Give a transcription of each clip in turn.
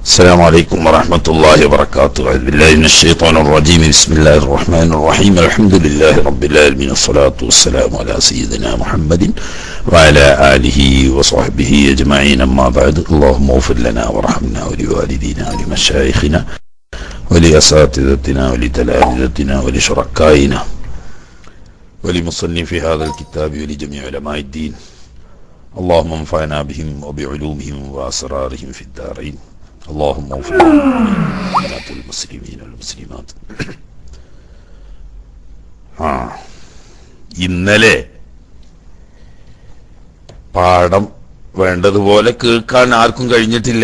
السلام عليكم ورحمة الله وبركاته أعوذ بالله من الشيطان الرجيم بسم الله الرحمن الرحيم الحمد لله رب العالمين الصلاة والسلام على سيدنا محمد وعلى آله وصحبه أجمعين أما بعد اللهم اغفر لنا وارحمنا ولوالدينا ولمشايخنا ولأساتذتنا ولتلامذتنا ولشركائنا ولمصنف هذا الكتاب ولجميع علماء الدين اللهم انفعنا بهم وبعلومهم وأسرارهم في الدارين اللهم اغفر لنا المسلمين والمسلمات ആ ഇന്നലെ പാഠം വേണ്ടതുപോലെ കേൾക്കാൻ ആർക്കും കഴിഞ്ഞിട്ടില്ല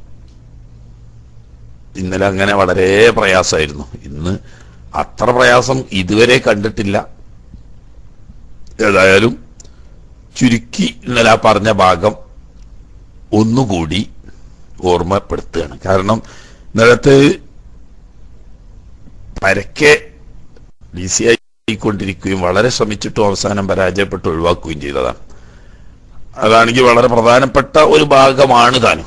ഇന്നലെ അങ്ങനെ വളരെ പ്രയാസമായിരുന്നു ഇന്ന് അത്ര പ്രയാസം ഇതുവരെ കണ്ടിട്ടില്ല ഏതായാലും ചുരുക്കി ഇന്നലെ ആ പറഞ്ഞ ഭാഗം ഒന്നുകൂടി ഓർമ്മപ്പെടുത്തുകയാണ് കാരണം ഇന്നലത്തെ പരക്കെ ഈസി ആയിക്കൊണ്ടിരിക്കുകയും വളരെ ശ്രമിച്ചിട്ടും അവസാനം പരാജയപ്പെട്ട് ഒഴിവാക്കുകയും ചെയ്തതാണ് അതാണെങ്കിൽ വളരെ പ്രധാനപ്പെട്ട ഒരു ഭാഗമാണ് താനും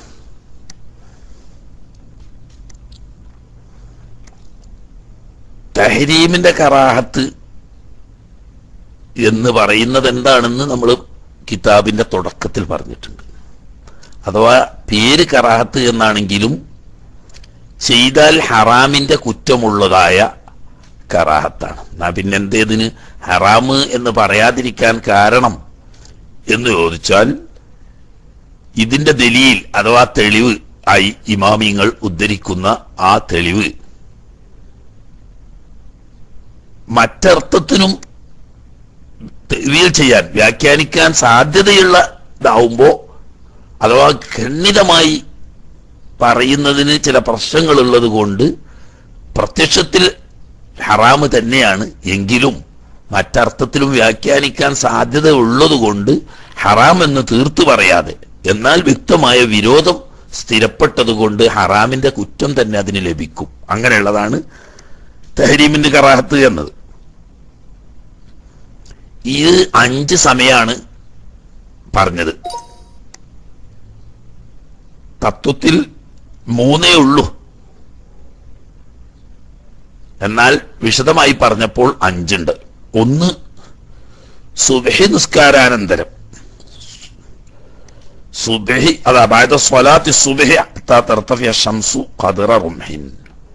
തഹരീമിന്റെ കറാഹത്ത് എന്ന് പറയുന്നത് എന്താണെന്ന് നമ്മൾ കിതാബിന്റെ തുടക്കത്തിൽ പറഞ്ഞിട്ടുണ്ട് അഥവാ പേര് കറാഹത്ത് എന്നാണെങ്കിലും ചെയ്താൽ ഹറാമിന്റെ കുറ്റമുള്ളതായ കറാഹത്താണ് എന്നാ പിന്നെ എന്തേതിന് ഹറാമ് എന്ന് പറയാതിരിക്കാൻ കാരണം എന്ന് ചോദിച്ചാൽ ഇതിന്റെ ദലീൽ അഥവാ തെളിവ് ആയി ഇമാമിങ്ങൾ ഉദ്ധരിക്കുന്ന ആ തെളിവ് മറ്റർത്ഥത്തിനും തെളിവിൽ ചെയ്യാൻ വ്യാഖ്യാനിക്കാൻ സാധ്യതയുള്ള ഇതാവുമ്പോ അഥവാ ഖണ്ഡിതമായി പറയുന്നതിന് ചില പ്രശ്നങ്ങളുള്ളത് കൊണ്ട് പ്രത്യക്ഷത്തിൽ ഹറാമ് തന്നെയാണ് എങ്കിലും മറ്റർത്ഥത്തിലും വ്യാഖ്യാനിക്കാൻ സാധ്യത ഉള്ളത് കൊണ്ട് ഹറാം എന്ന് തീർത്തു പറയാതെ എന്നാൽ വ്യക്തമായ വിരോധം സ്ഥിരപ്പെട്ടത് കൊണ്ട് ഹറാമിന്റെ കുറ്റം തന്നെ അതിന് ലഭിക്കും അങ്ങനെയുള്ളതാണ് തഹരീമിന്റെ കറാഹത്ത് എന്നത് ഇത് അഞ്ച് സമയാണ് പറഞ്ഞത് തത്വത്തിൽ മൂന്നേ ഉള്ളൂ എന്നാൽ വിശദമായി പറഞ്ഞപ്പോൾ അഞ്ചുണ്ട് ഒന്ന് സുബഹി നിസ്കാരാനന്തരം സുബഹി അതായത് സ്വലാത്തി സുബഹി തർത്തഫിയ ഷംസു ഖദറ റുംഹിൻ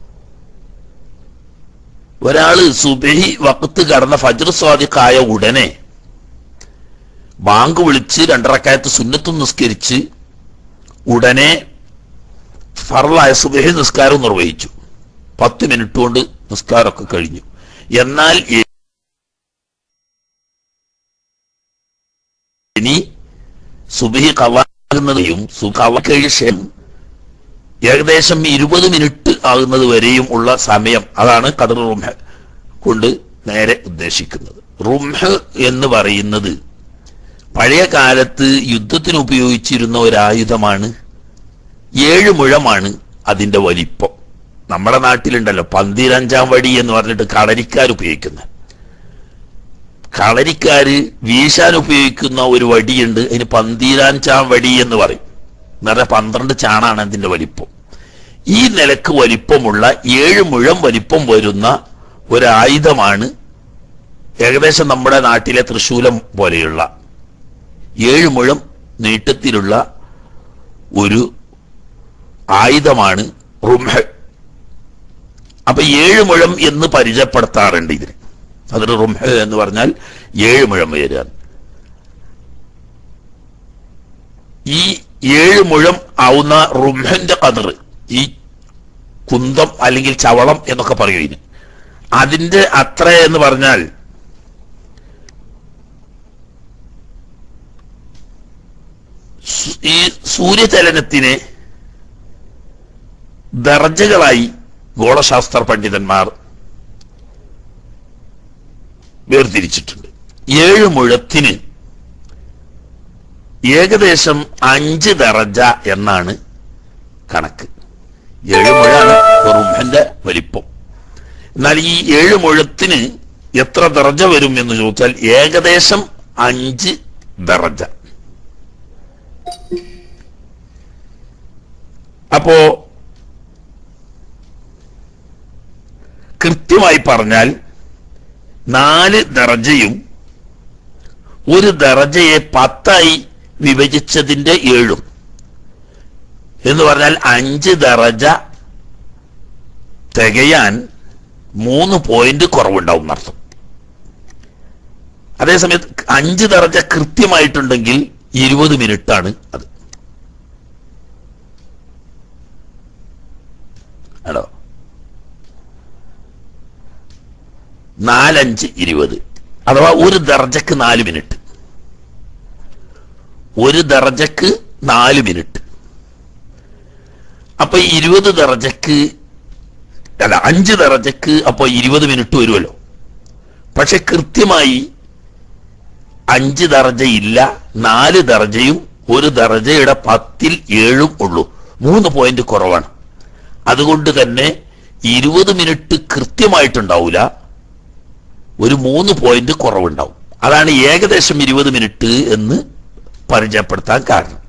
ഒരാള് സുബഹി വക്കത്ത് കടന്ന ഫജ്ർ സ്വാദിക്കായ ഉടനെ ബാങ്ക് വിളിച്ച് രണ്ടറക്കായത്ത് സുന്നത്തും നിസ്കരിച്ച് ഉടനെ ഫറലായ സുബഹി നിസ്കാരം നിർവഹിച്ചു പത്ത് മിനിറ്റ് കൊണ്ട് നിസ്കാരമൊക്കെ കഴിഞ്ഞു എന്നാൽ ഇനി സുബഹി കവാകുന്നതെയും ശേഷം ഏകദേശം ഇരുപത് മിനിറ്റ് ആകുന്നത് വരെയും ഉള്ള സമയം അതാണ് കദർ റുംഹ കൊണ്ട് നേരെ ഉദ്ദേശിക്കുന്നത് റുംഹ എന്ന് പറയുന്നത് പഴയ കാലത്ത് യുദ്ധത്തിന് ഉപയോഗിച്ചിരുന്ന ഒരു ആയുധമാണ് ഏഴ് മുഴമാണ് അതിന്റെ വലിപ്പം നമ്മുടെ നാട്ടിലുണ്ടല്ലോ പന്തിരഞ്ചാം വടി എന്ന് പറഞ്ഞിട്ട് കളരിക്കാർ ഉപയോഗിക്കുന്ന കളരിക്കാര് വീശാൻ ഉപയോഗിക്കുന്ന ഒരു വടിയുണ്ട് അതിന് പന്തിരഞ്ചാം വടി എന്ന് പറയും നിറയെ പന്ത്രണ്ട് ചാണാണ് അതിന്റെ വലിപ്പം ഈ നിലക്ക് വലിപ്പമുള്ള ഏഴ് മുഴം വലിപ്പം വരുന്ന ഒരായുധമാണ് ഏകദേശം നമ്മുടെ നാട്ടിലെ തൃശൂലം പോലെയുള്ള ഏഴ് മുഴം നീട്ടത്തിലുള്ള ഒരു ആയുധമാണ് റുംഹ അപ്പൊ ഏഴ് മുഴം എന്ന് പരിചയപ്പെടുത്താറുണ്ട് ഇതിന് അതിന് റുംഹ എന്ന് പറഞ്ഞാൽ ഏഴ് മുഴം വരിക ഈ ഏഴ് മുഴം ആവുന്ന റുംഹന്റെ കതിർ ഈ കുന്തം അല്ലെങ്കിൽ ചവളം എന്നൊക്കെ പറയും ഇതിന് അതിന്റെ അത്ര എന്ന് പറഞ്ഞാൽ ഈ സൂര്യചലനത്തിനെ ദർജകളായി ഗോളശാസ്ത്ര പണ്ഡിതന്മാർ വേർതിരിച്ചിട്ടുണ്ട് ഏഴ് മുഴത്തിന് ഏകദേശം അഞ്ച് ദറജ എന്നാണ് കണക്ക് ഏഴ് മുഴാണ് റുംഹന്റെ വലിപ്പം എന്നാൽ ഈ ഏഴ് മുഴത്തിന് എത്ര ദറജ വരും എന്ന് ചോദിച്ചാൽ ഏകദേശം അഞ്ച് ദറജ അപ്പോ കൃത്യമായി പറഞ്ഞാൽ നാല് ദർജയും ഒരു ദർജയെ പത്തായി വിഭജിച്ചതിന്റെ ഏഴും എന്ന് പറഞ്ഞാൽ അഞ്ച് ദറജ തികയാൻ മൂന്ന് പോയിന്റ് കുറവുണ്ടാവും എന്നർത്ഥം അതേസമയത്ത് അഞ്ച് ദറജ കൃത്യമായിട്ടുണ്ടെങ്കിൽ ഇരുപത് മിനിറ്റാണ് അത് ഹലോ നാലഞ്ച് ഇരുപത് അഥവാ ഒരു ദർജക്ക് നാല് മിനിറ്റ് ഒരു ദർജക്ക് നാല് മിനിറ്റ് അപ്പൊ ഇരുപത് ദർജക്ക് അല്ല അഞ്ച് ദർജക്ക് അപ്പൊ ഇരുപത് മിനിറ്റ് വരുമല്ലോ പക്ഷെ കൃത്യമായി അഞ്ച് ദർജയില്ല നാല് ദർജയും ഒരു ദർജയുടെ പത്തിൽ ഏഴും ഉള്ളൂ മൂന്ന് പോയിന്റ് കുറവാണ് അതുകൊണ്ട് തന്നെ ഇരുപത് മിനിറ്റ് കൃത്യമായിട്ടുണ്ടാവില്ല ഒരു മൂന്ന് പോയിന്റ് കുറവുണ്ടാവും അതാണ് ഏകദേശം ഇരുപത് മിനിറ്റ് എന്ന് പരിചയപ്പെടുത്താൻ കാരണം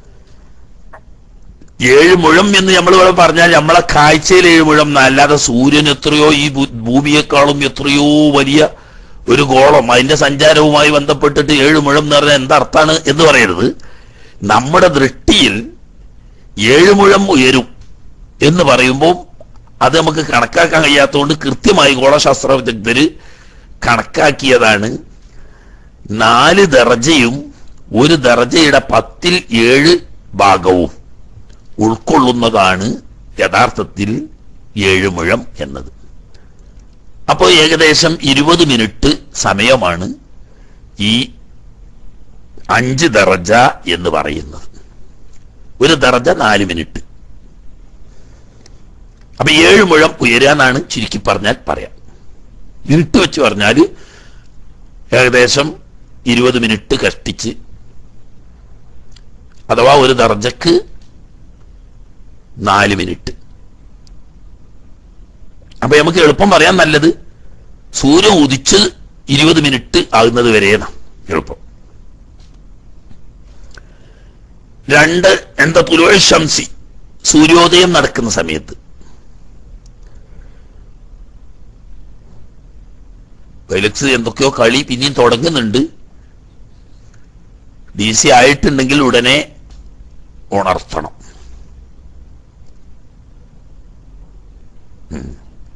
ഏഴ് മുഴം എന്ന് നമ്മൾ ഇവിടെ പറഞ്ഞാൽ നമ്മളെ കാഴ്ചയിൽ ഏഴ് മുഴം എന്ന അല്ലാതെ സൂര്യൻ എത്രയോ ഈ ഭൂ- ഭൂമിയെക്കാളും എത്രയോ വലിയ ഒരു ഗോളം അതിന്റെ സഞ്ചാരവുമായി ബന്ധപ്പെട്ടിട്ട് ഏഴ് മുഴം എന്ന് പറഞ്ഞാൽ എന്തർത്ഥാണ് എന്ന് പറയരുത് നമ്മുടെ ദൃഷ്ടിയിൽ ഏഴ് മുഴം ഉയരും എന്ന് പറയുമ്പോൾ അത് നമുക്ക് കണക്കാക്കാൻ കഴിയാത്തതുകൊണ്ട് കൃത്യമായി ഗോളശാസ്ത്ര വിദഗ്ധര് കണക്കാക്കിയതാണ് നാല് ദർജയും ഒരു ദർജയുടെ പത്തിൽ ഏഴ് ഭാഗവും ഉൾക്കൊള്ളുന്നതാണ് യഥാർത്ഥത്തിൽ ഏഴ് മുഴം എന്നത് അപ്പോൾ ഏകദേശം ഇരുപത് മിനിറ്റ് സമയമാണ് ഈ അഞ്ച് ദർജ എന്ന് പറയുന്നത് ഒരു ദർജ നാല് മിനിറ്റ് അപ്പൊ ഏഴ് മുഴം ഉയരാന്നാണ് ചുരുക്കി പറഞ്ഞാൽ പറയാം ഇരുട്ട് വെച്ച് പറഞ്ഞാൽ ഏകദേശം ഇരുപത് മിനിറ്റ് കഷ്ടിച്ച് അഥവാ ഒരു ദർജക്ക് നാല് മിനിറ്റ് അപ്പൊ നമുക്ക് എളുപ്പം പറയാൻ നല്ലത് സൂര്യൻ ഉദിച്ച് ഇരുപത് മിനിറ്റ് ആകുന്നത് വരെയാണ് എളുപ്പം രണ്ട് എന്താ പുലുവൽ ശംസി സൂര്യോദയം നടക്കുന്ന സമയത്ത് ഫെലിക്സ് എന്തൊക്കെയോ കളി പിന്നെയും തുടങ്ങുന്നുണ്ട് ഡി സി ആയിട്ടുണ്ടെങ്കിൽ ഉടനെ ഉണർത്തണം ഉം.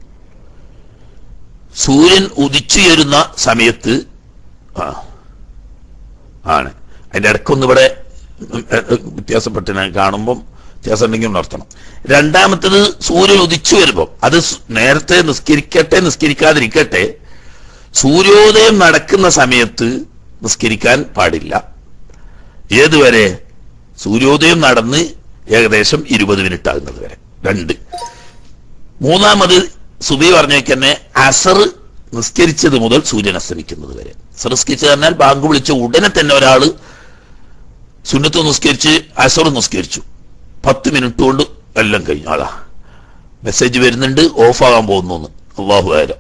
സൂര്യൻ ഉദിച്ചുയരുന്ന സമയത്ത് ആ ആണ് അതിന്റെ ഇടയ്ക്കൊന്ന് ഇവിടെ ഉം, എ, എ, വ്യത്യാസപ്പെട്ട് ഞാൻ കാണുമ്പം വ്യത്യാസം ഉണ്ടെങ്കിൽ ഉണർത്തണം രണ്ടാമത്തത് സൂര്യൻ ഉദിച്ചു വരുമ്പം അത് സ് നേരത്തെ നിസ്കരിക്കട്ടെ നിസ്കരിക്കാതിരിക്കട്ടെ സൂര്യോദയം നടക്കുന്ന സമയത്ത് നിസ്കരിക്കാൻ പാടില്ല ഏതുവരെ സൂര്യോദയം നടന്ന് ഏകദേശം ഇരുപത് മിനിറ്റ് ആകുന്നത് വരെ രണ്ട് മൂന്നാമത് സുബി പറഞ്ഞേക്കന്നെ അസർ നിസ്കരിച്ചത് മുതൽ സൂര്യൻ അസ്തമിക്കുന്നത് വരെ അസർ നിസ്കരിച്ചത് പറഞ്ഞാൽ ബാങ്ക് വിളിച്ച ഉടനെ തന്നെ ഒരാള് സുന്നത്ത് നിസ്കരിച്ച് അസർ നിസ്കരിച്ചു പത്ത് മിനിറ്റ് കൊണ്ട് എല്ലാം കഴിഞ്ഞു അതാ മെസ്സേജ് വരുന്നുണ്ട് ഓഫാകാൻ പോകുന്നു അള്ളാഹു ആരം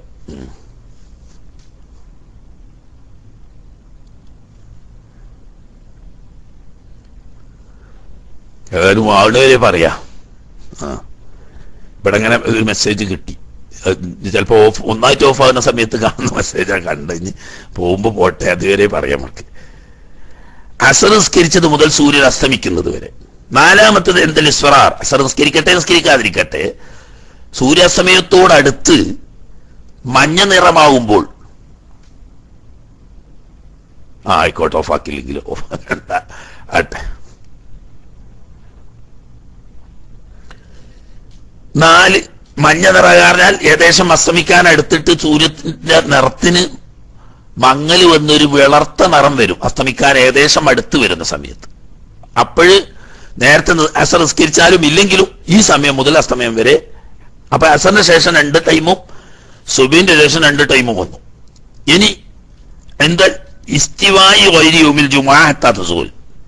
ഏതായാലും ആളുടെ പറയാ ആ ഇവിടെ അങ്ങനെ ഒരു മെസ്സേജ് കിട്ടി ചിലപ്പോ ഓഫ് ഒന്നായിട്ട് ഓഫ് ആകുന്ന സമയത്ത് കാണുന്ന മെസ്സേജാണ് കണ്ടഞ്ഞ് പോകുമ്പോ പോട്ടെ അതുവരെ പറയാൻ നമുക്ക് അസർ നിസ്കരിച്ചത് മുതൽ സൂര്യൻ അസ്തമിക്കുന്നത് വരെ നാലാമത്തത് എന്തെങ്കിലും ഇസ്വറാർ അസർ നിസ്കരിക്കട്ടെ നിസ്കരിക്കാതിരിക്കട്ടെ സൂര്യാസ്തമയത്തോടടുത്ത് മഞ്ഞ നിറമാവുമ്പോൾ ആ ആയിക്കോട്ടെ ഓഫാക്കില്ലെങ്കിലും ഓഫ് ആട്ടെ നാല് മഞ്ഞ നിറ പറഞ്ഞാൽ ഏകദേശം അസ്തമിക്കാൻ അടുത്തിട്ട് സൂര്യത്തിന്റെ നിറത്തിന് മങ്ങല് വന്നൊരു വിളർത്ത നിറം വരും അസ്തമിക്കാൻ ഏകദേശം അടുത്ത് വരുന്ന സമയത്ത് അപ്പോഴ് നേരത്തെ നി- അസർ നിസ്കരിച്ചാലും ഇല്ലെങ്കിലും ഈ സമയം മുതൽ അസ്തമയം വരെ അപ്പൊ അസറിന് ശേഷം രണ്ട് ടൈമും സുബീന്റെ ശേഷം രണ്ട് ടൈമും വന്നു ഇനി എന്താ ഇസ്തിവായി വൈരിയുമിൽ ജുമാഹത്താത്ത സൂൽ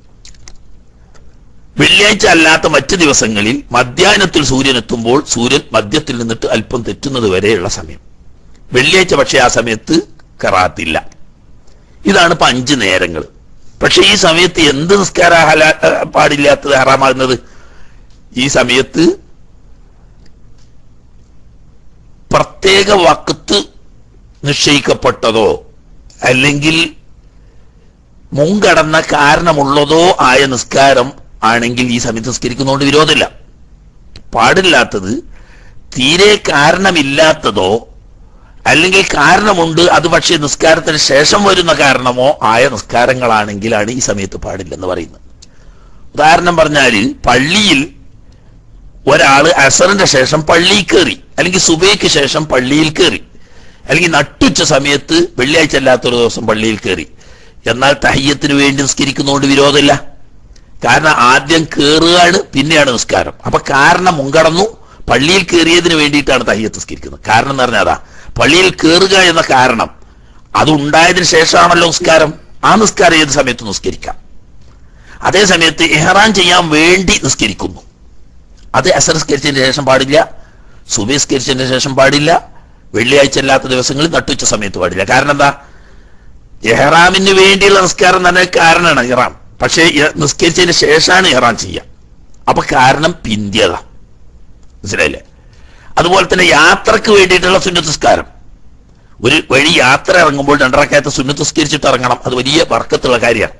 വെള്ളിയാഴ്ച അല്ലാത്ത മറ്റു ദിവസങ്ങളിൽ മധ്യാഹ്നത്തിൽ സൂര്യൻ എത്തുമ്പോൾ സൂര്യൻ മധ്യത്തിൽ നിന്നിട്ട് അല്പം തെറ്റുന്നത് വരെയുള്ള സമയം വെള്ളിയാഴ്ച പക്ഷേ ആ സമയത്ത് കറാത്തില്ല ഇതാണ് ഇപ്പൊ അഞ്ച് നേരങ്ങൾ പക്ഷെ ഈ സമയത്ത് എന്ത് നിസ്കാര ഹലാ ഏഹ് പാടില്ലാത്തത് ഹറാമാകുന്നത് ഈ സമയത്ത് പ്രത്യേക വക്കത്ത് നിശ്ചയിക്കപ്പെട്ടതോ അല്ലെങ്കിൽ മുൻകടന്ന കാരണമുള്ളതോ ആയ നിസ്കാരം ആണെങ്കിൽ ഈ സമയത്ത് നിസ്കരിക്കുന്നതുകൊണ്ട് വിരോധമില്ല പാടില്ലാത്തത് തീരെ കാരണമില്ലാത്തതോ അല്ലെങ്കിൽ കാരണമുണ്ട് അത് പക്ഷേ നിസ്കാരത്തിന് ശേഷം വരുന്ന കാരണമോ ആയ നിസ്കാരങ്ങളാണെങ്കിലാണ് ഈ സമയത്ത് പാടില്ലെന്ന് പറയുന്നത് ഉദാഹരണം പറഞ്ഞാൽ പള്ളിയിൽ ഒരാള് അസറിന്റെ ശേഷം പള്ളിയിൽ കയറി അല്ലെങ്കിൽ സുബൈക്ക് ശേഷം പള്ളിയിൽ കയറി അല്ലെങ്കിൽ നട്ടുച്ച സമയത്ത് വെള്ളിയാഴ്ച അല്ലാത്തൊരു ദിവസം പള്ളിയിൽ കയറി എന്നാൽ തഹയ്യത്തിന് വേണ്ടി നിസ്കരിക്കുന്നതുകൊണ്ട് വിരോധമില്ല കാരണം ആദ്യം കയറുകയാണ് പിന്നെയാണ് നിസ്കാരം അപ്പൊ കാരണം മുൻകടന്നു പള്ളിയിൽ കയറിയതിന് വേണ്ടിയിട്ടാണ് തഹയ്യത്ത് നിസ്കരിക്കുന്നത് കാരണം എന്ന് പറഞ്ഞാൽ അതാ പള്ളിയിൽ കയറുക എന്ന കാരണം അത് ഉണ്ടായതിനു ശേഷമാണല്ലോ നിസ്കാരം ആ നിസ്കാരം ഏത് സമയത്ത് നിസ്കരിക്കാം അതേ സമയത്ത് എഹ്റാൻ ചെയ്യാൻ വേണ്ടി നിസ്കരിക്കുന്നു അത് അസർ സ്കരിച്ചതിന് ശേഷം പാടില്ല സുബൈ സ്കരിച്ചതിന് ശേഷം പാടില്ല വെള്ളിയാഴ്ച അല്ലാത്ത ദിവസങ്ങളിൽ നട്ടുച്ച സമയത്ത് പാടില്ല കാരണം എന്താ എഹ്റാമിന് വേണ്ടിയുള്ള നിസ്കാരം തന്നെ കാരണമാണ് ഇഹ്റാം പക്ഷേ ഇ- നിസ്കരിച്ചതിന് ശേഷമാണ് ഇഹ്റാം ചെയ്യുക അപ്പൊ കാരണം പിന്ത്യത മനസ്സിലായില്ലേ അതുപോലെ തന്നെ യാത്രക്ക് വേണ്ടിയിട്ടുള്ള സുന്നത്ത് നിസ്കാരം ഒരു വഴി യാത്ര ഇറങ്ങുമ്പോൾ രണ്ടരക്കാലത്ത് സുന്നത്ത് നിസ്കരിച്ചിട്ട് ഇറങ്ങണം അത് വലിയ വർക്കത്തുള്ള കാര്യമാണ്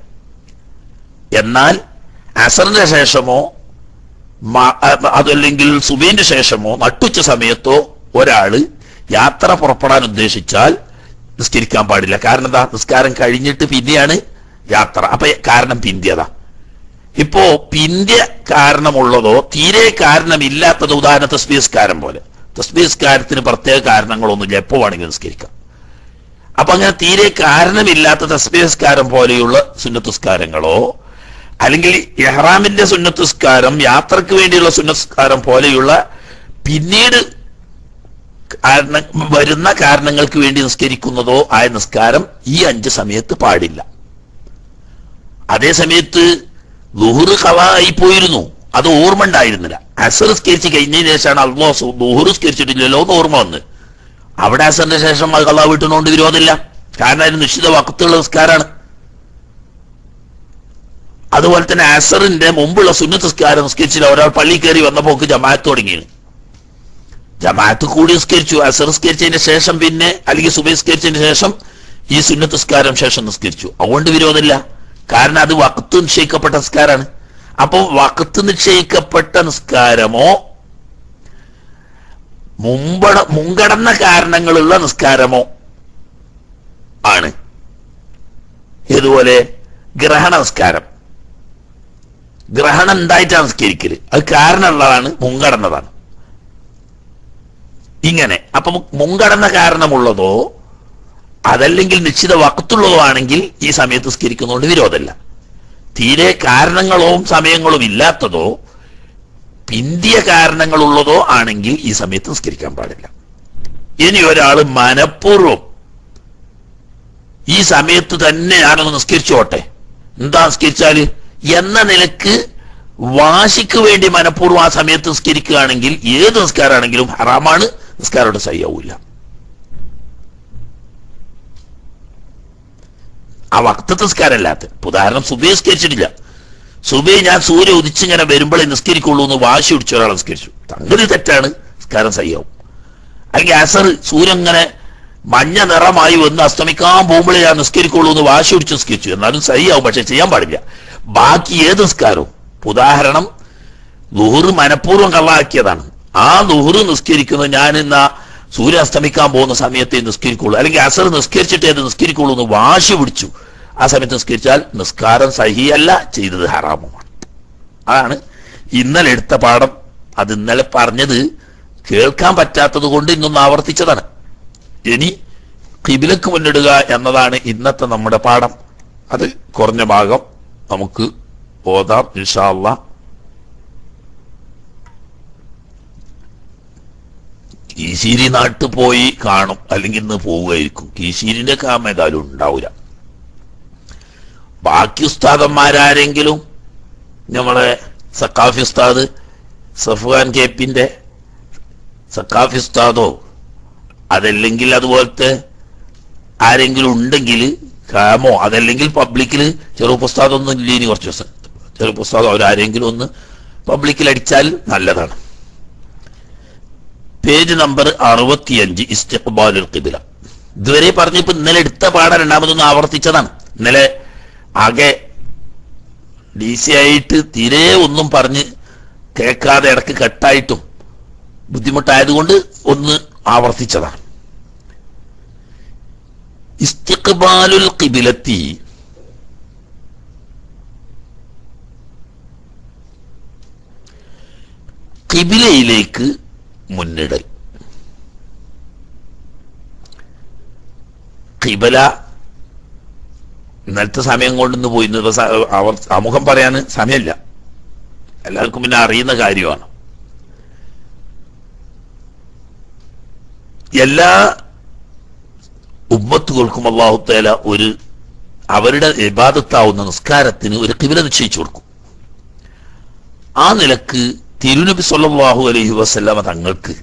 എന്നാൽ അസറിന്റെ ശേഷമോ മ- അ- അതല്ലെങ്കിൽ സുബൈന്റെ ശേഷമോ നട്ടുച്ച സമയത്തോ ഒരാള് യാത്ര പുറപ്പെടാൻ ഉദ്ദേശിച്ചാൽ നിസ്കരിക്കാൻ പാടില്ല കാരണം എന്താ നിസ്കാരം കഴിഞ്ഞിട്ട് പിന്നെയാണ് യാത്ര അപ്പൊ കാരണം പിന്ത്യത ഇപ്പോ പിന്ത്യ കാരണമുള്ളതോ തീരെ കാരണമില്ലാത്തതോ ഉദാഹരണ തസ്ബീസ്കാരം പോലെ തസ്ബീസ്കാരത്തിന് പ്രത്യേക കാരണങ്ങളൊന്നുമില്ല എപ്പോ വേണമെങ്കിലും നിസ്കരിക്കാം അപ്പൊ അങ്ങനെ തീരെ കാരണമില്ലാത്ത തസ്ബീസ്കാരം പോലെയുള്ള സുന്നത്തുസ്കാരങ്ങളോ അല്ലെങ്കിൽ എഹ്റാമിന്റെ സുന്നത്തുസ്കാരം യാത്രക്ക് വേണ്ടിയുള്ള സുന്നസ്കാരം പോലെയുള്ള പിന്നീട് കാരണം വരുന്ന കാരണങ്ങൾക്ക് വേണ്ടി നിസ്കരിക്കുന്നതോ ആയ നിസ്കാരം ഈ അഞ്ച് സമയത്ത് പാടില്ല അതേ സമയത്ത് ലുഹുറ് കളായി പോയിരുന്നു അത് ഓർമ്മ ഉണ്ടായിരുന്നില്ല അസർ സ്കരിച്ച് കഴിഞ്ഞതിന് ശേഷമാണ് അല്ലോ ലുഹുറ് സ്കരിച്ചിട്ടില്ലല്ലോ എന്ന് ഓർമ്മ വന്ന് അവിടെ അസറിന്റെ ശേഷം അത് കളാ വീട്ടുന്നതുകൊണ്ട് വിരോധമില്ല കാരണം അതിന് നിശ്ചിത വക്കത്തുള്ള നിസ്കാരമാണ് അതുപോലെ തന്നെ അസറിന്റെ മുമ്പുള്ള സുന്നത്ത് നിസ്കാരം നിസ്കരിച്ചില്ല ഒരാൾ പള്ളി കയറി വന്നപ്പോൾ ജമാഅത്ത് തുടങ്ങിയാണ് ജമാഅത്ത് കൂടി നിസ്കരിച്ചു അസർ നിസ്കരിച്ചതിന് ശേഷം പിന്നെ അല്ലെങ്കിൽ സുബൈ നിസ്കരിച്ചതിന് ശേഷം ഈ സുന്നത്ത് നിസ്കാരം ശേഷം നിസ്കരിച്ചു അതുകൊണ്ട് വിരോധമില്ല കാരണം അത് വക്കത്ത് നിശ്ചയിക്കപ്പെട്ട നിസ്കാരമാണ് അപ്പൊ വക്കത്ത് നിശ്ചയിക്കപ്പെട്ട നിസ്കാരമോ മുമ്പട മുൻകടന്ന കാരണങ്ങളുള്ള നിസ്കാരമോ ആണ് ഇതുപോലെ ഗ്രഹണ നിസ്കാരം ഗ്രഹണം ഉണ്ടായിട്ടാണ് നിസ്കരിക്കല് അത് കാരണമുള്ളതാണ് മുൻകടന്നതാണ് ഇങ്ങനെ അപ്പൊ മുൻകടന്ന കാരണമുള്ളതോ അതല്ലെങ്കിൽ നിശ്ചിത വക്കത്തുള്ളതോ ആണെങ്കിൽ ഈ സമയത്ത് സ്കരിക്കുന്നതുകൊണ്ട് വിരോധമല്ല തീരെ കാരണങ്ങളോ സമയങ്ങളും ഇല്ലാത്തതോ പിന്തിയ കാരണങ്ങളുള്ളതോ ആണെങ്കിൽ ഈ സമയത്ത് നിസ്കരിക്കാൻ പാടില്ല ഇനി ഒരാൾ മനഃപൂർവ്വം ഈ സമയത്ത് തന്നെ ഞാനൊന്ന് നിസ്കരിച്ചോട്ടെ എന്താ നിസ്കരിച്ചാല് എന്ന നിലക്ക് വാശിക്ക് വേണ്ടി മനഃപൂർവ്വം ആ സമയത്ത് നിസ്കരിക്കുകയാണെങ്കിൽ ഏത് നിസ്കാരമാണെങ്കിലും ഹറാമാണ് നിസ്കാരോട് സയ്യാവൂല ആ വക്ത നിസ്കാരമല്ലാത്ത ഉദാഹരണം സുബൈ നിസ്കരിച്ചിട്ടില്ല സുബൈ ഞാൻ സൂര്യ ഉദിച്ചിങ്ങനെ വരുമ്പോഴേ നിസ്കരിക്കുള്ളൂ എന്ന് വാശി പിടിച്ച ഒരാളെ നിസ്കരിച്ചു സംഗതി തെറ്റാണ് നിസ്കാരം സയ്യാവും അല്ലെങ്കിൽ അസർ സൂര്യൻ ഇങ്ങനെ മഞ്ഞ നിറമായി വന്ന് അസ്തമിക്കാൻ പോകുമ്പോഴേ ഞാൻ നിസ്കരിക്കുള്ളൂ എന്ന് വാശി പിടിച്ച് നിസ്കരിച്ചു എന്നാലും സയ്യാവും പക്ഷെ ചെയ്യാൻ പാടില്ല ബാക്കി ഏത് നിസ്കാരവും ഉദാഹരണം ലുഹുറ് മനഃപൂർവ്വം കള്ളാക്കിയതാണ് ആ ലുഹുറ് നിസ്കരിക്കുന്നത് ഞാൻ ഇന്ന് ആ സൂര്യ അസ്തമിക്കാൻ പോകുന്ന സമയത്തെ നിസ്കരിക്കുള്ളൂ അല്ലെങ്കിൽ അസർ നിസ്കരിച്ചിട്ടേ അത് നിസ്കരിക്കുള്ളൂ എന്ന് വാശി പിടിച്ചു ആ സമയത്ത് നിസ്കരിച്ചാൽ നിസ്കാരം സഹിയല്ല ചെയ്തത് ഹറാമുമാണ് അതാണ് ഇന്നലെ എടുത്ത പാഠം അത് ഇന്നലെ പറഞ്ഞത് കേൾക്കാൻ പറ്റാത്തത് കൊണ്ട് ഇന്നൊന്ന് ആവർത്തിച്ചതാണ് ഇനി കിബിലക്ക് മുന്നിടുക എന്നതാണ് ഇന്നത്തെ നമ്മുടെ പാഠം അത് കുറഞ്ഞ ഭാഗം നമുക്ക് ഓതാം ഇൻഷാല്ല കീശീരി നാട്ടിൽ പോയി കാണും അല്ലെങ്കിൽ ഇന്ന് പോവുമായിരിക്കും കീശീരിന്റെ കാമ ഏതായാലും ഉണ്ടാവില്ല ബാക്കി ഉസ്താദന്മാരാരെങ്കിലും നമ്മളെ സക്കാഫി ഉസ്താദ് സഫ്വാൻ കേപ്പിന്റെ സക്കാഫി ഉസ്താദോ അതല്ലെങ്കിൽ അതുപോലത്തെ ആരെങ്കിലും ഉണ്ടെങ്കിൽ കാമോ അതല്ലെങ്കിൽ പബ്ലിക്കിൽ ചെറുപ്പുസ്താദൊന്നും ഇല്ല ഇനി കുറച്ച് ദിവസം ചെറുപ്പുസ്താദോ അവരാരെങ്കിലും ഒന്ന് പബ്ലിക്കിൽ അടിച്ചാൽ നല്ലതാണ് പേജ് നമ്പർ അറുപത്തിയഞ്ച് ഇസ്തിഖ്ബാലുൽ ഖിബ്ല ഇതുവരെ പറഞ്ഞപ്പോ ഇന്നലെ എടുത്ത പാഠം രണ്ടാമതൊന്ന് ആവർത്തിച്ചതാണ് ഇന്നലെ ആകെ ഡി സി ആയിട്ട് തീരെ ഒന്നും പറഞ്ഞ് കേൾക്കാതെ ഇടക്ക് കട്ടായിട്ടും ബുദ്ധിമുട്ടായതുകൊണ്ട് ഒന്ന് ആവർത്തിച്ചതാണ് ഇസ്തിഖ്ബാലുൽ ഖിബിലത്തി കിബിലയിലേക്ക് മുന്നിടൽ കിബല ഇന്നലത്തെ സമയം കൊണ്ടൊന്ന് പോയി ഇന്ന് ഇപ്പൊ സ- അവർ ആമുഖം പറയാൻ സമയമില്ല എല്ലാവർക്കും പിന്നെ അറിയുന്ന കാര്യമാണ് എല്ലാ ഉമ്മത്തുകൾക്കും അള്ളാഹുത്തേല ഒരു അവരുടെ ഇബാദത്താവുന്ന നിസ്കാരത്തിന് ഒരു കിബില നിശ്ചയിച്ചു കൊടുക്കും ആ നിലക്ക് തിരുനബി സല്ലല്ലാഹു അലൈഹി വസല്ലമ തങ്ങൾക്ക്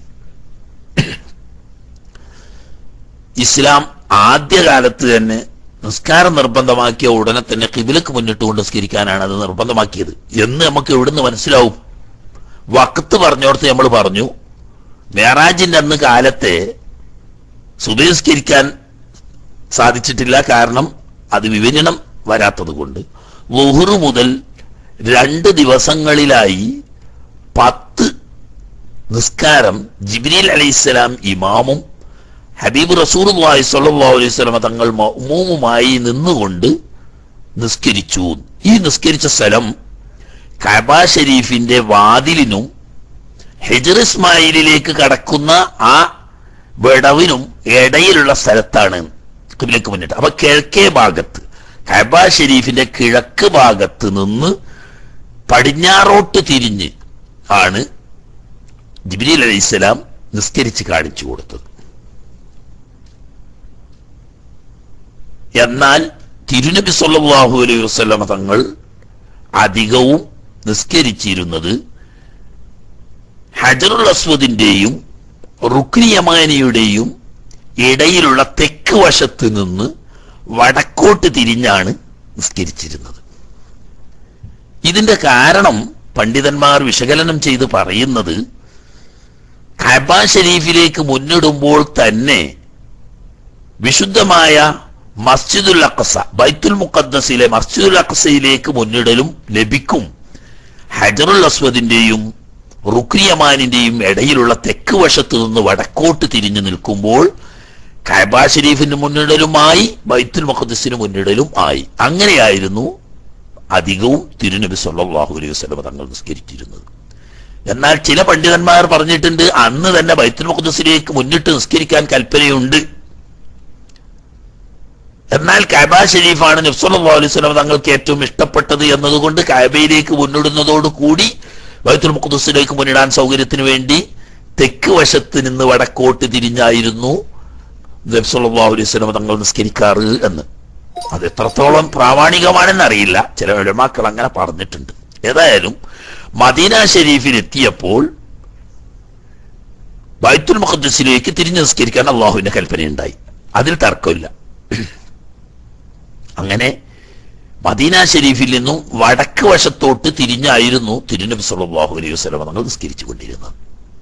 ഇസ്ലാം ആദ്യകാലത്ത് തന്നെ നിസ്കാരം നിർബന്ധമാക്കിയ ഉടനെ തന്നെ കിബിലക്ക് മുന്നിട്ട് കൊണ്ട് നിസ്കരിക്കാനാണ് അത് നിർബന്ധമാക്കിയത് എന്ന് നമുക്ക് എവിടുന്ന് മനസ്സിലാവും വക്കത്ത് പറഞ്ഞോടത്ത് നമ്മൾ പറഞ്ഞു മേറാജിന്റെ അന്ന് കാലത്തെ സുബഹിസ്കരിക്കാൻ സാധിച്ചിട്ടില്ല കാരണം അത് വിവരണം വരാത്തത് കൊണ്ട് ലുഹുറു മുതൽ രണ്ട് ദിവസങ്ങളിലായി പത്ത് നിസ്കാരം ജിബ്രീൽ അലൈഹിസ്സലാം ഇമാമും ഹബീബ് റസൂലുള്ളാഹി സ്വല്ലല്ലാഹു അലൈഹി വസല്ലമ തങ്ങൾ മഅ്മൂമുമായി നിന്നുകൊണ്ട് നിസ്കരിച്ചു ഈ നിസ്കരിച്ച സ്ഥലം കഅബ ഷരീഫിന്റെ വാതിലിനും ഹിജർ ഇസ്മായിലിലേക്ക് കടക്കുന്ന ആ വിടവിനും ഇടയിലുള്ള സ്ഥലത്താണ് കിബിലേക്ക് മുന്നിട്ട് അപ്പൊ കിഴക്കേ ഭാഗത്ത് കഅബ ഷരീഫിന്റെ കിഴക്ക് ഭാഗത്ത് നിന്ന് പടിഞ്ഞാറോട്ട് തിരിഞ്ഞ് ആണ് ജിബ്രീൽ അലൈഹിസ്സലാം നിസ്കരിച്ച് കാണിച്ചു കൊടുത്തത് എന്നാൽ തിരുനബി സല്ലല്ലാഹു അലൈഹി വസല്ലമ തങ്ങൾ അധികവും നിസ്കരിച്ചിരുന്നത് ഹജറുൽ അസ്വദിന്റെയും റുക്നിയമാനിയുടെയും ഇടയിലുള്ള തെക്ക് വശത്ത് നിന്ന് വടക്കോട്ട് തിരിഞ്ഞാണ് നിസ്കരിച്ചിരുന്നത് ഇതിന്റെ കാരണം പണ്ഡിതന്മാർ വിശകലനം ചെയ്ത് പറയുന്നത് കബ ഷരീഫിലേക്ക് മുന്നിടുമ്പോൾ തന്നെ വിശുദ്ധമായ മസ്ജിദുൽ അഖസ ബൈത്തുൽ മുഖദ്ദസിലെ മസ്ജിദുൽ അഖസയിലേക്ക് മുന്നിടലും ലഭിക്കും ഹജറുൽ അസ്വദിന്റെയും റുക്രിയമാനിന്റെയും ഇടയിലുള്ള തെക്ക് വശത്ത് നിന്ന് വടക്കോട്ട് തിരിഞ്ഞു നിൽക്കുമ്പോൾ കഅബ ഷരീഫിന് മുന്നിടലുമായി ബൈത്തുൽ മുഖദ്ദസിന് മുന്നിടലും ആയി അങ്ങനെയായിരുന്നു അധികവും തിരുനബി സല്ലല്ലാഹു അലൈഹി വസല്ലം തങ്ങൾ നിസ്കരിച്ചിരുന്നത് എന്നാൽ ചില പണ്ഡിതന്മാർ പറഞ്ഞിട്ടുണ്ട് അന്ന് തന്നെ ബൈത്തുൽ മുഖദ്ദസിലേക്ക് മുന്നിട്ട് നിസ്കരിക്കാൻ കൽപ്പനയുണ്ട് എന്നാൽ കഅബ ഷരീഫാണ് നബ്സല്ലാ അലൈഹി സ്വലം തങ്ങൾക്ക് ഏറ്റവും ഇഷ്ടപ്പെട്ടത് എന്നതുകൊണ്ട് കഅബയിലേക്ക് മുന്നിടുന്നതോട് കൂടി ബൈത്തുൽ മുഖദ്സിലേക്ക് മുന്നിടാൻ സൗകര്യത്തിന് വേണ്ടി തെക്ക് വശത്ത് നിന്ന് വടക്കോട്ട് തിരിഞ്ഞായിരുന്നു നബ്സല്ലാ അലൈഹി സ്വലം തങ്ങൾ നിസ്കരിക്കാറ് എന്ന് അത് എത്രത്തോളം പ്രാമാണികമാണെന്ന് അറിയില്ല ചില ഉലമാക്കൾ അങ്ങനെ പറഞ്ഞിട്ടുണ്ട് ഏതായാലും മദീന ഷരീഫിൽ എത്തിയപ്പോൾ ബൈത്തുൽ മുഖദ്സിലേക്ക് തിരിഞ്ഞു നിസ്കരിക്കാൻ അള്ളാഹുവിന്റെ കൽപ്പനയുണ്ടായി അതിൽ തർക്കമില്ല അങ്ങനെ മദീന ഷരീഫിൽ നിന്നും വടക്ക് വശത്തോട്ട് തിരിഞ്ഞായിരുന്നു തിരുനബി സല്ലല്ലാഹു അലൈഹി വസല്ലം തങ്ങൾ നിസ്കരിച്ചു കൊണ്ടിരുന്നത്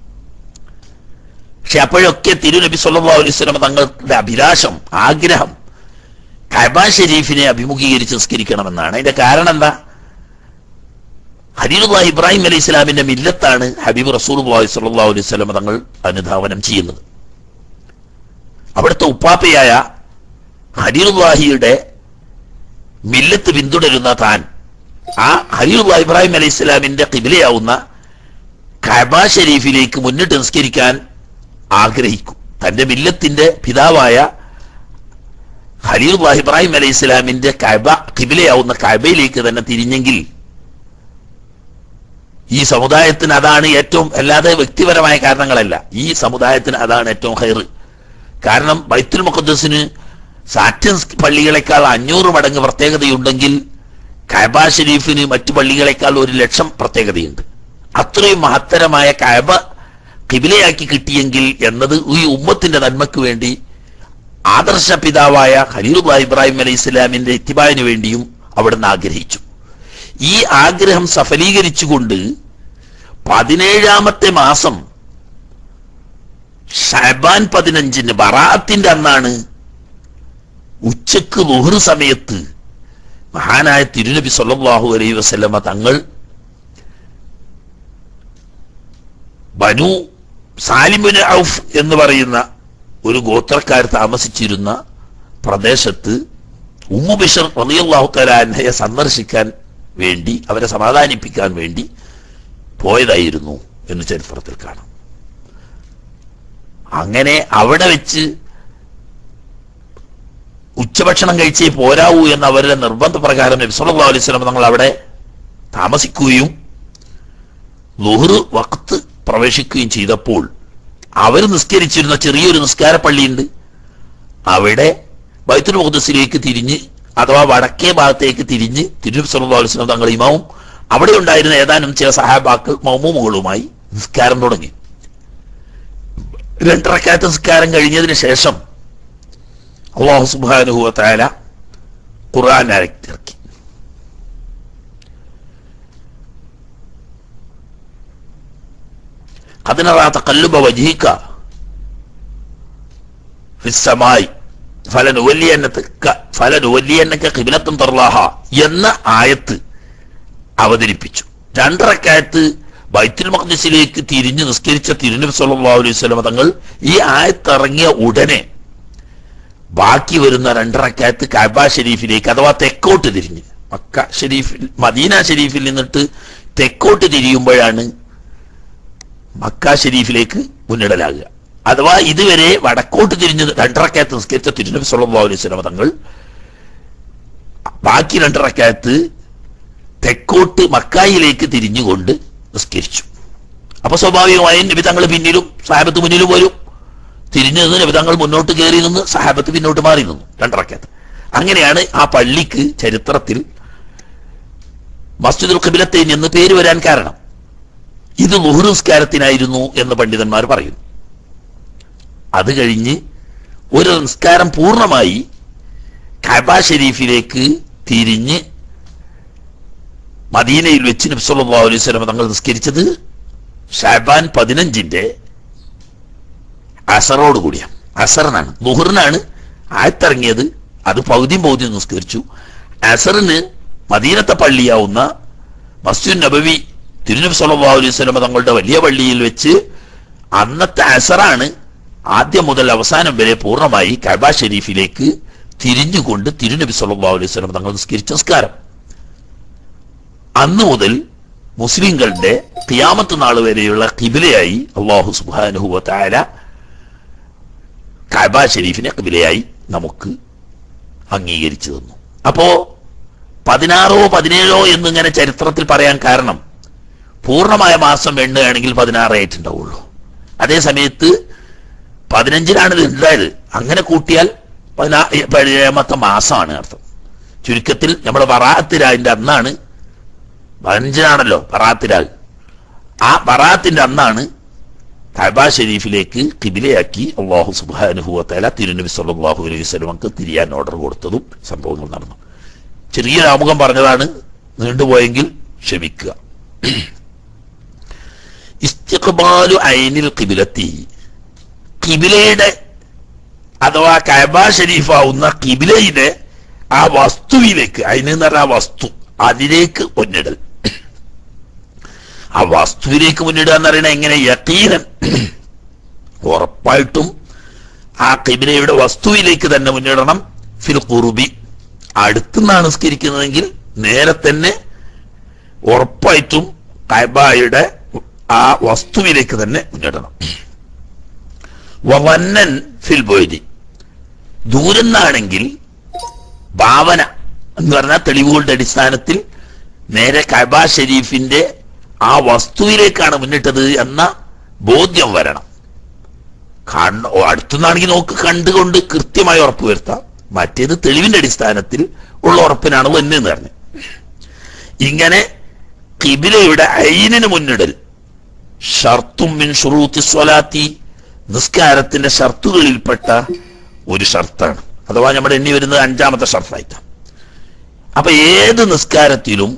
പക്ഷെ അപ്പോഴൊക്കെ തിരുനബി സല്ലല്ലാഹു അലൈഹി വസല്ലം തങ്ങളുടെ അഭിലാഷം ആഗ്രഹം കഅബ ഷരീഫിനെ അഭിമുഖീകരിച്ച് നിസ്കരിക്കണമെന്നാണ് അതിന്റെ കാരണം എന്താ ഹരീറുല്ലാഹി ഇബ്രാഹിം അലൈഹി ഇസ്ലാമിന്റെ മില്ലത്താണ് ഹബീബ് റസൂലുള്ളാഹി സ്വല്ലല്ലാഹു അലൈഹി വസല്ലം തങ്ങൾ അനുധാവനം ചെയ്യുന്നത് അവിടുത്തെ ഉപ്പാപ്പയായ ഹരീറുല്ലാഹിയുടെ മില്ലത്ത് പിന്തുടരുന്ന താൻ ആ ഹരീറുല്ലാ ഇബ്രാഹിം അലൈഹി ഇസ്ലാമിന്റെ കിബിലയാവുന്ന കഅബ ഷരീഫിലേക്ക് മുന്നിട്ട് നിസ്കരിക്കാൻ ആഗ്രഹിക്കും തന്റെ മില്ലത്തിന്റെ പിതാവായ ഖലീലുല്ലാ ഇബ്രാഹിം അലൈഹി ഇസ്ലാമിന്റെ കഅബ കിബിലയാവുന്ന കഅബയിലേക്ക് തന്നെ തിരിഞ്ഞെങ്കിൽ ഈ സമുദായത്തിന് അതാണ് ഏറ്റവും അല്ലാതെ വ്യക്തിപരമായ കാരണങ്ങളല്ല ഈ സമുദായത്തിന് അതാണ് ഏറ്റവും ഹൈർ കാരണം ബൈത്തുൽ മുഖദ്സിന് സാറ്റൻ പള്ളികളെക്കാൾ അഞ്ഞൂറ് മടങ്ങ് പ്രത്യേകതയുണ്ടെങ്കിൽ കഅബ ഷരീഫിന് മറ്റു പള്ളികളെക്കാൾ ഒരു ലക്ഷം പ്രത്യേകതയുണ്ട് അത്രയും മഹത്തരമായ കഅബ കിബിലയാക്കി കിട്ടിയെങ്കിൽ എന്നത് ഈ ഉമ്മത്തിന്റെ നന്മയ്ക്ക് വേണ്ടി ആദർശ പിതാവായ ഖലീലുല്ലാ ഇബ്രാഹിം അലൈഹി ഇസ്ലാമിന്റെ ഇത്തിബാവിന് വേണ്ടിയും അവിടുന്ന് ആഗ്രഹിച്ചു ഈ ആഗ്രഹം സഫലീകരിച്ചുകൊണ്ട് പതിനേഴാമത്തെ മാസം ഷാബാൻ പതിനഞ്ചിന് ബറാത്തിന്റെ അന്നാണ് ഉച്ചക്ക് ലുഹർ സമയത്ത് മഹാനായ തിരുനബി സല്ലല്ലാഹു അലൈഹി വസല്ലമ തങ്ങൾ ബനു സാലിബിന് ഔഫ് എന്ന് പറയുന്ന ഒരു ഗോത്രക്കാർ താമസിച്ചിരുന്ന പ്രദേശത്ത് ഉമ്മു ബിഷർ റളിയല്ലാഹു തആല അൻഹയെ സന്ദർശിക്കാൻ വേണ്ടി അവരെ സമാധാനിപ്പിക്കാൻ വേണ്ടി പോയതായിരുന്നു എന്ന് ചരിത്രത്തിൽ കാണാം അങ്ങനെ അവിടെ വെച്ച് ഉച്ചഭക്ഷണം കഴിച്ചേ പോരാവൂ എന്ന അവരുടെ നിർബന്ധപ്രകാരം നബി സല്ലല്ലാഹു അലൈഹി വസല്ലം തങ്ങൾ അവിടെ താമസിക്കുകയും ലുഹ്റ് വഖത്ത് പ്രവേശിക്കുകയും ചെയ്തപ്പോൾ അവർ നിസ്കരിച്ചിരുന്ന ചെറിയൊരു നിസ്കാര പള്ളിയുണ്ട് അവിടെ ബൈത്തുൽ മുഖദ്സിലേക്ക് തിരിഞ്ഞ് അഥവാ വടക്കേ ഭാഗത്തേക്ക് തിരിഞ്ഞ് തിരുനബി സല്ലല്ലാഹു അലൈഹി വസല്ലം തങ്ങൾ ഇമാവും അവിടെ ഉണ്ടായിരുന്ന ഏതാനും ചില സഹാബാക്കൾ മൗമൂമുകളുമായി നിസ്കാരം തുടങ്ങി രണ്ടറക്കാത്ത നിസ്കാരം കഴിഞ്ഞതിന് ശേഷം അള്ളാഹു സുബ്ഹാനഹു വ തആല ഖുർആൻ ഇറക്കി അതിനറാ തഖല്ലുബ വജ്ഹിക ഫിസ്സമായി ഫലനുവല്ലിയന്നക ഫലനുവല്ലിയന്നക ഖിബ്ലത്തുൻ തർലാഹ എന്ന ആയത്ത് അവതരിപ്പിച്ചു രണ്ടറക്കായത്ത് ബൈത്തുൽ മഖ്ദിസിലേക്ക് തിരിഞ്ഞ് നിസ്കരിച്ച തിരുനബി സല്ലല്ലാഹു അലൈഹി വസല്ലം തങ്ങൾ ഈ ആയത്ത് ഇറങ്ങിയ ഉടനെ ബാക്കി വരുന്ന രണ്ടറക്കായത്ത് കഅബ ഷരീഫിലേക്ക് അഥവാ തെക്കോട്ട് തിരിഞ്ഞ് മക്ക ഷരീഫിൽ മദീന ഷരീഫിൽ നിന്നിട്ട് തെക്കോട്ട് തിരിയുമ്പോഴാണ് മക്ക ഷരീഫിലേക്ക് മുന്നിടലാകുക അഥവാ ഇതുവരെ വടക്കോട്ട് തിരിഞ്ഞ് രണ്ടറക്കായത്ത് നിസ്കരിച്ച തിരുനബി സല്ലല്ലാഹു അലൈഹി വസല്ലം തങ്ങൾ ബാക്കി രണ്ടറക്കായത്ത് തെക്കോട്ട് മക്കായിലേക്ക് തിരിഞ്ഞുകൊണ്ട് നിസ്കരിച്ചു അപ്പൊ സ്വാഭാവികമായും നബി തങ്ങൾ പിന്നിലും സാഹബത്ത് മുന്നിലും വരും തിരിഞ്ഞു നിന്ന് നബി തങ്ങൾ മുന്നോട്ട് കയറി നിന്ന് സഹാബത്ത് പിന്നോട്ട് മാറി നിന്നു രണ്ടറക്കത്ത് അങ്ങനെയാണ് ആ പള്ളിക്ക് ചരിത്രത്തിൽ മസ്ജിദുൽ ഖിബിലത്തൈൻ എന്ന് പേര് വരാൻ കാരണം ഇത് ലുഹുറുസ്കാരത്തിനായിരുന്നു എന്ന് പണ്ഡിതന്മാർ പറയുന്നു അത് കഴിഞ്ഞ് ഒരു നിസ്കാരം പൂർണ്ണമായി കബ ഷരീഫിലേക്ക് തിരിഞ്ഞ് മദീനയിൽ വെച്ച് നബി സല്ലല്ലാഹു അലൈഹി വസല്ലം തങ്ങൾ നിസ്കരിച്ചത് ഷാബാൻ പതിനഞ്ചിന്റെ അസറോട് കൂടിയാണ് അസറിനാണ് ലുഹറിനാണ് ആയത്തിറങ്ങിയത് അത് പകുതിയും പകുതിയും നിസ്കരിച്ചു അസറിന് മദീനത്തെ പള്ളിയാവുന്ന മസ്ജിദ് നബവി തിരുനബി സല്ലല്ലാഹു അലൈഹി വസല്ലം തങ്ങളുടെ വലിയ പള്ളിയിൽ വെച്ച് അന്നത്തെ അസറാണ് ആദ്യം മുതൽ അവസാനം വരെ പൂർണ്ണമായി കബ ഷരീഫിലേക്ക് തിരിഞ്ഞുകൊണ്ട് തിരുനബി സല്ലല്ലാഹു അലൈഹി വസല്ലം തങ്ങൾ നിസ്കരിച്ച നിസ്കാരം അന്ന് മുതൽ മുസ്ലിങ്ങളുടെ ഖിയാമത്ത് നാൾ വരെയുള്ള കിബിലയായി അള്ളാഹു സുബ്ഹാനഹു വ തആല കഅബ ഷരീഫിനെ കിബിലയായി നമുക്ക് അംഗീകരിച്ചു തന്നു അപ്പോ പതിനാറോ പതിനേഴോ എന്നിങ്ങനെ ചരിത്രത്തിൽ പറയാൻ കാരണം പൂർണ്ണമായ മാസം എണ്ണുകയാണെങ്കിൽ പതിനാറേ ആയിട്ടുണ്ടാവുള്ളൂ അതേ സമയത്ത് പതിനഞ്ചിനാണ് ഇത് ഉണ്ടായത് അങ്ങനെ കൂട്ടിയാൽ പതിനാ പതിനേഴാമത്തെ മാസമാണ് അർത്ഥം ചുരുക്കത്തിൽ നമ്മുടെ വറാത്തിരാജിന്റെ അന്നാണ് പതിനഞ്ചിനാണല്ലോ ബറാത്തിരാൽ ആ ബറാത്തിന്റെ അന്നാണ് കബ ഷരീഫിലേക്ക് കിബിലയാക്കി അള്ളാഹു സുബാനുഭവത്തല തിരുനബി സല്ലല്ലാഹു അലൈഹി വസല്ലമക്ക് തിരിയാൻ ഓർഡർ കൊടുത്തതും സംഭവങ്ങൾ നടന്നു ചെറിയ ആമുഖം പറഞ്ഞതാണ് നീണ്ടുപോയെങ്കിൽ ക്ഷമിക്കുക ഇസ്തിഖ്ബാലു ഐനിൽ കിബിലത്തി കിബിലയുടെ അഥവാ കഅബ ഷരീഫാവുന്ന കിബിലയുടെ ആ വസ്തുവിലേക്ക് അതിന് എന്ന് പറഞ്ഞ ആ വസ്തു അതിലേക്ക് മുന്നിടൽ ആ വസ്തുവിലേക്ക് മുന്നിടുക എന്ന് പറയുന്നത് എങ്ങനെ യക്കീനൻ ഉറപ്പായിട്ടും ആ കിബിലയുടെ വസ്തുവിലേക്ക് തന്നെ മുന്നിടണം ഫിൽ കുറുബി അടുത്തുനിന്നാണ് നിസ്കരിക്കുന്നതെങ്കിൽ നേരെ തന്നെ ഉറപ്പായിട്ടും കൈബായുടെ ആ വസ്തുവിലേക്ക് തന്നെ മുന്നിടണം വന്നൻ ഫിൽ ബോയ്തി ദൂരെന്നാണെങ്കിൽ ഭാവന എന്ന് പറഞ്ഞാൽ തെളിവുകളുടെ അടിസ്ഥാനത്തിൽ നേരെ കബ ഷരീഫിന്റെ ആ വസ്തുവിലേക്കാണ് മുന്നിട്ടത് എന്ന ബോധ്യം വരണം കണ്ണ് ഓ, അടുത്തുനിന്നാണെങ്കിൽ നോക്ക് കണ്ടുകൊണ്ട് കൃത്യമായി ഉറപ്പ് വരുത്താം മറ്റേത് തെളിവിന്റെ അടിസ്ഥാനത്തിൽ ഉള്ള ഉറപ്പിനാണ് വന്ന് എന്ന് പറഞ്ഞു ഇങ്ങനെ കിബിലയുടെ ഐനിന് മുന്നിടൽ ഷർത്തും മിൻ ഷുറൂത്തി സ്വലാത്തി നിസ്കാരത്തിന്റെ ഷർത്തുകളിൽപ്പെട്ട ഒരു ഷർത്താണ് അഥവാ നമ്മുടെ എണ്ണി വരുന്നത് അഞ്ചാമത്തെ ഷർത്തായിട്ടാണ് അപ്പൊ ഏത് നിസ്കാരത്തിലും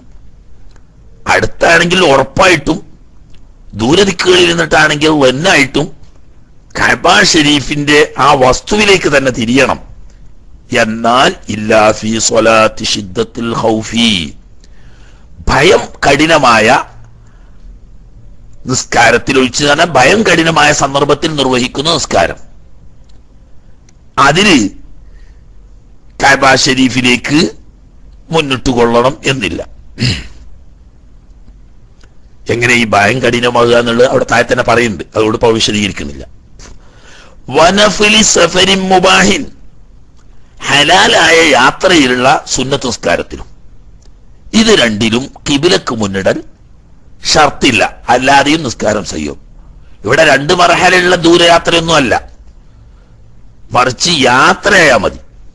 അടുത്താണെങ്കിൽ ഉറപ്പായിട്ടും ദൂരദിക്കുകളിൽ നിന്നിട്ടാണെങ്കിൽ വന്നായിട്ടും കഅബ ഷരീഫിന്റെ ആ വസ്തുവിലേക്ക് തന്നെ തിരിയണം എന്നാൽ ഇല്ലാ ഫീ സ്വലാത്തി ഷിദ്ദത്തിൽ ഖൗഫി ഭയം കഠിനമായ നിസ്കാരത്തിൽ ഒഴിച്ചു തന്നെ ഭയം കഠിനമായ സന്ദർഭത്തിൽ നിർവഹിക്കുന്ന നിസ്കാരം അതിന് കഅബ ഷരീഫിലേക്ക് മുന്നിട്ട് കൊള്ളണം എന്നില്ല എങ്ങനെ ഈ ഭയം കഠിനമാകുക എന്നുള്ളത് അവിടെ താഴെ തന്നെ പറയുന്നുണ്ട് അതുകൊണ്ട് ഇപ്പോൾ വിശദീകരിക്കുന്നില്ല വനഫിലി സഫരിൻ മുബാഹിൻ ഹലാലായ യാത്രയിലുള്ള സുന്നത്ത് നിസ്കാരത്തിലും ഇത് രണ്ടിലും കിബിലക്ക് മുന്നിടൽ ഷർത്തില്ല അല്ലാതെയും നിസ്കാരം ചെയ്യും ഇവിടെ രണ്ട് മറഹലുള്ള ദൂരയാത്രയൊന്നും അല്ല മറിച്ച് യാത്രയായാ മതി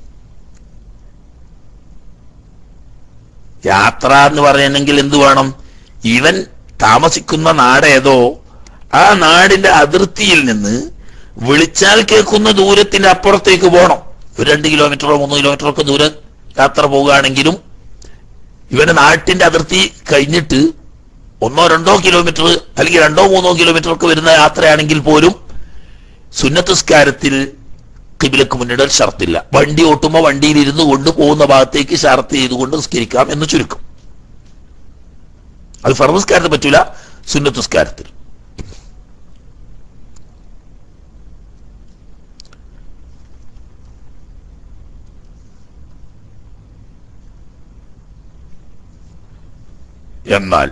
യാത്ര എന്ന് പറയണമെങ്കിൽ എന്ത് വേണം ഇവൻ താമസിക്കുന്ന നാട് ഏതോ ആ നാടിന്റെ അതിർത്തിയിൽ നിന്ന് വിളിച്ചാൽ കേൾക്കുന്ന ദൂരത്തിന്റെ അപ്പുറത്തേക്ക് പോകണം ഒരു രണ്ട് കിലോമീറ്ററോ മൂന്ന് കിലോമീറ്ററോ ഒക്കെ ദൂരം യാത്ര പോവുകയാണെങ്കിലും ഇവന്റെ നാട്ടിന്റെ അതിർത്തി കഴിഞ്ഞിട്ട് ഒന്നോ രണ്ടോ കിലോമീറ്റർ അല്ലെങ്കിൽ രണ്ടോ മൂന്നോ കിലോമീറ്റർ ഒക്കെ വരുന്ന യാത്രയാണെങ്കിൽ പോലും സുന്നത്തസ്കാരത്തിൽ കിബിലക്ക് മുന്നിടൽ ഷർത്തില്ല വണ്ടി ഓട്ടുമ്പോൾ വണ്ടിയിൽ ഇരുന്ന് കൊണ്ട് പോകുന്ന ഭാഗത്തേക്ക് ഷർത്ത് ചെയ്തുകൊണ്ട് നിസ്കരിക്കാം എന്ന് ചുരുക്കം അത് ഫർമസ്കാരത്തിൽ പറ്റൂല സുന്നത്തസ്കാരത്തിൽ എന്നാൽ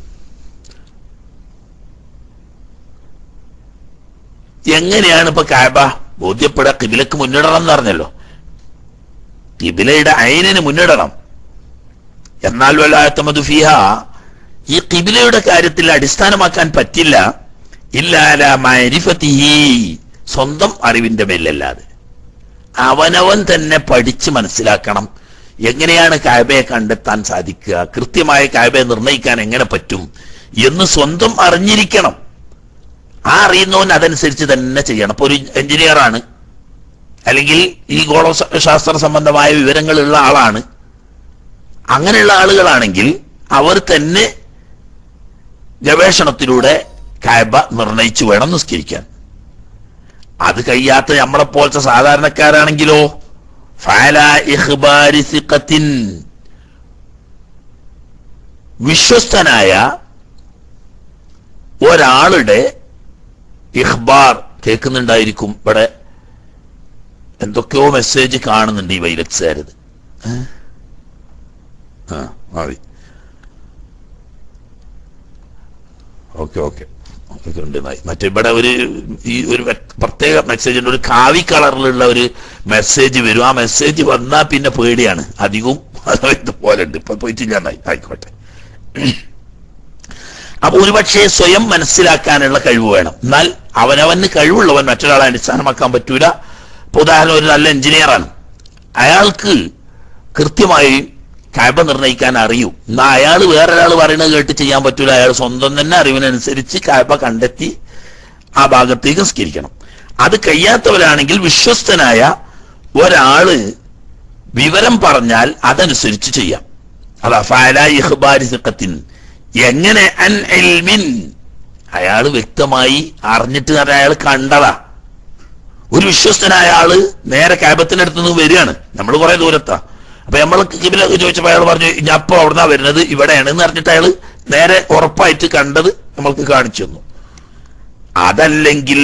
എങ്ങനെയാണ് ഇപ്പൊ കാബ ബോധ്യപ്പെടാ കിബിലക്ക് മുന്നിടണം എന്ന് പറഞ്ഞല്ലോ കിബിലയുടെ അയനിന് മുന്നിടണം എന്നാൽ വല്ലാത്തമതു ഫിഹ ഈ കിബിലയുടെ കാര്യത്തിൽ അടിസ്ഥാനമാക്കാൻ പറ്റില്ല ഇല്ലാല മരിഫത്തിഹി സ്വന്തം അറിവിന്റെ മേലല്ലാതെ അവനവൻ തന്നെ പഠിച്ച് മനസ്സിലാക്കണം എങ്ങനെയാണ് കായബയെ കണ്ടെത്താൻ സാധിക്കുക കൃത്യമായ കായബയെ നിർണ്ണയിക്കാൻ എങ്ങനെ പറ്റും എന്ന് സ്വന്തം അറിഞ്ഞിരിക്കണം ആ അറിയുന്നവൻ അതനുസരിച്ച് തന്നെ ചെയ്യണം ഇപ്പൊ ഒരു എഞ്ചിനീയർ ആണ് അല്ലെങ്കിൽ ഈ ഗോള ശാസ്ത്ര സംബന്ധമായ വിവരങ്ങളുള്ള ആളാണ് അങ്ങനെയുള്ള ആളുകളാണെങ്കിൽ അവർ തന്നെ ഗവേഷണത്തിലൂടെ കായബ നിർണയിച്ചു വേണം നിസ്കരിക്കാൻ അത് കഴിയാത്ത നമ്മളെ പോലത്തെ സാധാരണക്കാരാണെങ്കിലോ ഫഅല ഇഖ്ബാരി സിഖത്തിൻ വിശ്വസ്തനായ ഒരാളുടെ ഇഖ്ബാർ കേൾക്കുന്നുണ്ടായിരിക്കും ഇവിടെ എന്തൊക്കെയോ മെസ്സേജ് കാണുന്നുണ്ട് ഈ വൈലക്സാരത് ആ മതി ഓക്കെ ഓക്കെ ഉണ്ട് നായി. മറ്റേ ഇവിടെ ഒരു ഈ ഒരു വ്യ- പ്രത്യേക മെസ്സേജ് ഉണ്ട് ഒരു കാവി കളറിലുള്ള ഒരു മെസ്സേജ് വരും ആ മെസ്സേജ് വന്നാൽ പിന്നെ പേടിയാണ് അധികവും ഇതുപോലെ ഉണ്ട് ഇപ്പൊ പോയിട്ടില്ല എന്നായി ആയിക്കോട്ടെ അപ്പൊ ഒരുപക്ഷെ സ്വയം മനസ്സിലാക്കാനുള്ള കഴിവ് വേണം എന്നാൽ അവനവന് കഴിവുള്ളവൻ മറ്റൊരാളെ അടിസ്ഥാനമാക്കാൻ പറ്റൂല ഇപ്പൊ ഉദാഹരണം ഒരു നല്ല എഞ്ചിനീയറാണ് അയാൾക്ക് കൃത്യമായി കഴബ നിർണ്ണയിക്കാൻ അറിയൂ എന്നാ അയാൾ വേറൊരാൾ പറയുന്നത് കേട്ട് ചെയ്യാൻ പറ്റൂല അയാൾ സ്വന്തം തന്നെ അറിവിനനുസരിച്ച് കഴബ കണ്ടെത്തി ആ ഭാഗത്തേക്ക് നിസ്കരിക്കണം അത് കഴിയാത്തവരാണെങ്കിൽ വിശ്വസ്തനായ ഒരാള് വിവരം പറഞ്ഞാൽ അതനുസരിച്ച് ചെയ്യാം അതാ ഫാല ഇഹ്ബാരി സിഖത്തിൻ എങ്ങനെ അൻ ഇൽമിൻ അയാൾ വ്യക്തമായി അറിഞ്ഞിട്ട് അത് അയാൾ കണ്ടതാ ഒരു വിശ്വസ്തനായ ആള് നേരെ കാബത്തിനടുത്ത് നിന്ന് വരികയാണ് നമ്മൾ കുറെ ദൂരത്താ അപ്പൊ നമ്മൾ കിബിലൊക്കെ ചോദിച്ചപ്പോ അയാൾ പറഞ്ഞു ഞാൻ അപ്പൊ അവിടുന്നാ വരുന്നത് ഇവിടെയാണ് എന്ന് പറഞ്ഞിട്ട് അയാൾ നേരെ ഉറപ്പായിട്ട് കണ്ടത് നമ്മൾക്ക് കാണിച്ചു തന്നു അതല്ലെങ്കിൽ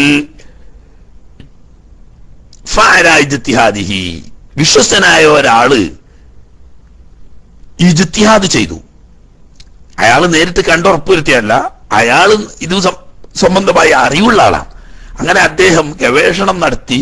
ഫഅല ഇജ്തിഹാദിഹി. വിശ്വസ്തനായ ഒരാള് ഇജ്തിഹാദ് ചെയ്തു അയാൾ നേരിട്ട് കണ്ടുറപ്പുവരുത്തിയല്ല അയാൾ ഇത് സം- സംബന്ധമായ അറിവുള്ള ആളാണ് അങ്ങനെ അദ്ദേഹം ഗവേഷണം നടത്തി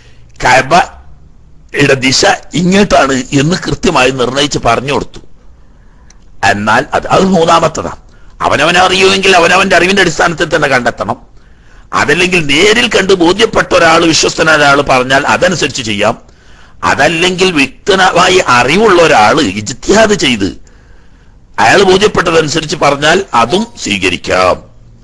കബയുടെ ദിശ ഇങ്ങോട്ടാണ് എന്ന് കൃത്യമായി നിർണയിച്ച് പറഞ്ഞു കൊടുത്തു എന്നാൽ അത് അത് മൂന്നാമത്തതാണ് അവനവനെ അറിയുമെങ്കിൽ അവനവന്റെ അറിവിന്റെ അടിസ്ഥാനത്തിൽ തന്നെ കണ്ടെത്തണം അതല്ലെങ്കിൽ നേരിൽ കണ്ട് ബോധ്യപ്പെട്ട ഒരാൾ വിശ്വസ്തനായ ഒരാൾ പറഞ്ഞാൽ അതനുസരിച്ച് ചെയ്യാം അതല്ലെങ്കിൽ വ്യക്തമായി അറിവുള്ള ഒരാൾ ഇജ്തിഹാദ് ചെയ്ത് അയാൾ ബോധ്യപ്പെട്ടതനുസരിച്ച് പറഞ്ഞാൽ അതും സ്വീകരിക്കാം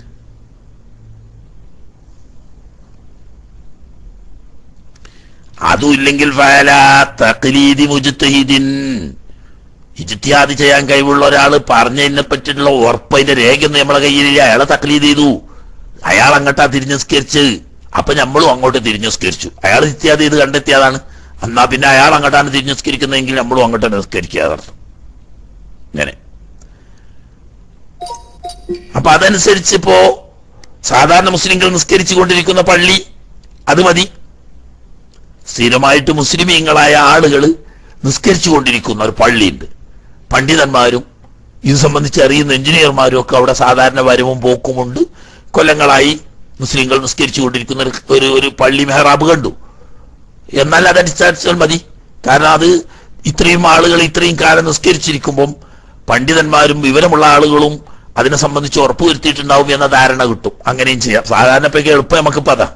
അതും ഇല്ലെങ്കിൽ ഫഅല തഖ്ലീദി മുജ്തഹിദിൻ ഇജ്തിഹാദ് ചെയ്യാൻ കഴിവുള്ള ഒരാൾ പറഞ്ഞതിനെ പറ്റിയിട്ടുള്ള ഉറപ്പ് അതിന്റെ രേഖയൊന്നും നമ്മളെ കയ്യിലില്ല അയാളെ തക്ലീദ് ചെയ്തു അയാൾ അങ്ങോട്ടാ തിരിഞ്ഞ് നിസ്കരിച്ച് അപ്പൊ നമ്മളും അങ്ങോട്ട് തിരിഞ്ഞു നിസ്കരിച്ചു അയാൾ നിത്യാതെ ഇത് കണ്ടെത്തിയതാണ് എന്നാ പിന്നെ അയാൾ അങ്ങോട്ടാണ് തിരിഞ്ഞു നിസ്കരിക്കുന്നതെങ്കിൽ നമ്മളും അങ്ങോട്ടാണ് നിസ്കരിക്കാതെ ഇങ്ങനെ അപ്പൊ അതനുസരിച്ച് ഇപ്പോ സാധാരണ മുസ്ലിങ്ങൾ നിസ്കരിച്ചു കൊണ്ടിരിക്കുന്ന പള്ളി അത് മതി സ്ഥിരമായിട്ട് മുസ്ലിമീങ്ങളായ ആളുകൾ നിസ്കരിച്ചു കൊണ്ടിരിക്കുന്ന ഒരു പള്ളിയുണ്ട് പണ്ഡിതന്മാരും ഇത് സംബന്ധിച്ച് അറിയുന്ന എഞ്ചിനീയർമാരും ഒക്കെ അവിടെ സാധാരണ വരവും പോക്കുമുണ്ട് കൊല്ലങ്ങളായി മുസ്ലിങ്ങൾ നിസ്കരിച്ചു കൊണ്ടിരിക്കുന്ന ഒരു- ഒരു ഒരു പള്ളി മെഹറാബ് കണ്ടു എന്നാൽ അതടിസ്ഥാനിച്ചാൽ മതി കാരണം അത് ഇത്രയും ആളുകൾ ഇത്രയും കാലം നിസ്കരിച്ചിരിക്കുമ്പം പണ്ഡിതന്മാരും വിവരമുള്ള ആളുകളും അതിനെ സംബന്ധിച്ച് ഉറപ്പുവരുത്തിയിട്ടുണ്ടാവും എന്ന ധാരണ കിട്ടും അങ്ങനെയും ചെയ്യാം സാധാരണ ഇപ്പൊ എളുപ്പം നമുക്കിപ്പോ അതാ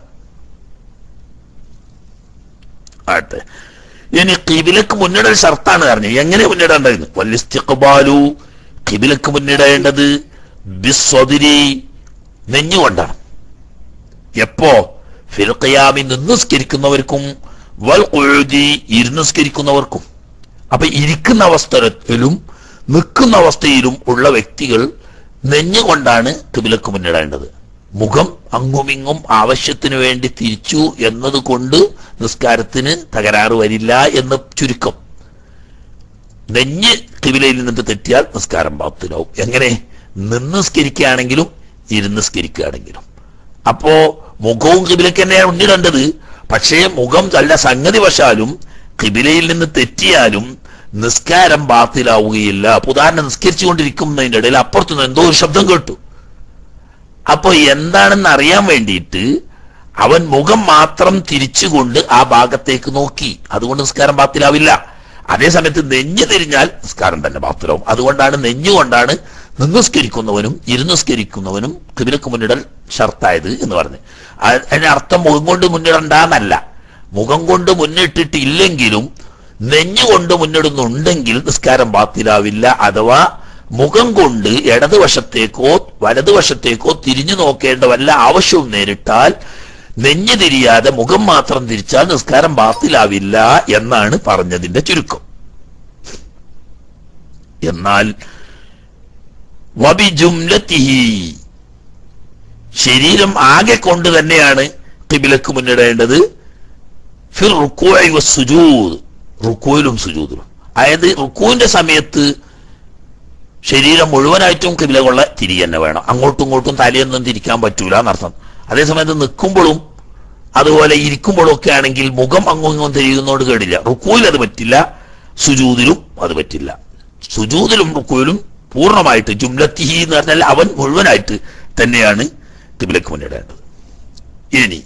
ആട്ടെ ഇനി കിബിലക്ക് മുന്നിടൽ ഷർത്താണ് പറഞ്ഞു എങ്ങനെ മുന്നിടേണ്ടത് വല്ലിസ്തിഖ്ബാലു കിബിലക്ക് മുന്നിടേണ്ടത് ബിസ്വദിരി നെഞ്ഞുകൊണ്ടാണ് എപ്പോ ഫിൽഖിയാമി നിന്നുസ്കരിക്കുന്നവർക്കും വൽ ഉഴുതി ഇരുന്നുസ്കരിക്കുന്നവർക്കും അപ്പൊ ഇരിക്കുന്ന അവസരത്തിലും നിൽക്കുന്ന അവസ്ഥയിലും ഉള്ള വ്യക്തികൾ നെഞ്ഞുകൊണ്ടാണ് കിബിലക്ക് മുന്നിടേണ്ടത് മുഖം അങ്ങുമിങ്ങും ആവശ്യത്തിന് വേണ്ടി തിരിച്ചു എന്നതുകൊണ്ട് നിസ്കാരത്തിന് തകരാറ് വരില്ല എന്ന് ചുരുക്കം നെഞ്ഞ് കിബിലയിൽ നിന്നിട്ട് തെറ്റിയാൽ നിസ്കാരം ബാത്തിലാവും എങ്ങനെ നിന്ന് സ്കരിക്കുകയാണെങ്കിലും ഇരുന്ന് സ്കരിക്കുകയാണെങ്കിലും അപ്പോ മുഖവും കിബിലക്ക് തന്നെയാണ് മുന്നിടേണ്ടത് പക്ഷേ മുഖം നല്ല സംഗതി വശാലും കിബിലയിൽ നിന്ന് തെറ്റിയാലും നിസ്കാരം ബാത്തിലാവുകയില്ല അപ്പൊ ഉദാഹരണം നിസ്കരിച്ചുകൊണ്ടിരിക്കുന്നതിന്റെ ഇടയിൽ അപ്പുറത്തുനിന്ന് എന്തോ ഒരു ശബ്ദം കേട്ടു അപ്പൊ എന്താണെന്ന് അറിയാൻ വേണ്ടിയിട്ട് അവൻ മുഖം മാത്രം തിരിച്ചുകൊണ്ട് ആ ഭാഗത്തേക്ക് നോക്കി അതുകൊണ്ട് നിസ്കാരം ബാത്തിലാവില്ല അതേസമയത്ത് നെഞ്ഞു തിരിഞ്ഞാൽ നിസ്കാരം തന്നെ ബാത്തിലാവും അതുകൊണ്ടാണ് നെഞ്ഞുകൊണ്ടാണ് നിന്നുസ്കരിക്കുന്നവനും ഇരുന്നുസ്കരിക്കുന്നവനും കിബിലക്ക് മുന്നിടൽ ഷർത്തായത് എന്ന് പറഞ്ഞു ആ- അതിന്റെ അർത്ഥം മുഖം കൊണ്ട് മുന്നിടണ്ടെന്നല്ല മുഖം കൊണ്ട് മുന്നിട്ടിട്ടില്ലെങ്കിലും നെഞ്ഞുകൊണ്ട് മുന്നിടുന്നുണ്ടെങ്കിൽ നിസ്കാരം ബാത്തിലാവില്ല അഥവാ മുഖം കൊണ്ട് ഇടതുവശത്തേക്കോ വലതുവശത്തേക്കോ തിരിഞ്ഞു നോക്കേണ്ട വല്ല ആവശ്യവും നേരിട്ടാൽ നെഞ്ഞു തിരിയാതെ മുഖം മാത്രം തിരിച്ചാൽ നിസ്കാരം ബാത്തിലാവില്ല എന്നാണ് പറഞ്ഞതിന്റെ ചുരുക്കം എന്നാൽ വബിജുംലത്തിഹി ശരീരം ആകെ കൊണ്ട് തന്നെയാണ് കിബിലക്ക് മുന്നിടേണ്ടത് ഫിർ റുക്കോയ് സുജൂദ് റുക്കോയിലും സുജൂദിലും അതായത് റുക്കുവിന്റെ സമയത്ത് ശരീരം മുഴുവനായിട്ടും കിബില കൊള്ള തിരി തന്നെ വേണം അങ്ങോട്ടും ഇങ്ങോട്ടും തലയൊന്നും തിരിക്കാൻ പറ്റൂല എന്നർത്ഥം അതേസമയത്ത് നിൽക്കുമ്പോഴും അതുപോലെ ഇരിക്കുമ്പോഴും ഒക്കെ ആണെങ്കിൽ മുഖം അങ്ങും ഇങ്ങും തിരിയുന്നോട് കേടില്ല റുക്കുവിൽ അത് പറ്റില്ല സുജൂദിലും അത് പറ്റില്ല സുജൂദിലും റുക്കുവിലും പൂർണ്ണമായിട്ട് ജുംലത്തിഹി എന്ന് പറഞ്ഞാൽ അവൻ മുഴുവനായിട്ട് തന്നെയാണ് കിബിലക്ക് മുന്നിടേണ്ടത് ഇനി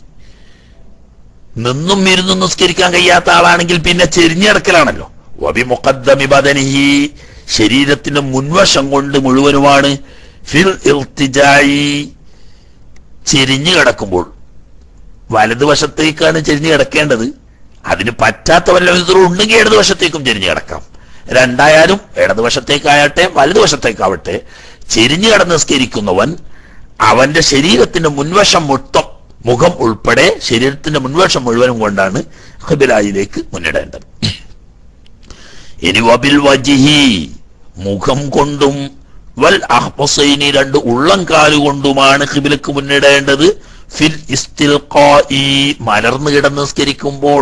നിന്നും ഇരുന്നും നിസ്കരിക്കാൻ കഴിയാത്ത ആളാണെങ്കിൽ പിന്നെ ചെരിഞ്ഞിടക്കലാണല്ലോ വബി മുഖദ്ദമി ബദനിഹി ശരീരത്തിന്റെ മുൻവശം കൊണ്ട് മുഴുവനുമാണ് ഫിൽ ഇർത്തിജായി ചെരിഞ്ഞു കിടക്കുമ്പോൾ വലതുവശത്തേക്കാണ് ചെരിഞ്ഞു കിടക്കേണ്ടത് അതിന് പറ്റാത്ത വല്ല വിധവും ഉണ്ടെങ്കിൽ ഇടതുവശത്തേക്കും ചെരിഞ്ഞു കിടക്കാം രണ്ടായാലും ഇടതുവശത്തേക്കായട്ടെ വലതുവശത്തേക്കാവട്ടെ ചെരിഞ്ഞു കിടന്ന് നിസ്കരിക്കുന്നവൻ അവന്റെ ശരീരത്തിന്റെ മുൻവശം മൊത്തം മുഖം ഉൾപ്പെടെ ശരീരത്തിന്റെ മുൻവശം മുഴുവനും കൊണ്ടാണ് ഖബിലായിലേക്ക് മുന്നിടേണ്ടത് ഇനി വബിൽ വജിഹി മുഖം കൊണ്ടും വൽ അഹ്ബസൈനി രണ്ട് ഉള്ളം കാലുകൊണ്ടുമാണ് ഖിബിലക്ക് മുന്നിടേണ്ടത് ഫിൽ ഇസ്തിൽഖാഇ മലർന്നു കിടന്ന് നിസ്കരിക്കുമ്പോൾ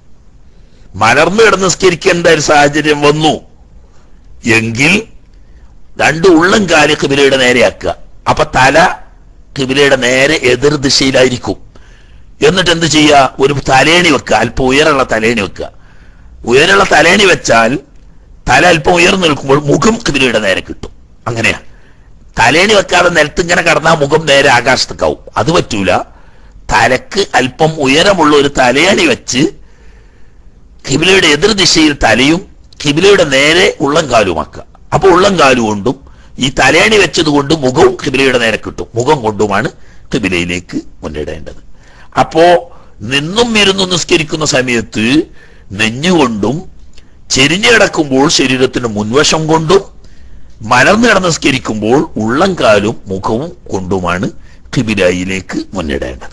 മലർന്നു കിടന്ന് നിസ്കരിക്കേണ്ട ഒരു സാഹചര്യം വന്നു എങ്കിൽ രണ്ട് ഉള്ളം കാല് കിബിലയുടെ നേരെയാക്കുക അപ്പൊ തല കിബിലയുടെ നേരെ എതിർ ദിശയിലായിരിക്കും എന്നിട്ട് എന്ത് ചെയ്യുക ഒരു തലേണി വെക്കുക അല്പം ഉയരമുള്ള തലേണി വെക്കുക ഉയരമുള്ള തലേണി വെച്ചാൽ തല അല്പം ഉയർന്നു നിൽക്കുമ്പോൾ മുഖം കിബിലയുടെ നേരെ കിട്ടും അങ്ങനെയാ തലേണി വെക്കാതെ നിലത്ത് ഇങ്ങനെ കടന്നാൽ മുഖം നേരെ ആകാശത്തേക്കാവും അത് പറ്റൂല തലക്ക് അല്പം ഉയരമുള്ള ഒരു തലയണി വെച്ച് കിബിലയുടെ എതിർ ദിശയിൽ തലയും കിബിലയുടെ നേരെ ഉള്ളം കാലുമാക്കുക അപ്പൊ ഉള്ളം കാലുകൊണ്ടും ഈ തലയണി വെച്ചതുകൊണ്ട് മുഖവും കിബിലയുടെ നേരെ കിട്ടും മുഖം കൊണ്ടുമാണ് കിബിലയിലേക്ക് മുന്നിടേണ്ടത് അപ്പോ നിന്നും ഇരുന്നും നിസ്കരിക്കുന്ന സമയത്ത് നെഞ്ഞുകൊണ്ടും ചെരിഞ്ഞു കിടക്കുമ്പോൾ ശരീരത്തിന്റെ മുൻവശം കൊണ്ടും മലർന്നു കിടന്ന് നിസ്കരിക്കുമ്പോൾ ഉള്ളം കാലും മുഖവും കൊണ്ടുമാണ് കിബിലയിലേക്ക് മുന്നിടേണ്ടത്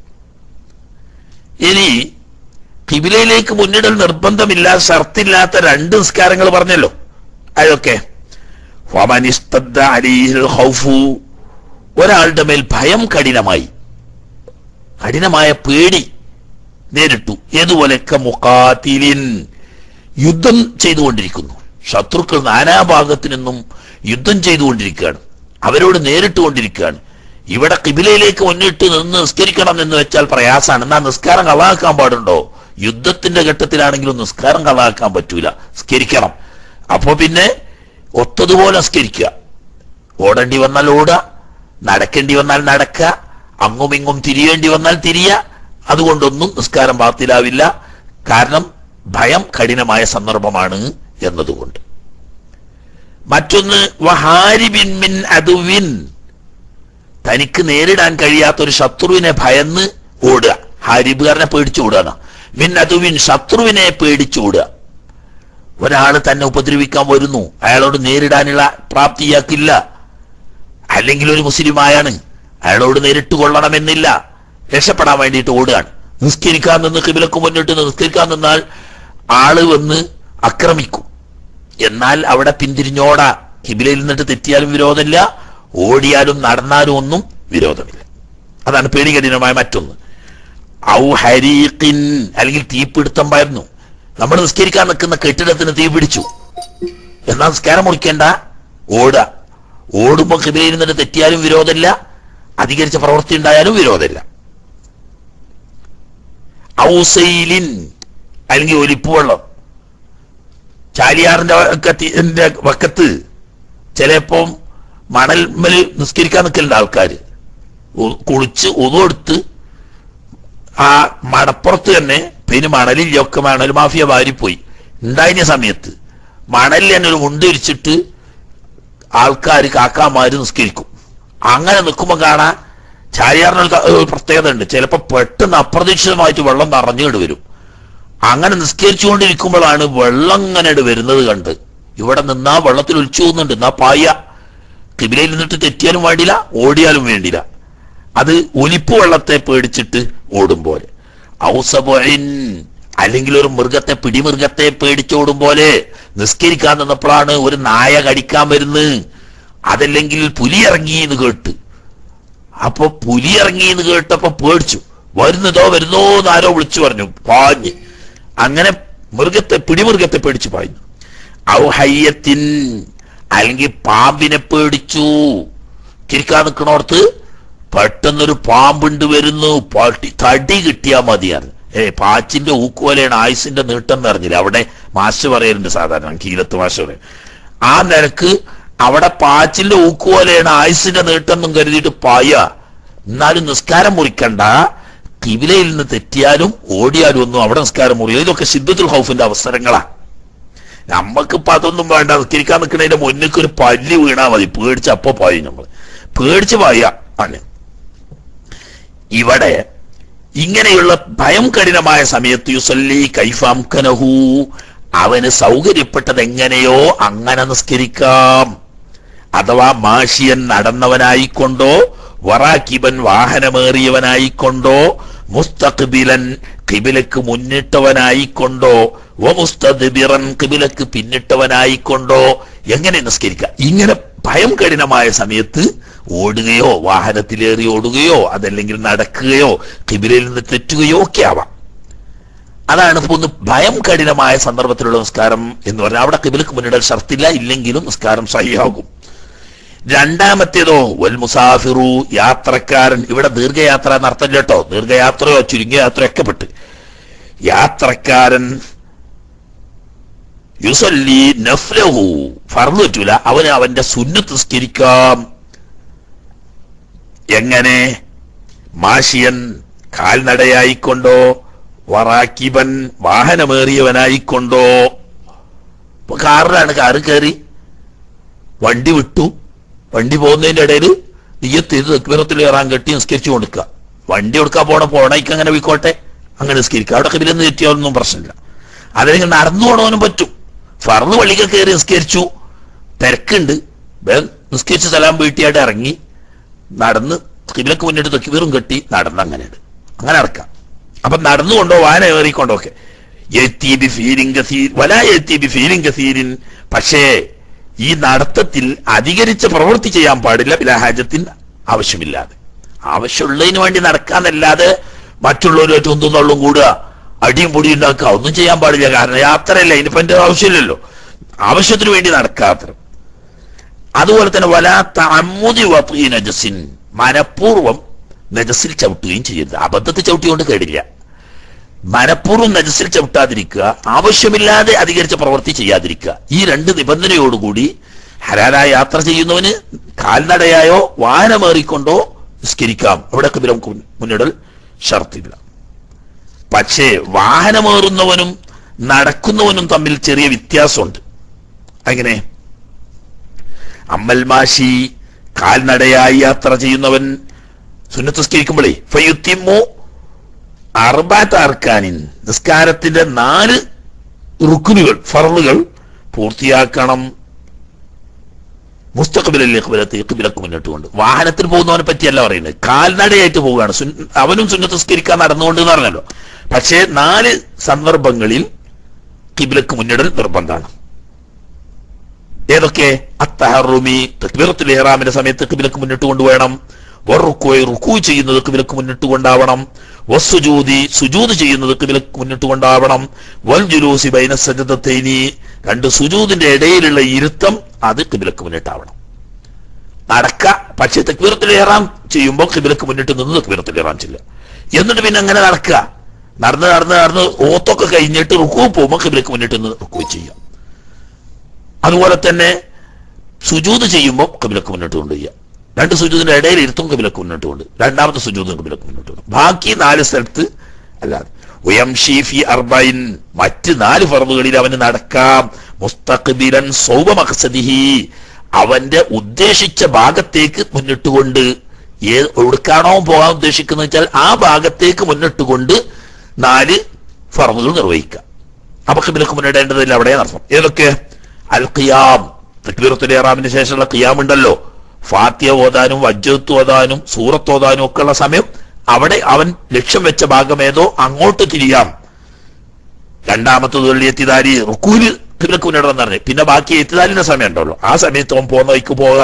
ഇനി കിബിലയിലേക്ക് മുന്നിടൽ നിർബന്ധമില്ല ഷർത്തില്ലാത്ത രണ്ട് നിസ്കാരങ്ങൾ പറഞ്ഞല്ലോ അതൊക്കെ ഒരാളുടെ മേൽ ഭയം കഠിനമായി കഠിനമായ പേടി നേരിട്ടു ഏതുപോലെയൊക്കെ മുഖാത്തിലിൻ യുദ്ധം ചെയ്തുകൊണ്ടിരിക്കുന്നു ശത്രുക്കൾ നാനാഭാഗത്തു നിന്നും യുദ്ധം ചെയ്തുകൊണ്ടിരിക്കുകയാണ് അവരോട് നേരിട്ട് കൊണ്ടിരിക്കുകയാണ് ഇവിടെ കിബിലയിലേക്ക് മുന്നിട്ട് നിന്ന് നിസ്കരിക്കണം എന്ന് വെച്ചാൽ പ്രയാസമാണ് എന്നാ നിസ്കാരം കളാക്കാൻ പാടുണ്ടോ യുദ്ധത്തിന്റെ ഘട്ടത്തിലാണെങ്കിലും നിസ്കാരം കളാക്കാൻ പറ്റൂല നിസ്കരിക്കണം അപ്പോ പിന്നെ ഒത്തതുപോലെ നിസ്കരിക്കുക ഓടേണ്ടി വന്നാൽ ഓടുക നടക്കേണ്ടി വന്നാൽ നടക്കുക അങ്ങും ഇങ്ങും തിരിയേണ്ടി വന്നാൽ തിരിയ അതുകൊണ്ടൊന്നും നിസ്കാരം ബാത്തിലാവില്ല കാരണം ഭയം കഠിനമായ സന്ദർഭമാണ് എന്നതുകൊണ്ട് മറ്റൊന്ന് വഹാരിബിൻ മിൻ അതുവിൻ തനിക്ക് നേരിടാൻ കഴിയാത്ത ഒരു ശത്രുവിനെ ഭയന്ന് ഓടുക ഹാരിബുകാരനെ പേടിച്ചു ഓടുകയാണ് മിൻ അതുവിൻ ശത്രുവിനെ പേടിച്ചു ഓടുക ഒരാള് തന്നെ ഉപദ്രവിക്കാൻ വരുന്നു അയാളോട് നേരിടാനുള്ള പ്രാപ്തി ഇയാൾക്കില്ല അല്ലെങ്കിൽ ഒരു മുസ്ലിമായാണ് അയാളോട് നേരിട്ട് കൊള്ളണമെന്നില്ല രക്ഷപ്പെടാൻ വേണ്ടിയിട്ട് ഓടുകയാണ് നിസ്കരിക്കാൻ നിന്ന് കിബിലക്ക് മുന്നിട്ട് നിസ്കരിക്കാൻ നിന്നാൽ ആള് വന്ന് ആക്രമിക്കും എന്നാൽ അവിടെ പിന്തിരിഞ്ഞോടാ കിബിലയിൽ നിന്നിട്ട് തെറ്റിയാലും വിരോധമില്ല ഓടിയാലും നടന്നാലും ഒന്നും വിരോധമില്ല അതാണ് പേടി കഠിനമായ മറ്റൊന്ന് ഔ ഹരീഖിൻ അല്ലെങ്കിൽ തീപിടുത്തം പായിരുന്നു നമ്മൾ നിസ്കരിക്കാൻ നിൽക്കുന്ന കെട്ടിടത്തിന് തീ പിടിച്ചു എന്നാ നിസ്കാരം മുറിക്കേണ്ട ഓടുക ഓടുമ്പോ കിബിലയിൽ നിന്നിട്ട് തെറ്റിയാലും വിരോധമില്ല അധികരിച്ച പ്രവൃത്തി ഉണ്ടായാലും വിരോധമില്ല ഔസൈലിൻ അല്ലെങ്കിൽ ഒലിപ്പ് വെള്ളം ചാലിയാറിന്റെ വക്കത്തി- ന്റെ വക്കത്ത് ചിലപ്പം മണൽമല് നിസ്കരിക്കാൻ നിൽക്കലുണ്ട് ആൾക്കാർ കുളിച്ച് ഉതെടുത്ത് ആ മടപ്പുറത്ത് തന്നെ പിന്നെ മണലില്ലൊക്കെ മണൽ മാഫിയ വാരിപ്പോയി ഉണ്ടായിരുന്ന സമയത്ത് മണലിൽ തന്നെ ഒരു മുണ്ട് വിരിച്ചിട്ട് ആൾക്കാർ കാക്കാമാര് നിസ്കരിക്കും അങ്ങനെ നിൽക്കുമ്പോൾ കാണാൻ ചാരിയാറിന് ഒരു ക- ഒരു പ്രത്യേകത ഉണ്ട് ചിലപ്പോ പെട്ടെന്ന് അപ്രതീക്ഷിതമായിട്ട് വെള്ളം നിറഞ്ഞുകൊണ്ട് വരും അങ്ങനെ നിസ്കരിച്ചുകൊണ്ടിരിക്കുമ്പോഴാണ് വെള്ളം ഇങ്ങനെ വരുന്നത് കണ്ട് ഇവിടെ നിന്നാ വെള്ളത്തിൽ ഒലിച്ചു പോകുന്നുണ്ട് എന്നാ പായ കിബിലയിൽ നിന്നിട്ട് തെറ്റിയാലും വേണ്ടില്ല ഓടിയാലും വേണ്ടില്ല അത് ഒലിപ്പ് വെള്ളത്തെ പേടിച്ചിട്ട് ഓടും പോലെ ഔസബൊയിൻ അല്ലെങ്കിൽ ഒരു മൃഗത്തെ പിടിമൃഗത്തെ പേടിച്ചോടും പോലെ നിസ്കരിക്കാൻ നിന്നപ്പോഴാണ് ഒരു നായ കടിക്കാൻ വരുന്നത് അതല്ലെങ്കിൽ പുലി ഇറങ്ങി എന്ന് കേട്ട് അപ്പൊ പുലി ഇറങ്ങി എന്ന് കേട്ടപ്പോ പേടിച്ചു വരുന്നതോ വരുന്നോ എന്ന് ആരോ വിളിച്ചു പറഞ്ഞു പാഞ്ഞ് അങ്ങനെ മൃഗത്തെ പിടിമൃഗത്തെ പേടിച്ചു പാഞ്ഞു ഔഹയ്യത്തിൻ അല്ലെങ്കിൽ പാമ്പിനെ പേടിച്ചു തിരിക്കാൻ നിൽക്കണോർത്ത് പെട്ടെന്നൊരു പാമ്പുണ്ട് വരുന്നു പട്ടി തടി കിട്ടിയാ മതിയാണ് ഏ പാച്ചിന്റെ ഊക്കുപോലെയാണ് ആയുസിന്റെ നീട്ടം എന്ന് അറിഞ്ഞില്ല അവിടെ മാഷ് പറയലുണ്ട് സാധാരണ കീലത്ത് മാഷ് പറയും ആ നിരക്ക് അവിടെ പാച്ചിന്റെ ഊക്കുപോലെയാണ് ആയുസിന്റെ നീട്ടം എന്നും കരുതിയിട്ട് പായ എന്നാലും നിസ്കാരം മുറിക്കണ്ട കിവിലയിൽ നിന്ന് തെറ്റിയാലും ഓടിയാലും ഒന്നും അവിടെ നിസ്കാരം മുറിയില്ല ഇതൊക്കെ സിദ്ധത്തുൽ ഹൗഫിന്റെ അവസരങ്ങളാ നമ്മക്കിപ്പോ അതൊന്നും വേണ്ട നിസ്കരിക്കാൻ നിൽക്കുന്നതിന്റെ മുന്നിക്ക് ഒരു പല്ലി വീണാ മതി പേടിച്ച് അപ്പൊ പായും നമ്മൾ പേടിച്ച് പായ ആണ് ഇവിടെ ഇങ്ങനെയുള്ള ഭയം കഠിനമായ സമയത്ത് യുസല്ലി കൈഫാം കനഹു അവന് സൗകര്യപ്പെട്ടത് എങ്ങനെയോ അങ്ങനെ നിസ്കരിക്കാം അഥവാ മാഷിയൻ നടന്നവനായിക്കൊണ്ടോ വറാക്കിബൻ വാഹനമേറിയവനായിക്കൊണ്ടോ മുസ്തഖ്ബിലൻ കിബിലക്ക് മുന്നിട്ടവനായിക്കൊണ്ടോ വമുസ്തദ്ബിറൻ കിബിലക്ക് പിന്നിട്ടവനായിക്കൊണ്ടോ എങ്ങനെ നിസ്കരിക്കാം ഇങ്ങനെ ഭയം കഠിനമായ സമയത്ത് ഓടുകയോ വാഹനത്തിലേറി ഓടുകയോ അതല്ലെങ്കിൽ നടക്കുകയോ കിബിലയിൽ നിന്ന് തെറ്റുകയോ ഒക്കെ ആവാം അതാണ് ഇപ്പൊ ഒന്ന് ഭയം കഠിനമായ സന്ദർഭത്തിലുള്ള നിസ്കാരം എന്ന് പറഞ്ഞാൽ അവിടെ കിബിലക്ക് മുന്നിടൽ ഷർത്തില്ല ഇല്ലെങ്കിലും നിസ്കാരം സഹിയാകും രണ്ടാമത്തേതോ വൽ മുസാഫിറു യാത്രക്കാരൻ ഇവിടെ ദീർഘയാത്ര എന്നർത്ഥം കേട്ടോ ദീർഘയാത്രയോ ചുരുങ്ങിയ യാത്രയൊക്കെ പെട്ട് യാത്രക്കാരൻ യുസല്ലി നഫ്ലഹു ഫർദ് പറ്റൂല അവന് അവന്റെ സുന്നത്ത് നിസ്കരിക്കാം എങ്ങനെ മാഷിയൻ കാൽനടയായിക്കൊണ്ടോ വറാക്കിബൻ വാഹനമേറിയവനായിക്കൊണ്ടോ ഇപ്പൊ കാറിലാണ് കാറ് കയറി വണ്ടി വിട്ടു വണ്ടി പോകുന്നതിന്റെ ഇടയിൽ നീയത്ത് ഇത് തെക്കുവിറത്തിൽ കയറാൻ കെട്ടി നിസ്കരിച്ചു കൊടുക്കുക വണ്ടി കൊടുക്കാൻ പോണ പോണയ്ക്ക് അങ്ങനെ പോയിക്കോട്ടെ അങ്ങനെ നിസ്കരിക്കുക അവിടെ കബിലെന്ന് തെറ്റിയാലൊന്നും പ്രശ്നമില്ല അതല്ലെങ്കിൽ നടന്നു പോണവനും പറ്റും ഫറന്ന് പള്ളിക്ക് കയറി നിസ്കരിച്ചു തിരക്കുണ്ട് വേഗം നിസ്കരിച്ച് സലാം വീട്ടിയായിട്ട് ഇറങ്ങി നടന്ന് കിബിലക്ക് മുന്നിട്ട് തെക്കുവീറും കെട്ടി നടന്ന് അങ്ങനെയുണ്ട് അങ്ങനെ ഇറക്കാം അപ്പൊ നടന്നുകൊണ്ടോ വാന കയറിക്കൊണ്ടോ ഒക്കെ യത്തി ബി ഫീലിംഗ് കസീർ വല യത്തി ബി ഫീലിംഗ് കസീരിൻ പക്ഷേ ഈ നടത്തത്തിൽ അധികരിച്ച പ്രവൃത്തി ചെയ്യാൻ പാടില്ല ബിലാഹാജത്തിന് ആവശ്യമില്ലാതെ ആവശ്യമുള്ളതിന് വേണ്ടി നടക്കാന്നല്ലാതെ മറ്റുള്ളവരുമായിട്ട് ഒന്നും തള്ളും കൂടുക അടിയും പൊടിയും ഉണ്ടാക്കുക ഒന്നും ചെയ്യാൻ പാടില്ല കാരണം യാത്രയല്ല ഇനിയിപ്പോ എന്റെ ആവശ്യമില്ലല്ലോ ആവശ്യത്തിന് വേണ്ടി നടക്കാത്ര അതുപോലെ തന്നെ വലാത്ത അമ്മുതി വപ്പി നജസിൻ മനഃപൂർവ്വം നജസിൽ ചവിട്ടുകയും ചെയ്യരുത് അബദ്ധത്തിൽ ചവിട്ടിക്കൊണ്ട് കേടില്ല മനഃപൂർവ്വം നജസിൽ ചവിട്ടാതിരിക്കുക ആവശ്യമില്ലാതെ അധികരിച്ച പ്രവൃത്തി ചെയ്യാതിരിക്കുക ഈ രണ്ട് നിബന്ധനയോടുകൂടി ഹലാലായ യാത്ര ചെയ്യുന്നവന് കാൽനടയായോ വാഹനമേറിക്കൊണ്ടോ നിസ്കരിക്കാം അവിടെയൊക്കെ നമുക്ക് മുന്നിടൽ ഷർത്തില്ല പക്ഷേ വാഹനമേറുന്നവനും നടക്കുന്നവനും തമ്മിൽ ചെറിയ വ്യത്യാസമുണ്ട് അങ്ങനെ അമ്മൽ മാഷി കാൽനടയായി യാത്ര ചെയ്യുന്നവൻ സുന്നത്തസ്കരിക്കുമ്പോഴേ ഫയുത്തിമു അർബാത്ത് അർക്കാനിൻ നിസ്കാരത്തിന്റെ നാല് റുക്കുനുകൾ ഫറലുകൾ പൂർത്തിയാക്കണം മുസ്തഖബിലേക്ക് കിബിലക്ക് മുന്നിട്ട് കൊണ്ട് വാഹനത്തിൽ പോകുന്നവനെ പറ്റിയല്ല പറയുന്നത് കാൽനടയായിട്ട് പോവുകയാണ് സുന്ന- അവനും സുന്നത്തസ്കരിക്കാൻ നടന്നുകൊണ്ട് എന്ന് പറഞ്ഞല്ലോ പക്ഷേ നാല് സന്ദർഭങ്ങളിൽ കിബിലക്ക് മുന്നിടൽ നിർബന്ധമാണ് ഏതൊക്കെ അത്തഹറുമി തക്ബീറത്തുൽ ഇഹ്റാമിന്റെ സമയത്ത് കിബിലക്ക് മുന്നിട്ട് കൊണ്ടുവേണം വറുക്കോയ് റുക്കു ചെയ്യുന്നത് കിബിലക്ക് മുന്നിട്ട് കൊണ്ടാവണം വസ്സുജൂതി സുജൂത് ചെയ്യുന്നത് കിബിലക്ക് മുന്നിട്ട് കൊണ്ടാവണം വൽ ജുലൂസി ബൈന സജദത്തൈനി രണ്ട് സുജൂതിന്റെ ഇടയിലുള്ള ഇരുത്തം അത് കിബിലക്ക് മുന്നിട്ടാവണം നടക്ക പക്ഷെ തക്ബീറത്തുൽ ഇഹ്റാം ചെയ്യുമ്പോൾ കിബിലക്ക് മുന്നിട്ട് നിന്ന് തക്ബീറത്തുൽ ഇഹ്റാം ചെല്ലുക എന്നിട്ട് പിന്നെ അങ്ങനെ നടക്കുക നടന്ന് നടന്ന് നടന്ന് ഓത്തൊക്കെ കഴിഞ്ഞിട്ട് റുക്കു പോകുമ്പോൾ കിബിലക്ക് മുന്നിട്ട് നിന്ന് റുക്കു ചെയ്യാം അതുപോലെ തന്നെ സുജൂത് ചെയ്യുമ്പോൾ കബിലക്ക് മുന്നോട്ട് കൊണ്ടുപോവുക രണ്ട് സുജൂതിന്റെ ഇടയിൽ ഇരുത്തും കബിലക്ക് മുന്നോട്ട് കൊണ്ട് രണ്ടാമത്തെ സുജൂതും കബിലക്ക് മുന്നോട്ട് കൊണ്ട് ബാക്കി നാല് സ്ഥലത്ത് അല്ലാതെ ഉയം ഷീഫി അർബൈൻ മറ്റ് നാല് ഫറവുകളിൽ അവന് നടക്കാം മുസ്തഖ്ബിലൻ സൗബ മഖ്സദിഹി അവന്റെ ഉദ്ദേശിച്ച ഭാഗത്തേക്ക് മുന്നിട്ടുകൊണ്ട് ഏത് എവിടേക്കാണോ പോകാൻ ഉദ്ദേശിക്കുന്നത് വെച്ചാൽ ആ ഭാഗത്തേക്ക് മുന്നിട്ടുകൊണ്ട് നാല് ഫറവുകൾ നിർവഹിക്കാം അപ്പൊ കിബിലക്ക് മുന്നിടേണ്ടതില്ല അവിടെ നടത്തും ഏതൊക്കെ അൽ ഖിയാം തക്ബീറത്തുൽ ഇഹ്റാമിന് ശേഷമുള്ള ഖിയാം ഉണ്ടല്ലോ ഫാത്തിയ ഓതാനും വജ്ജത്ത് ഓതാനും സൂറത്ത് ഓതാനും ഒക്കെ ഉള്ള സമയം അവിടെ അവൻ ലക്ഷ്യം വെച്ച ഭാഗം ഏതോ അങ്ങോട്ട് തിരിയാം രണ്ടാമത്തത് വെള്ളി എത്തിദാരി റുക്കൂല് കിബിലക്ക് മുന്നിടണം എന്ന് പറഞ്ഞു പിന്നെ ബാക്കി എത്തിദാലിന്റെ സമയം ഉണ്ടല്ലോ ആ സമയത്ത് അവൻ പോകുന്ന വഴിക്ക് പോക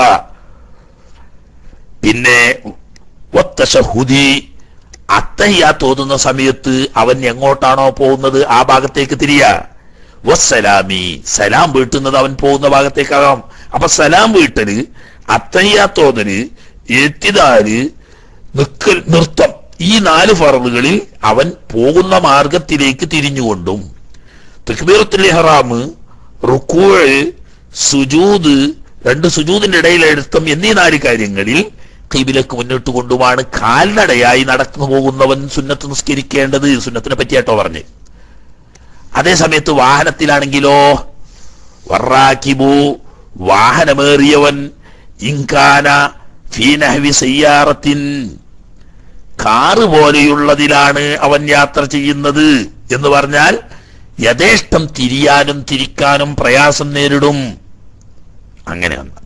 പിന്നെ വത്തശഹുദി അത്തയ്യാ തോന്നുന്ന സമയത്ത് അവൻ എങ്ങോട്ടാണോ പോകുന്നത് ആ ഭാഗത്തേക്ക് തിരിയാ വസ്സലാമി സലാം വീട്ടുന്നത് അവൻ പോകുന്ന ഭാഗത്തേക്കാകാം അപ്പൊ സലാം വീട്ടല് അത്തയ്യാ തോന്നല് എത്തിദാല് നിക്കൽ നൃത്തം ഈ നാല് ഫറവുകളിൽ അവൻ പോകുന്ന മാർഗത്തിലേക്ക് തിരിഞ്ഞുകൊണ്ടും തക്ബീറത്തുൽ ഇഹ്റാം റുക്കൂഴ് സുജൂദ് രണ്ട് സുജൂദിന്റെ ഇടയിലെ എടുത്തം എന്നീ നാല് കാര്യങ്ങളിൽ കൈബിലേക്ക് മുന്നോട്ട് കൊണ്ടുമാണ് കാൽനടയായി നടന്നു പോകുന്നവൻ സുന്നത്ത് നിസ്കരിക്കേണ്ടത് സുന്നത്തിനെ പറ്റിയാട്ടോ പറഞ്ഞ് അതേ സമയത്ത് വാഹനത്തിലാണെങ്കിലോ വറാക്കിബു വാഹനമേറിയവൻ ഇൻകാന ഫീനഹവി സയ്യാറത്തിൻ കാറ് പോലെയുള്ളതിലാണ് അവൻ യാത്ര ചെയ്യുന്നത് എന്ന് പറഞ്ഞാൽ യഥേഷ്ടം തിരിയാനും തിരിക്കാനും പ്രയാസം നേരിടും അങ്ങനെ വന്ന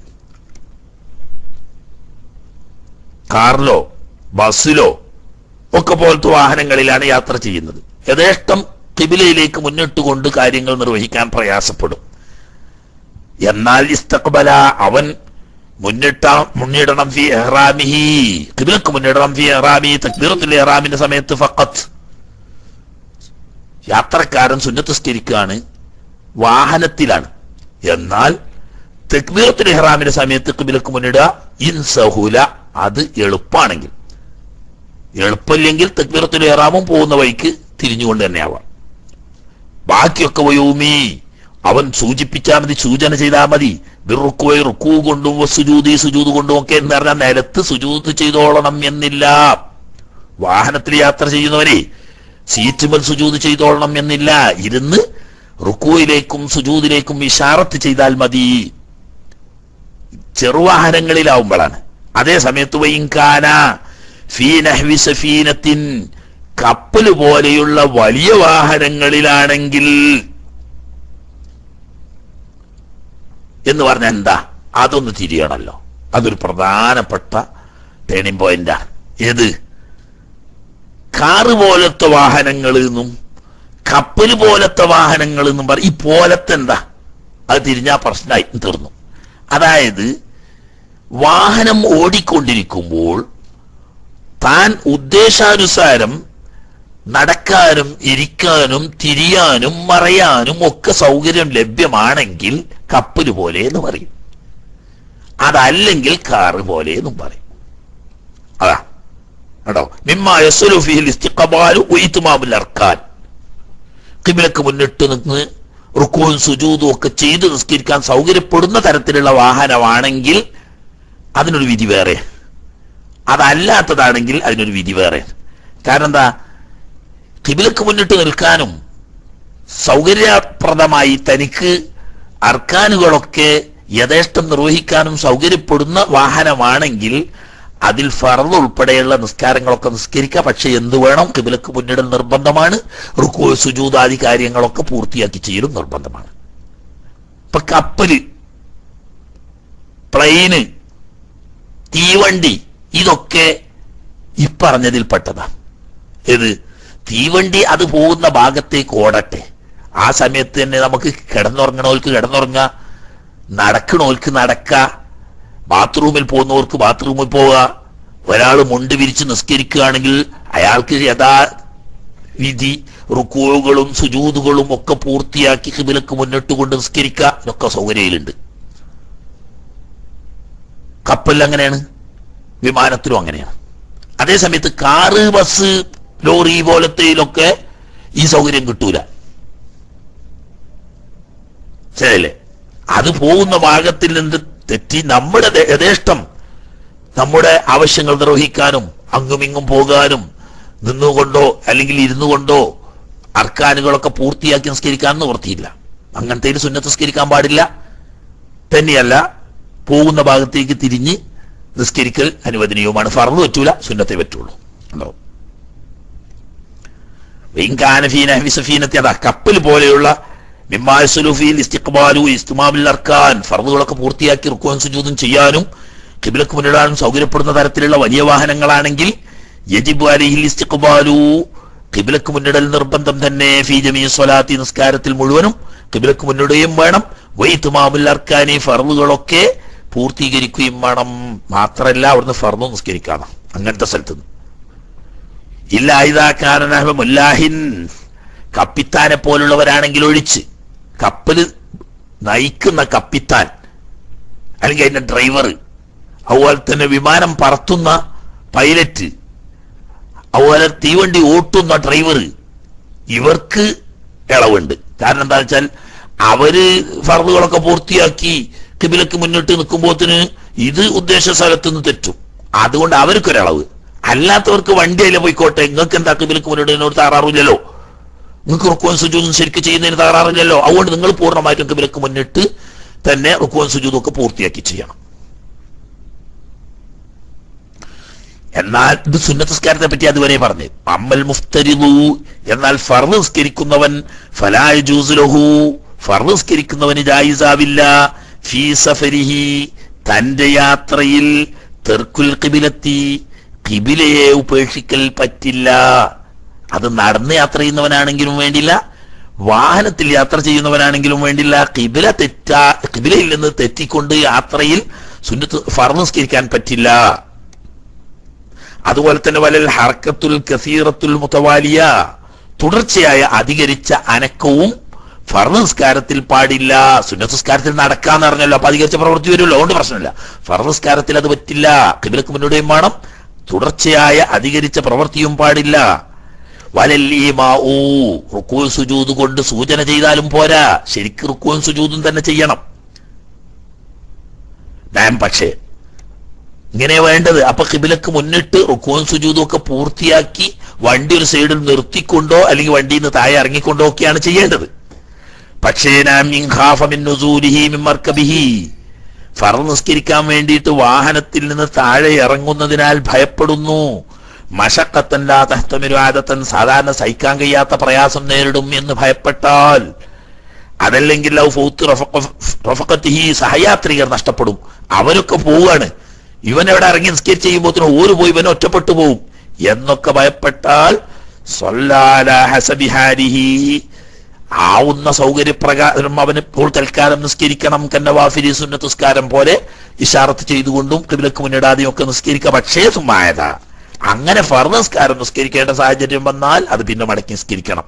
കാറിലോ ബസ്സിലോ ഒക്കെ പോലത്തെ വാഹനങ്ങളിലാണ് യാത്ര ചെയ്യുന്നത് യഥേഷ്ടം കിബിലയിലേക്ക് മുന്നിട്ട് കൊണ്ട് കാര്യങ്ങൾ നിർവഹിക്കാൻ പ്രയാസപ്പെടും എന്നാൽ ഇസ്തഖ്ബല അവൻ മുന്നിട്ട മുന്നിടണം ഫി ഇഹ്റാമിഹി കിബിലക്ക് മുന്നിടണം ഫി ഇഹ്റാമി തക്ബീറത്തുൽ ഇഹ്റാമിന്റെ സമയത്ത് ഫഖത്ത് യാത്രക്കാരൻ സുന്നത്തസ്കരിക്കുകയാണ് വാഹനത്തിലാണ് എന്നാൽ തെക്ബീറത്തുൽ ഇഹ്റാമിന്റെ സമയത്ത് കിബിലക്ക് മുന്നിടുക ഇൻ സഹുല അത് എളുപ്പാണെങ്കിൽ എളുപ്പമില്ലെങ്കിൽ തെക്ബീറത്തുൽ ഇഹ്റാമും പോകുന്ന വഴിക്ക് തിരിഞ്ഞുകൊണ്ട് തന്നെ ആവാം ബാക്കിയൊക്കെ വയോമി അവൻ സൂചിപ്പിച്ചാൽ മതി സൂചന ചെയ്താൽ മതി ബിറുക്കുവൈ റുക്കു കൊണ്ടും സുജൂതി സുജൂത് കൊണ്ടും ഒക്കെ എന്ന് പറഞ്ഞാൽ നിലത്ത് സുജൂത് ചെയ്തോളണം എന്നില്ല വാഹനത്തിൽ യാത്ര ചെയ്യുന്നവനെ സീറ്റുമൽ സുജൂത് ചെയ്തോളണം എന്നില്ല ഇരുന്ന് റുക്കുവിലേക്കും സുജൂതിലേക്കും ഇഷാറത്ത് ചെയ്താൽ മതി ചെറുവാഹനങ്ങളിലാവുമ്പോഴാണ് അതേ സമയത്ത് വൈകാന ഫീ നഹ്വി സഫീനത്തിൻ കപ്പല് പോലെയുള്ള വലിയ വാഹനങ്ങളിലാണെങ്കിൽ എന്ന് പറഞ്ഞാൽ എന്താ അതൊന്ന് തിരിയണല്ലോ അതൊരു പ്രധാനപ്പെട്ട ടേണിംഗ് പോയിന്റാണ് ഏത് കാറ് പോലത്തെ വാഹനങ്ങൾ എന്നും കപ്പൽ പോലത്തെ വാഹനങ്ങൾ എന്നും പറ ഈ പോലത്തെ എന്താ അത് തിരിഞ്ഞാ പ്രശ്നമായി തീർന്നു അതായത് വാഹനം ഓടിക്കൊണ്ടിരിക്കുമ്പോൾ താൻ ഉദ്ദേശാനുസാരം നടക്കാനും ഇരിക്കാനും തിരിയാനും മറയാനും ഒക്കെ സൗകര്യം ലഭ്യമാണെങ്കിൽ കപ്പല് പോലെ എന്ന് പറയും അതല്ലെങ്കിൽ കാറ് പോലെ എന്നും പറയും അതാ കേട്ടോ മിമ്മ യസ്ലുഫിഹിൽ ഇസ്തിഖബാലു ഉയിത്തുമാബുൽ അർക്കാൻ കിബിലക്ക് മുന്നിട്ട് നിന്ന് റുക്കുവും സുജൂതും ഒക്കെ ചെയ്ത് നിസ്കരിക്കാൻ സൗകര്യപ്പെടുന്ന തരത്തിലുള്ള വാഹനമാണെങ്കിൽ അതിനൊരു വിധി വേറെ അതല്ലാത്തതാണെങ്കിൽ അതിനൊരു വിധി വേറെ കാരണം എന്താ കിബിലക്ക് മുന്നിട്ട് നിൽക്കാനും സൗകര്യപ്രദമായി തനിക്ക് അർക്കാനുകളൊക്കെ യഥേഷ്ടം നിർവഹിക്കാനും സൗകര്യപ്പെടുന്ന വാഹനമാണെങ്കിൽ അതിൽ ഫറദ് ഉൾപ്പെടെയുള്ള നിസ്കാരങ്ങളൊക്കെ നിസ്കരിക്കാം പക്ഷെ എന്ത് വേണം കിബിലക്ക് മുന്നിടൽ നിർബന്ധമാണ് റുക്കു സുജൂതാദി കാര്യങ്ങളൊക്കെ പൂർത്തിയാക്കി ചെയ്യലും നിർബന്ധമാണ് ഇപ്പൊ കപ്പല് പ്ലെയിന് തീവണ്ടി ഇതൊക്കെ ഇപ്പറഞ്ഞതിൽ പെട്ടതാ ഏത് തീവണ്ടി അത് പോകുന്ന ഭാഗത്തേക്ക് ഓടട്ടെ ആ സമയത്ത് തന്നെ നമുക്ക് കിടന്നുറങ്ങണവർക്ക് കിടന്നുറങ്ങ നടക്കണവർക്ക് നടക്ക ബാത്റൂമിൽ പോകുന്നവർക്ക് ബാത്റൂമിൽ പോവുക ഒരാൾ മുണ്ട് വിരിച്ച് നിസ്കരിക്കുകയാണെങ്കിൽ അയാൾക്ക് യഥാ വിധി റുക്കുകളും സുജൂതുകളും ഒക്കെ പൂർത്തിയാക്കി കിബിലക്ക് മുന്നിട്ട് കൊണ്ട് നിസ്കരിക്കുക ഇതൊക്കെ സൗകര്യയിലുണ്ട് കപ്പലിൽ അങ്ങനെയാണ് വിമാനത്തിലും അങ്ങനെയാണ് അതേ സമയത്ത് കാറ് ബസ് ലോറി പോലത്തെയിലൊക്കെ ഈ സൗകര്യം കിട്ടൂല ശരിയല്ലേ അത് പോകുന്ന ഭാഗത്തിൽ നിന്ന് തെറ്റി നമ്മുടെ ദേ- യഥേഷ്ടം നമ്മുടെ ആവശ്യങ്ങൾ നിർവഹിക്കാനും അങ്ങുമിങ്ങും പോകാനും നിന്നുകൊണ്ടോ അല്ലെങ്കിൽ ഇരുന്നു കൊണ്ടോ അർക്കാനുകളൊക്കെ പൂർത്തിയാക്കി നിസ്കരിക്കാൻ നിവൃത്തിയില്ല അങ്ങനത്തെ ഒരു സുന്നത്ത് നിസ്കരിക്കാൻ പാടില്ല തന്നെയല്ല പോകുന്ന ഭാഗത്തേക്ക് തിരിഞ്ഞ് നിസ്കരിക്കൽ അനുവദനീയവുമാണ് ഫറന്ന് പറ്റൂല സുന്നത്തെ പറ്റുള്ളൂ ഉണ്ടോ വെങ്കാനഫീന വിസഫീനത്തെ അതാ കപ്പൽ പോലെയുള്ള മിമ്മാൽ സുലുഫിയിൽ ഇസ്തിഖ്ബാലു ഇസ്തുമാബിൽ അർക്കാൻ ഫർദുകളൊക്കെ പൂർത്തിയാക്കി റുക്കുവൻ സുജൂദും ചെയ്യാനും കിബിലക്ക് മുന്നിടാനും സൗകര്യപ്പെടുന്ന തരത്തിലുള്ള വലിയ വാഹനങ്ങളാണെങ്കിൽ യജിബു അലിഹിൽ ഇസ്തിഖ്ബാലു കിബിലക്ക് മുന്നിടൽ നിർബന്ധം തന്നെ ഫീ ജമീ സ്വലാത്തി നിസ്കാരത്തിൽ മുഴുവനും കിബിലക്ക് മുന്നിടുകയും വേണം വൈത്തുമാബുൽ അർക്കാനി ഫർദുകളൊക്കെ പൂർത്തീകരിക്കുകയും വേണം മാത്രല്ല അവിടുന്ന് ഫർദു നിസ്കരിക്കാണ് അങ്ങനത്തെ സ്ഥലത്ത് നിന്ന് ഇല്ല ഇതാക്കാരനഹ മുല്ലാഹിൻ കപ്പിത്താനെ പോലുള്ളവരാണെങ്കിൽ ഒഴിച്ച് കപ്പല് നയിക്കുന്ന കപ്പിത്താൻ അല്ലെങ്കിൽ അതിന്റെ ഡ്രൈവർ അതുപോലെ തന്നെ വിമാനം പറത്തുന്ന പൈലറ്റ് അതുപോലെ തീവണ്ടി ഓട്ടുന്ന ഡ്രൈവർ ഇവർക്ക് ഇളവുണ്ട് കാരണം എന്താ വെച്ചാൽ അവര് ഫർദുകളൊക്കെ പൂർത്തിയാക്കി കിബിലക്ക് മുന്നിട്ട് നിൽക്കുമ്പോത്തിന് ഇത് ഉദ്ദേശ സ്ഥലത്ത് നിന്ന് തെറ്റും അതുകൊണ്ട് അവർക്കൊരളവ് അല്ലാത്തവർക്ക് വണ്ടി അതിലെ പോയിക്കോട്ടെ നിങ്ങൾക്ക് എന്താ കിബിലക്ക് മുന്നിട്ട് ഇതിനോട് തകരാറില്ലല്ലോ നിങ്ങൾക്ക് റുക്കുവൻ സുജൂദും ശരിക്കും ചെയ്യുന്നതിന് തകരാറില്ലല്ലോ അതുകൊണ്ട് നിങ്ങൾ പൂർണ്ണമായിട്ടും കിബിലക്ക് മുന്നിട്ട് തന്നെ റുക്കുവൻ സുജൂദും ഒക്കെ പൂർത്തിയാക്കി ചെയ്യണം എന്നാൽ ഇത് സുന്നത്തസ്കാരത്തെ പറ്റി അതുവരെ പറഞ്ഞു അമ്മൽ മുഫ്തരിദു എന്നാൽ ഫർദ് നിസ്കരിക്കുന്നവൻ ഫലായ ജൂസുലഹു ഫർദ് നിസ്കരിക്കുന്നവന് ജായിസാവില്ല ഫീ സഫരിഹി തന്റെ യാത്രയിൽ തെർക്കുൽ കിബിലെത്തി കിബിലയെ ഉപേക്ഷിക്കൽ പറ്റില്ല അത് നടന്ന് യാത്ര ചെയ്യുന്നവനാണെങ്കിലും വേണ്ടില്ല വാഹനത്തിൽ യാത്ര ചെയ്യുന്നവനാണെങ്കിലും വേണ്ടില്ല കിബില തെറ്റാ കിബിലയിൽ നിന്ന് തെറ്റിക്കൊണ്ട് യാത്രയിൽ സുന്നത്ത് ഫർദ് നിസ്കരിക്കാൻ പറ്റില്ല അതുപോലെ തന്നെ വലൽ ഹർക്കത്തുൽ കസീറത്തുൽ മുത്തവാലിയ തുടർച്ചയായ അധികരിച്ച അനക്കവും ഫർദ് നിസ്കാരത്തിൽ പാടില്ല സുന്നത്ത് നിസ്കാരത്തിൽ നടക്കാന്ന് പറഞ്ഞല്ലോ അപ്പൊ അധികരിച്ച പ്രവൃത്തി വരുമല്ലോ അതുകൊണ്ട് പ്രശ്നമില്ല ഫർദ് നിസ്കാരത്തിൽ അത് പറ്റില്ല കിബിലക്ക് മുന്നോടിയും വേണം തുടർച്ചയായ അധികരിച്ച പ്രവൃത്തിയും പാടില്ല വലല്ലീമാഊ റുക്കൂ സുജൂദ് കൊണ്ട് സൂചന ചെയ്താലും പോരാ ശരിക്ക് റുക്കുവും സുജൂദും തന്നെ ചെയ്യണം ഡാം പക്ഷേ ഇങ്ങനെ വേണ്ടത് അപ്പൊ കിബിലക്ക് മുന്നിട്ട് റുക്കുവും സുജൂതും ഒക്കെ പൂർത്തിയാക്കി വണ്ടി ഒരു സൈഡിൽ നിർത്തിക്കൊണ്ടോ അല്ലെങ്കിൽ വണ്ടിയിൽ നിന്ന് താഴെ ഇറങ്ങിക്കൊണ്ടോ ഒക്കെയാണ് ചെയ്യേണ്ടത് പക്ഷേ നാം ഇൻഖാഫ മിൻ നുസൂലിഹി മിൻ മർക്കബിഹി ഫർദ് നിസ്കരിക്കാൻ വേണ്ടിയിട്ട് വാഹനത്തിൽ നിന്ന് താഴെ ഇറങ്ങുന്നതിനാൽ ഭയപ്പെടുന്നു മഷക്കത്തല്ല തഹ്തമിരുവാദത്തൻ സാധാരണ സഹിക്കാൻ കഴിയാത്ത പ്രയാസം നേരിടും എന്ന് ഭയപ്പെട്ടാൽ അതല്ലെങ്കിൽ ലൗ ഫൗത്ത് റഫഖ- റഫഖത്തിഹി സഹയാത്രികർ നഷ്ടപ്പെടും അവരൊക്കെ പോവുകയാണ് ഇവൻ എവിടെ ഇറങ്ങി നിസ്കരിച്ച് ചെയ്യുമ്പോഴത്തേനും ഓര് പോയി ഇവൻ ഒറ്റപ്പെട്ടു പോവും എന്നൊക്കെ ഭയപ്പെട്ടാൽ സ്വല്ലാല ഹസബിഹാരിഹി ആവുന്ന സൗകര്യപ്രകാരം അവന് ഇപ്പോൾ തൽക്കാലം നിസ്കരിക്കണം കന്നവാഫിരി സുന്നത്തുസ്കാരം പോലെ ഇഷാറത്ത് ചെയ്തുകൊണ്ടും കിബിലക്ക് മുന്നിടാതെയും ഒക്കെ നിസ്കരിക്കുക പക്ഷേ സുമായത അങ്ങനെ ഫർദ് നിസ്കാരം നിസ്കരിക്കേണ്ട സാഹചര്യം വന്നാൽ അത് പിന്നെ മടക്കി നിസ്കരിക്കണം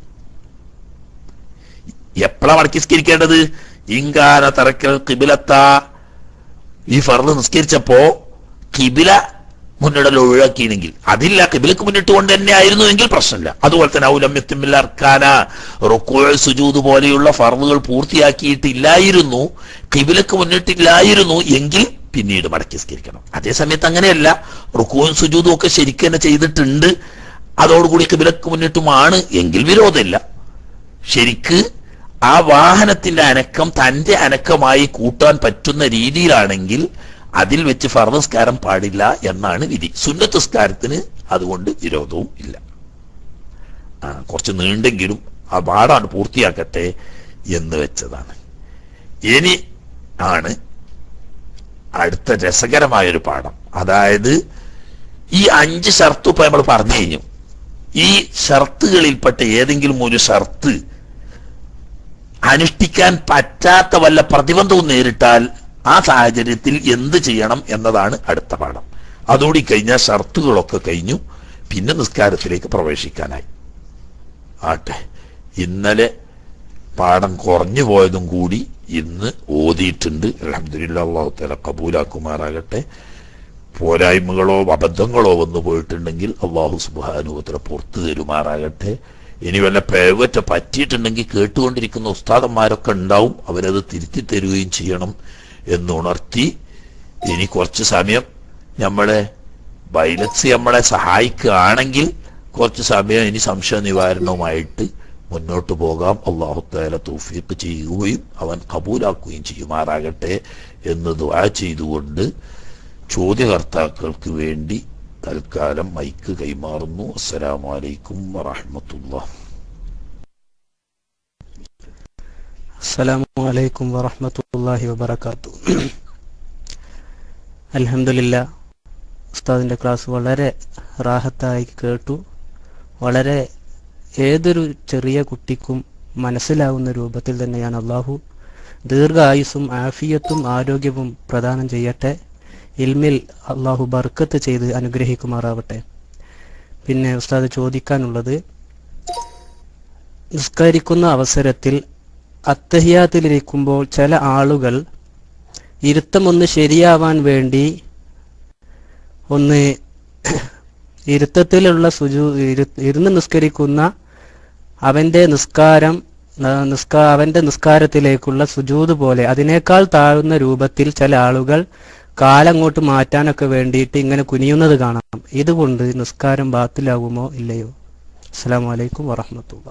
എപ്പോഴാ മടക്കി നിസ്കരിക്കേണ്ടത് ഇങ്കാന തറക്കൽ കിബിലത്ത ഈ ഫർദ് നിസ്കരിച്ചപ്പോ കിബില മുന്നിടൽ ഒഴിവാക്കിയെങ്കിൽ അതില്ല കിബിലക്ക് മുന്നിട്ട് കൊണ്ട് തന്നെ ആയിരുന്നു എങ്കിൽ പ്രശ്നമില്ല അതുപോലെ തന്നെ ഔലമ്യത്തിമില്ല അർക്കാന റുക്കോൾ സുജൂദ് പോലെയുള്ള ഫർദുകൾ പൂർത്തിയാക്കിയിട്ടില്ലായിരുന്നു കിബിലക്ക് മുന്നിട്ടില്ലായിരുന്നു എങ്കിൽ പിന്നീട് മടക്കി സ്കരിക്കണം അതേ സമയത്ത് അങ്ങനെയല്ല റുക്കുവും സുജൂദും ഒക്കെ ശരിക്കും തന്നെ ചെയ്തിട്ടുണ്ട് അതോടുകൂടി കിബിലക്ക് മുന്നിട്ടുമാണ് എങ്കിൽ വിരോധമില്ല ശരിക്ക് ആ വാഹനത്തിന്റെ അനക്കം തന്റെ അനക്കമായി കൂട്ടാൻ പറ്റുന്ന രീതിയിലാണെങ്കിൽ അതിൽ വെച്ച് ഫർദസ്കാരം പാടില്ല എന്നാണ് വിധി സുന്നത്തസ്കാരത്തിന് അതുകൊണ്ട് വിരോധവും ഇല്ല ആ കുറച്ച് നീണ്ടെങ്കിലും ആ പാടാണ് പൂർത്തിയാക്കട്ടെ എന്ന് വെച്ചതാണ് ഇനി ആണ് അടുത്ത രസകരമായൊരു പാഠം അതായത് ഈ അഞ്ച് ഷർത്ത് ഇപ്പൊ നമ്മൾ പറഞ്ഞു കഴിഞ്ഞു ഈ ഷർത്തുകളിൽപ്പെട്ട ഏതെങ്കിലും ഒരു ഷർത്ത് അനുഷ്ഠിക്കാൻ പറ്റാത്ത വല്ല പ്രതിബന്ധവും നേരിട്ടാൽ ആ സാഹചര്യത്തിൽ എന്ത് ചെയ്യണം എന്നതാണ് അടുത്ത പാഠം അതോടി കഴിഞ്ഞാൽ ഷർത്തുകളൊക്കെ കഴിഞ്ഞു പിന്നെ നിസ്കാരത്തിലേക്ക് പ്രവേശിക്കാനായി ആട്ടെ ഇന്നലെ പാഠം കുറഞ്ഞു പോയതും കൂടി ഇന്ന് ഓതിയിട്ടുണ്ട് അലഹദില്ല അള്ളാഹു തല കബൂലാക്കുമാറാകട്ടെ പോരായ്മകളോ അബദ്ധങ്ങളോ വന്നു പോയിട്ടുണ്ടെങ്കിൽ അള്ളാഹു സുബാനുഭവത്തിലെ പുറത്തു തരുമാറാകട്ടെ ഇനി വല്ല പേവറ്റ പറ്റിയിട്ടുണ്ടെങ്കിൽ കേട്ടുകൊണ്ടിരിക്കുന്ന ഉസ്താദന്മാരൊക്കെ ഉണ്ടാവും അവരത് തിരുത്തി തരുകയും ചെയ്യണം എന്നുണർത്തി ഇനി കുറച്ച് സമയം നമ്മളെ ബൈലക്സ് നമ്മളെ സഹായിക്കുകയാണെങ്കിൽ കുറച്ച് സമയം ഇനി സംശയ നിവാരണവുമായിട്ട് മുന്നോട്ട് പോകാം അള്ളാഹു താല തൗഫീഖ് ചെയ്യുകയും അവൻ കബൂലാക്കുകയും ചെയ്യുമാറാകട്ടെ എന്ന് ദുആ ചെയ്തുകൊണ്ട് ചോദ്യകർത്താക്കൾക്ക് വേണ്ടി തൽക്കാലം മൈക്ക് കൈമാറുന്നു അസ്സലാമു അലൈക്കും വറഹ്മത്തുള്ളാ അസ്സലാമു അലൈക്കും വറഹ്മത്തുള്ളാഹി വബറകാത്തു അൽഹംദുലില്ല ഉസ്താദിൻ്റെ ക്ലാസ് വളരെ റാഹത്തായി കേട്ടു വളരെ ഏതൊരു ചെറിയ കുട്ടിക്കും മനസ്സിലാവുന്ന രൂപത്തിൽ തന്നെയാണ് അള്ളാഹു ദീർഘായുസ്സും ആഫിയത്തും ആരോഗ്യവും പ്രദാനം ചെയ്യട്ടെ ഇൽമിൽ അള്ളാഹു ബർക്കത്ത് ചെയ്ത് അനുഗ്രഹിക്കുമാറാവട്ടെ പിന്നെ ഉസ്താദ് ചോദിക്കാനുള്ളത് നിസ്കരിക്കുന്ന അവസരത്തിൽ അത്തഹിയാത്തിലിരിക്കുമ്പോൾ ചില ആളുകൾ ഇരുത്തമൊന്ന് ശരിയാവാൻ വേണ്ടി ഒന്ന് ഇരുത്തത്തിലുള്ള സുജു ഇരു- ഇരുന്ന് നിസ്കരിക്കുന്ന അവന്റെ നിസ്കാരം ആ, നിസ്കാ അവന്റെ നിസ്കാരത്തിലേക്കുള്ള സുജൂത് പോലെ അതിനേക്കാൾ താഴ്ന്ന രൂപത്തിൽ ചില ആളുകൾ കാലങ്ങോട്ട് മാറ്റാനൊക്കെ വേണ്ടിയിട്ട് ഇങ്ങനെ കുനിയുന്നത് കാണാം ഇതുകൊണ്ട് നിസ്കാരം ബാത്തിലാകുമോ ഇല്ലയോ അസ്സാം വലൈക്കും വറഹമത്തുള്ള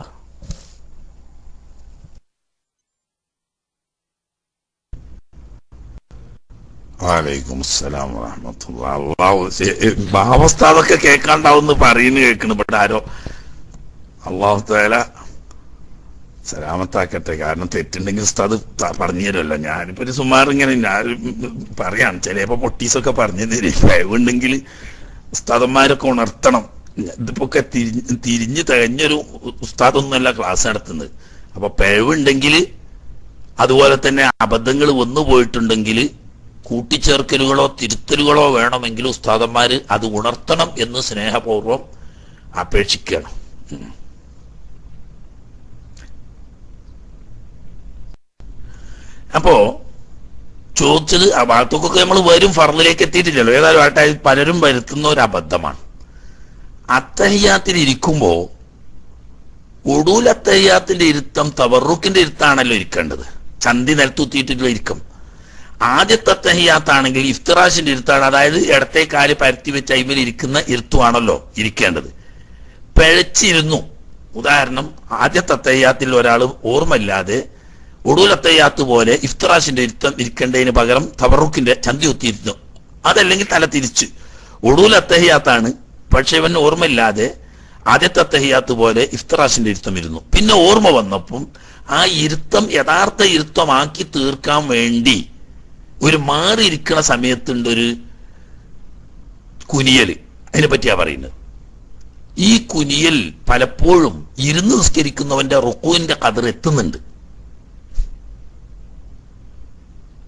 വലൈക്കും അസ്സലാം വറഹ്മത്തുള്ളാ അള്ളാഹു ഭാവസ്ഥ അതൊക്കെ കേൾക്കാണ്ടാവുന്ന് പറയുന്നു കേൾക്കണ് ഇവിടെ ആരോ അള്ളാഹു തേല സലാമത്താക്കട്ടെ കാരണം തെറ്റുണ്ടെങ്കിൽ ഉസ്താദ് ത- പറഞ്ഞു തരുമല്ലോ ഞാനിപ്പോ ഒരു സുമാർ ഇങ്ങനെ ഞാൻ പറയാം ചിലപ്പോ പൊട്ടീസൊക്കെ പറഞ്ഞു തരും കഴിവുണ്ടെങ്കിൽ ഉസ്താദന്മാരൊക്കെ ഉണർത്തണം ഇതിപ്പോ ഒക്കെ തിരിഞ്ഞ് തിരിഞ്ഞ് തികഞ്ഞൊരു ഉസ്താദൊന്നുമല്ല ക്ലാസ് നടത്തുന്നത് അപ്പൊ പിഴവുണ്ടെങ്കിൽ അതുപോലെ തന്നെ അബദ്ധങ്ങൾ വന്നു പോയിട്ടുണ്ടെങ്കിൽ കൂട്ടിച്ചേർക്കലുകളോ തിരുത്തലുകളോ വേണമെങ്കിൽ ഉസ്താദന്മാര് അത് ഉണർത്തണം എന്ന് സ്നേഹപൂർവ്വം അപേക്ഷിക്കണം ഉം. അപ്പോ ചോദിച്ചത് ആ ഭാഗത്തൊക്കെ നമ്മൾ വരും ഫർദിലേക്ക് എത്തിയിട്ടില്ലല്ലോ ഏതായാലും ആട്ടെ പലരും വരുത്തുന്ന ഒരു അബദ്ധമാണ് അത്തഹിയാത്തിൽ ഇരിക്കുമ്പോ ഒടൂൽ അത്തഹിയാത്തിന്റെ ഇരുത്തം തവറുക്കിന്റെ ഇരുത്താണല്ലോ ഇരിക്കേണ്ടത് ചന്തി നിലത്തുത്തിയിട്ടുള്ള ഇരിക്കും ആദ്യത്തെ അത്തഹിയാത്താണെങ്കിൽ ഇഫ്തിറാഷിന്റെ ഇരുത്താണ് അതായത് ഇടത്തെ കാല് പരത്തി വെച്ച് അയിമേൽ ഇരിക്കുന്ന ഇരുത്തുവാണല്ലോ ഇരിക്കേണ്ടത് പിഴച്ചിരുന്നു ഉദാഹരണം ആദ്യത്തെ അത്തയ്യാത്തിൽ ഒരാൾ ഓർമ്മയില്ലാതെ ഒടുവിലത്തയ്യാത്ത് പോലെ ഇഫ്തിറാഷിന്റെ ഇരുത്തം ഇരിക്കേണ്ടതിന് പകരം തവറുക്കിന്റെ ചന്തി കുത്തിയിരുന്നു അതല്ലെങ്കിൽ തല തിരിച്ച് ഒടുവിലത്തഹിയാത്താണ് പക്ഷെ ഇവൻ ഓർമ്മയില്ലാതെ ആദ്യത്തെ അത്തഹിയാത്ത് പോലെ ഇഫ്തിറാഷിന്റെ ഇരുത്തം ഇരുന്നു പിന്നെ ഓർമ്മ വന്നപ്പം ആ ഇരുത്തം യഥാർത്ഥ ഇരുത്തമാക്കി തീർക്കാൻ വേണ്ടി ഒരു മാറിയിരിക്കണ സമയത്തുണ്ട് ഒരു കുനിയല് അതിനെ പറ്റിയാ പറയുന്നത് ഈ കുനിയൽ പലപ്പോഴും ഇരുന്ന് നിസ്കരിക്കുന്നവന്റെ റുക്കുവിന്റെ കതിർ എത്തുന്നുണ്ട്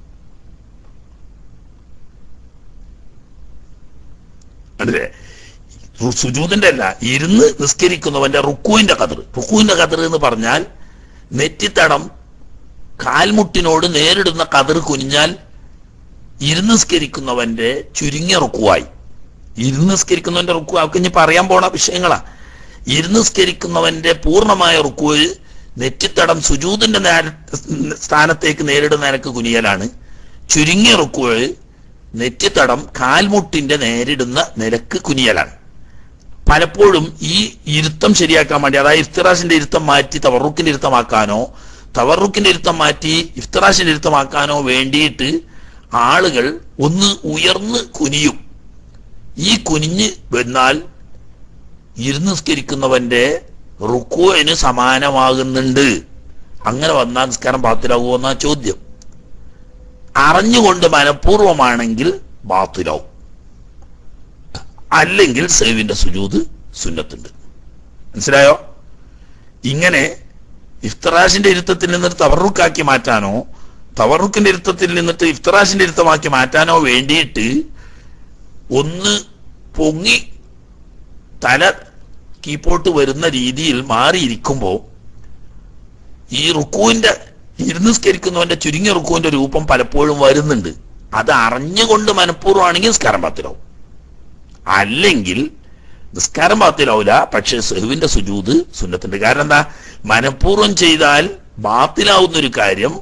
അതെ റു- സുജൂദിന്റെ അല്ല ഇരുന്ന് നിസ്കരിക്കുന്നവന്റെ റുക്കുവിന്റെ കതിർ റുക്കുവിന്റെ കതിർ എന്ന് പറഞ്ഞാൽ നെറ്റിത്തടം കാൽമുട്ടിനോട് നേരിടുന്ന കതിർ കുനിഞ്ഞാൽ ഇരുന്ന് നിസ്കരിക്കുന്നവന്റെ ചുരുങ്ങിയ റുക്കുവായി ഇരുന്ന് നിസ്കരിക്കുന്നവന്റെ റുക്കു അവർക്ക് ഇനി പറയാൻ പോണ വിഷയങ്ങളാ ഇരുന്ന് നിസ്കരിക്കുന്നവന്റെ പൂർണ്ണമായ റുക്കുവ് നെറ്റിത്തടം സുജൂദിന്റെ നേര- സ്ഥാനത്തേക്ക് നേരിടുന്ന നിരക്ക് കുനിയലാണ് ചുരുങ്ങിയ റുക്കുവ് നെറ്റിത്തടം കാൽമുട്ടിന്റെ നേരിടുന്ന നിരക്ക് കുനിയലാണ് പലപ്പോഴും ഈ ഇരുത്തം ശരിയാക്കാൻ വേണ്ടി അതായത് ഇഫ്തിറാഷിന്റെ ഇരുത്തം മാറ്റി തവറുക്കിന്റെ ഇരുത്തമാക്കാനോ തവറുക്കിന്റെ ഇരുത്തം മാറ്റി ഇഫ്തിറാഷിന്റെ ഇരുത്തമാക്കാനോ വേണ്ടിയിട്ട് ആളുകൾ ഒന്ന് ഉയർന്ന് കുനിയും ഈ കുനിഞ്ഞ് വന്നാൽ ഇരുന്ന് നിസ്കരിക്കുന്നവന്റെ റുക്കുവിന് സമാനമാകുന്നുണ്ട് അങ്ങനെ വന്നാൽ നിസ്കാരം ബാത്തിലാകുമോ എന്നാ ചോദ്യം അറിഞ്ഞുകൊണ്ട് മനഃപൂർവമാണെങ്കിൽ ബാത്തിലാവും അല്ലെങ്കിൽ സേവിന്റെ സുജൂത് സുന്നത്തുണ്ട് മനസ്സിലായോ ഇങ്ങനെ ഇഫ്തറാഷിന്റെ ഇരുത്തത്തിൽ നിന്നിട്ട് തവറുക്കാക്കി മാറ്റാനോ തവറുക്കിന്റെ ഇരുത്തത്തിൽ നിന്നിട്ട് ഇഫ്തറാഷിന്റെ ഇരുത്തമാക്കി മാറ്റാനോ വേണ്ടിയിട്ട് ഒന്ന് പൊങ്ങി തല കീപ്പോട്ട് വരുന്ന രീതിയിൽ മാറിയിരിക്കുമ്പോൾ ഈ റുക്കുവിന്റെ ഇരുന്നിസ്കരിക്കുന്നവന്റെ ചുരുങ്ങിയ റുക്കുവിന്റെ രൂപം പലപ്പോഴും വരുന്നുണ്ട് അത് അറിഞ്ഞുകൊണ്ട് മനഃപൂർവ്വമാണെങ്കിൽ നിസ്കാരം പാത്തിലാവും അല്ലെങ്കിൽ നിസ്കാരം ബാത്തിലാവൂല പക്ഷെ സെഹുവിന്റെ സുജൂത് സുന്നത്തുണ്ട് കാരണം എന്താ മനഃപൂർവ്വം ചെയ്താൽ ബാത്തിലാവുന്ന ഒരു കാര്യം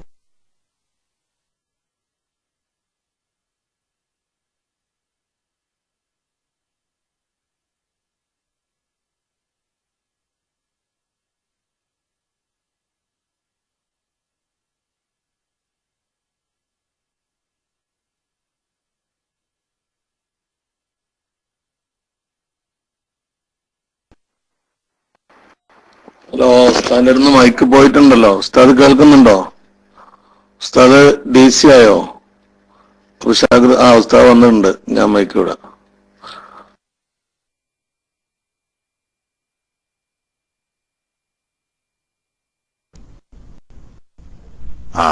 ഹലോ ഉസ്താദിന്റെ അടുത്ത് മൈക്ക് പോയിട്ടുണ്ടല്ലോ ഉസ്താദ് കേൾക്കുന്നുണ്ടോ ഉസ്താദ് ഡി സി ആയോ കുശാഗ്ര ആ ഉസ്താദ് വന്നിട്ടുണ്ട് ഞാൻ മൈക്ക് വിടാം ആ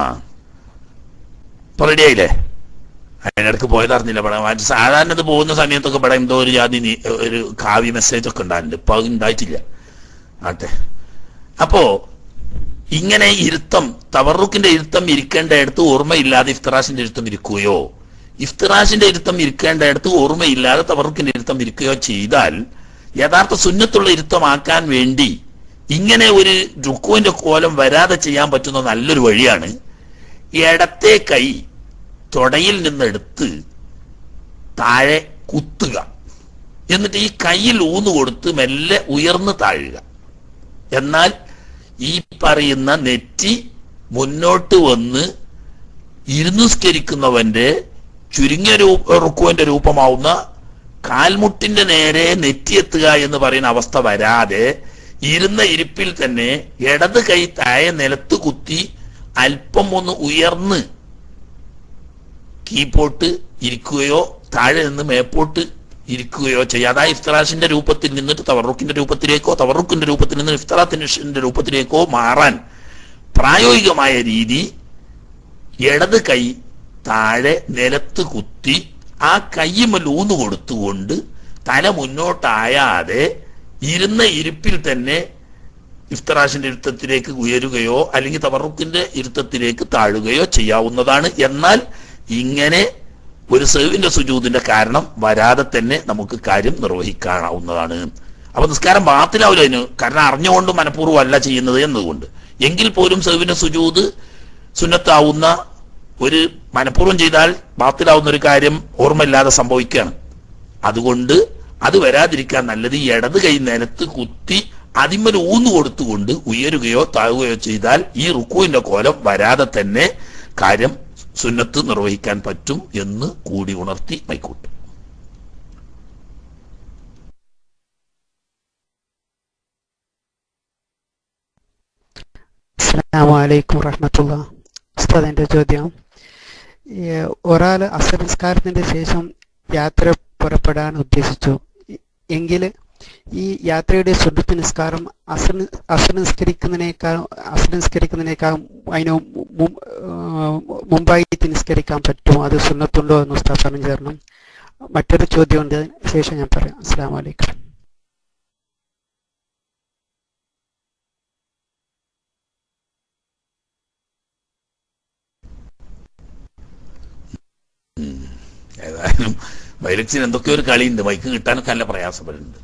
ഇപ്പൊ റെഡി ആയില്ലേ അതിനിടക്ക് പോയത് അറിഞ്ഞില്ല ഇവിടെ മറ്റേ സാധാരണ ഇത് പോകുന്ന സമയത്തൊക്കെ ഇവിടെ എന്തോ ഒരു ജാതി നീ- ഒരു കാവ്യ മെസ്സേജ് ഒക്കെ ഉണ്ടായിട്ടുണ്ട് ഇപ്പൊ അത് ഉണ്ടായിട്ടില്ല ആട്ടെ അപ്പോ ഇങ്ങനെ ഇരുത്തം തവറുക്കിന്റെ ഇരുത്തം ഇരിക്കേണ്ട ഇടത്ത് ഓർമ്മയില്ലാതെ ഇഫ്തറാഷിന്റെ ഇരുത്തം ഇരിക്കുകയോ ഇഫ്തറാഷിന്റെ ഇരുത്തം ഇരിക്കേണ്ട ഇടത്ത് ഓർമ്മയില്ലാതെ തവറുക്കിന്റെ ഇരുത്തം ഇരിക്കുകയോ ചെയ്താൽ യഥാർത്ഥ സുന്നത്തുള്ള ഇരുത്തമാക്കാൻ വേണ്ടി ഇങ്ങനെ ഒരു രുക്കുവിന്റെ കോലം വരാതെ ചെയ്യാൻ പറ്റുന്ന നല്ലൊരു വഴിയാണ് ഇടത്തെ കൈ തൊടയിൽ നിന്നെടുത്ത് താഴെ കുത്തുക എന്നിട്ട് ഈ കയ്യിൽ ഊന്നു കൊടുത്ത് മെല്ലെ ഉയർന്നു താഴുക എന്നാൽ ഈ പറയുന്ന നെറ്റി മുന്നോട്ട് വന്ന് ഇരുന്നുസ്കരിക്കുന്നവന്റെ ചുരുങ്ങിയ രൂപ റുക്കുവിന്റെ രൂപമാവുന്ന കാൽമുട്ടിന്റെ നേരെ നെറ്റിയെത്തുക എന്ന് പറയുന്ന അവസ്ഥ വരാതെ ഇരുന്ന ഇരിപ്പിൽ തന്നെ ഇടത് കൈ താഴെ നിലത്ത് കുത്തി അല്പം ഒന്ന് ഉയർന്ന് കീപ്പോട്ട് ഇരിക്കുകയോ താഴെ നിന്ന് മേപ്പോട്ട് ഇരിക്കുകയോ ചെയ്യുക അതായത് ഇഫ്തറാഷിന്റെ രൂപത്തിൽ നിന്നിട്ട് തവറുക്കിന്റെ രൂപത്തിലേക്കോ തവറുക്കിന്റെ രൂപത്തിൽ നിന്ന് ഇഫ്തറാത്തിന്റെ രൂപത്തിലേക്കോ മാറാൻ പ്രായോഗികമായ രീതി ഇടത് കൈ താഴെ നിലത്ത് കുത്തി ആ കയ്യുമൽ ഊന്നു കൊടുത്തുകൊണ്ട് തല മുന്നോട്ടായാതെ ഇരുന്ന ഇരിപ്പിൽ തന്നെ ഇഫ്തറാഷിന്റെ ഇരുത്തത്തിലേക്ക് ഉയരുകയോ അല്ലെങ്കിൽ തവറുക്കിന്റെ ഇരുത്തത്തിലേക്ക് താഴുകയോ ചെയ്യാവുന്നതാണ് എന്നാൽ ഇങ്ങനെ ഒരു സെവിന്റെ സുജൂതിന്റെ കാരണം വരാതെ തന്നെ നമുക്ക് കാര്യം നിർവഹിക്കാനാവുന്നതാണ് അപ്പൊ നിസ്കാരം ബാത്തിലാവില്ല അതിന് കാരണം അറിഞ്ഞുകൊണ്ട് മനഃപൂർവ്വം അല്ല ചെയ്യുന്നത് എന്നതുകൊണ്ട് എങ്കിൽ പോലും സെവിന്റെ സുജൂത് സുന്നത്താവുന്ന ഒരു മനഃപൂർവ്വം ചെയ്താൽ ബാത്തിലാവുന്ന ഒരു കാര്യം ഓർമ്മയില്ലാതെ സംഭവിക്കുകയാണ് അതുകൊണ്ട് അത് വരാതിരിക്കാൻ നല്ലത് ഈ ഇടത് കൈ നിലത്ത് കുത്തി അതിന്മേൽ ഊന്നു കൊടുത്തുകൊണ്ട് ഉയരുകയോ താഴുകയോ ചെയ്താൽ ഈ റുക്കുവിന്റെ കോലം വരാതെ തന്നെ കാര്യം സുന്നത്ത് നിർവഹിക്കാൻ പറ്റും എന്ന് കൂടി ഉണർത്തി മൈക്കൂട്ടും അസ്സലാമു അലൈക്കും റഹ്മത്തുള്ള ഉസ്താദ് എൻ്റെ ചോദ്യം ഒരാൾ അസംസ്കാരത്തിന്റെ ശേഷം യാത്ര പുറപ്പെടാൻ ഉദ്ദേശിച്ചു എങ്കിൽ ഈ യാത്രയുടെ സുന്നത്ത് നിസ്കാരം അസർ അസർ നിസ്കരിക്കുന്നതിനേക്കാൾ അസർ നിസ്കരിക്കുന്നതിനേക്കാൾ അതിന് മു- ആ, മുമ്പായിട്ട് നിസ്കരിക്കാൻ പറ്റുമോ അത് സുന്നത്തുണ്ടോ എന്ന് ഉസ്താദ് പറഞ്ഞു തരണം മറ്റൊരു ചോദ്യമുണ്ട് ശേഷം ഞാൻ പറയാം അസ്സാം വലൈക്കും ഏതായാലും വൈലക്സിന് എന്തൊക്കെയോ ഒരു കളിയുണ്ട് മൈക്ക് കിട്ടാനൊക്കെ നല്ല പ്രയാസപ്പെടുന്നുണ്ട്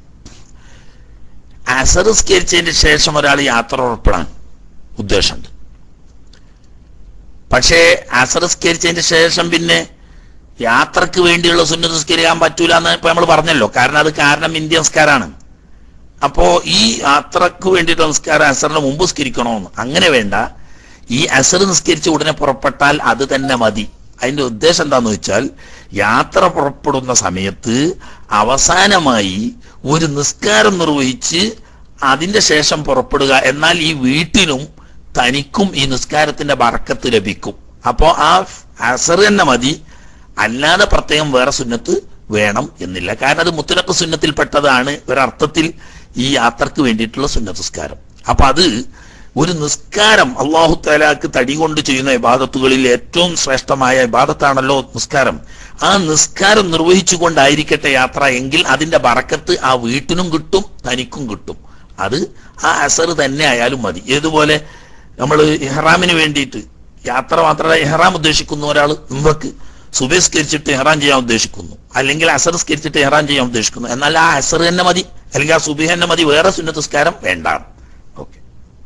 അസർ സ്കരിച്ചതിന് ശേഷം ഒരാൾ യാത്ര ഉറപ്പെടാൻ ഉദ്ദേശമുണ്ട് പക്ഷേ അസർ സ്കരിച്ചതിന് ശേഷം പിന്നെ യാത്രക്ക് വേണ്ടിയുള്ള സുന്നത്ത് സ്കരിക്കാൻ പറ്റൂല എന്ന് ഇപ്പൊ നമ്മൾ പറഞ്ഞല്ലോ കാരണം അത് കാരണം ഇന്ത്യ സംസ്കാരാണ് അപ്പോ ഈ യാത്രക്ക് വേണ്ടിയിട്ട് നിസ്കാരം അസറിന് മുമ്പ് സ്കരിക്കണമെന്ന് അങ്ങനെ വേണ്ട ഈ അസർ നിസ്കരിച്ച് ഉടനെ പുറപ്പെട്ടാൽ അത് തന്നെ മതി അതിന്റെ ഉദ്ദേശം എന്താന്ന് വെച്ചാൽ യാത്ര പുറപ്പെടുന്ന സമയത്ത് അവസാനമായി ഒരു നിസ്കാരം നിർവഹിച്ച് അതിന്റെ ശേഷം പുറപ്പെടുക എന്നാൽ ഈ വീട്ടിനും തനിക്കും ഈ നിസ്കാരത്തിന്റെ ബറക്കത്ത് ലഭിക്കും അപ്പോ ആ അസർ തന്നെ മതി അല്ലാതെ പ്രത്യേകം വേറെ സുന്നത്ത് വേണം എന്നില്ല കാരണം അത് മുത്തലക്ക് സുന്നത്തിൽപ്പെട്ടതാണ് ഒരർത്ഥത്തിൽ ഈ യാത്രക്ക് വേണ്ടിയിട്ടുള്ള സുന്നത്ത് നിസ്കാരം അപ്പൊ അത് ഒരു നിസ്കാരം അള്ളാഹു താലാക്ക് തടി കൊണ്ട് ചെയ്യുന്ന ഇബാദത്തുകളിൽ ഏറ്റവും ശ്രേഷ്ഠമായ ഇബാദത്താണല്ലോ നിസ്കാരം ആ നിസ്കാരം നിർവഹിച്ചുകൊണ്ടായിരിക്കട്ടെ യാത്ര എങ്കിൽ അതിന്റെ ബറക്കത്ത് ആ വീട്ടിനും കിട്ടും തനിക്കും കിട്ടും അത് ആ അസർ തന്നെ ആയാലും മതി ഏതുപോലെ നമ്മൾ ഇഹ്റാമിന് വേണ്ടിയിട്ട് യാത്ര മാത്രമല്ല ഇഹ്റാം ഉദ്ദേശിക്കുന്ന ഒരാൾ ഉമ്മക്ക് സുബേസ്കരിച്ചിട്ട് ഇഹ്റാം ചെയ്യാൻ ഉദ്ദേശിക്കുന്നു അല്ലെങ്കിൽ അസർ സ്കരിച്ചിട്ട് ഇഹ്റാം ചെയ്യാൻ ഉദ്ദേശിക്കുന്നു എന്നാൽ ആ അസർ തന്നെ മതി അല്ലെങ്കിൽ ആ സുബി തന്നെ മതി വേറെ സുന്നത്ത് നിസ്കാരം വേണ്ട ഓക്കെ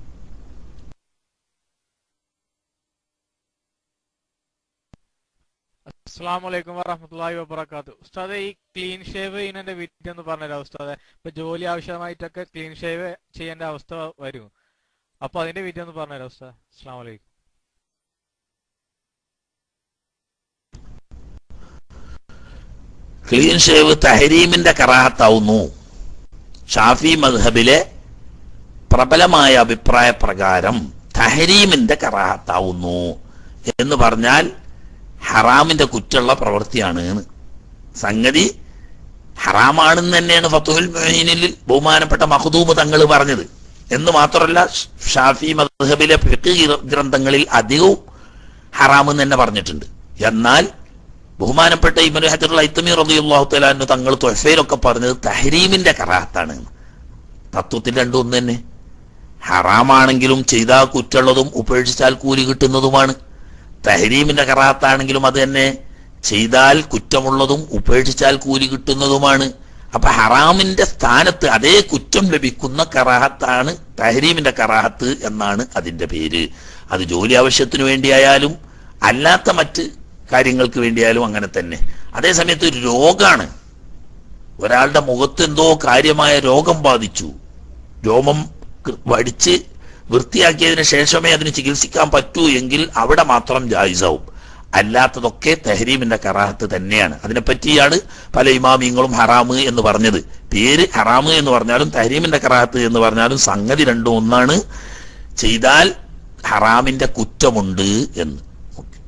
അസ്സാം വലൈക്കും വറഹമത്തല്ലാഹി വബർക്കാത്തു ഉസ്താദെ ഈ ക്ലീൻ ഷേവ് ചെയ്യുന്നതിന്റെ വിധി എന്ന് പറഞ്ഞുതരാം ഉസ്താദെ ഇപ്പൊ ജോലി ആവശ്യമായിട്ടൊക്കെ ക്ലീൻ ഷേവ് ചെയ്യേണ്ട അവസ്ഥ വരും അപ്പൊ അതിന്റെ വിധി ഒന്ന് പറഞ്ഞുതരാം ഉസ്താദ് അസ്സാം വലൈക്കും ക്ലീൻ ഷേവ് തഹരീമിന്റെ കറാഹത്താവുന്നു ഷാഫി മദ്ഹബിലെ പ്രബലമായ അഭിപ്രായ പ്രകാരം തഹരീമിന്റെ കറാഹത്താവുന്നു എന്ന് പറഞ്ഞാൽ ഹറാമിന്റെ കുറ്റുള്ള പ്രവൃത്തിയാണ് എന്ന്. സംഗതി ഹറാമാണെന്ന് തന്നെയാണ് ഫത്തുഹുൽ മൊഹീനിൽ ബഹുമാനപ്പെട്ട മഹദൂബ് തങ്ങൾ പറഞ്ഞത് എന്ന് മാത്രമല്ല ഷാഫി മദ്ഹബിലെ ഫിഖ് ഗ്രന്ഥങ്ങളിൽ അധികവും ഹറാമെന്ന് തന്നെ പറഞ്ഞിട്ടുണ്ട് എന്നാൽ ബഹുമാനപ്പെട്ട ഇബൻ ഹജറുൽ ഐത്തമി റളിയല്ലാഹു തആല അൻഹു തങ്ങൾ തൊഹഫയിലൊക്കെ പറഞ്ഞത് തഹരീമിന്റെ കറാഹത്താണ് എന്ന്. തത്വത്തിൽ രണ്ടും ഒന്ന് തന്നെ ഹറാമാണെങ്കിലും ചെയ്താൽ കുറ്റുള്ളതും ഉപേക്ഷിച്ചാൽ കൂലി കിട്ടുന്നതുമാണ് തഹരീമിന്റെ കറാഹത്താണെങ്കിലും അത് തന്നെ ചെയ്താൽ കുറ്റമുള്ളതും ഉപേക്ഷിച്ചാൽ കൂലി കിട്ടുന്നതുമാണ് അപ്പൊ ഹറാമിന്റെ സ്ഥാനത്ത് അതേ കുറ്റം ലഭിക്കുന്ന കറാഹത്താണ് തഹരീമിന്റെ കറാഹത്ത് എന്നാണ് അതിന്റെ പേര് അത് ജോലി ആവശ്യത്തിന് വേണ്ടിയായാലും അല്ലാത്ത മറ്റ് കാര്യങ്ങൾക്ക് വേണ്ടിയായാലും അങ്ങനെ തന്നെ അതേ സമയത്ത് ഒരു രോഗാണ് ഒരാളുടെ മുഖത്ത് എന്തോ കാര്യമായ രോഗം ബാധിച്ചു രോമം കൃ- വടിച്ച് വൃത്തിയാക്കിയതിന് ശേഷമേ അതിന് ചികിത്സിക്കാൻ പറ്റൂ എങ്കിൽ അവിടെ മാത്രം ജായിസാവും അല്ലാത്തതൊക്കെ തെഹരീമിന്റെ കറാഹത്ത് തന്നെയാണ് അതിനെപ്പറ്റിയാണ് പല ഇമാമിയങ്ങളും ഹറാമ് എന്ന് പറഞ്ഞത് പേര് ഹറാമ് എന്ന് പറഞ്ഞാലും തഹരീമിന്റെ കറാഹത്ത് എന്ന് പറഞ്ഞാലും സംഗതി രണ്ടും ഒന്നാണ് ചെയ്താൽ ഹറാമിന്റെ കുറ്റമുണ്ട് എന്ന് ഓക്കേ.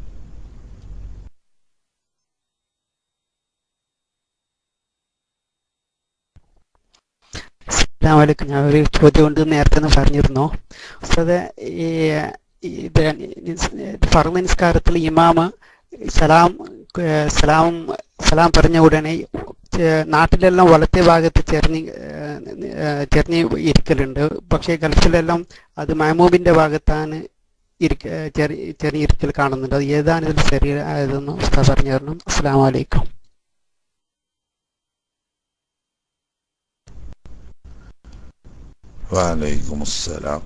അസ്സലാമലൈക്കും ഞാൻ ഒരു ചോദ്യം ഉണ്ട് നേരത്തെ ഒന്ന് പറഞ്ഞിരുന്നു ഉസ്താദെ ഈ ഈ ഇത് ഫർദ് നിസ്കാരത്തിൽ ഇമാമ് സലാം ഏഹ് സലാം സലാം പറഞ്ഞ ഉടനെ ചെ- നാട്ടിലെല്ലാം വലത്തെ ഭാഗത്ത് ചെറിഞ്ഞ് ഏഹ് ചെറിഞ്ഞ് ഇരിക്കലുണ്ട് പക്ഷേ ഗൾഫിലെല്ലാം അത് മഹമൂബിന്റെ ഭാഗത്താണ് ഇരിക്ക ചെറി ചെറിയ ഇരിക്കൽ കാണുന്നുണ്ട് അത് ഏതാണ് ഇതിൽ ശരിയായതെന്ന് ഉസ്താദ് പറഞ്ഞു തരണം അസ്സാം വലൈക്കും വലൈക്കും അസ്സലാം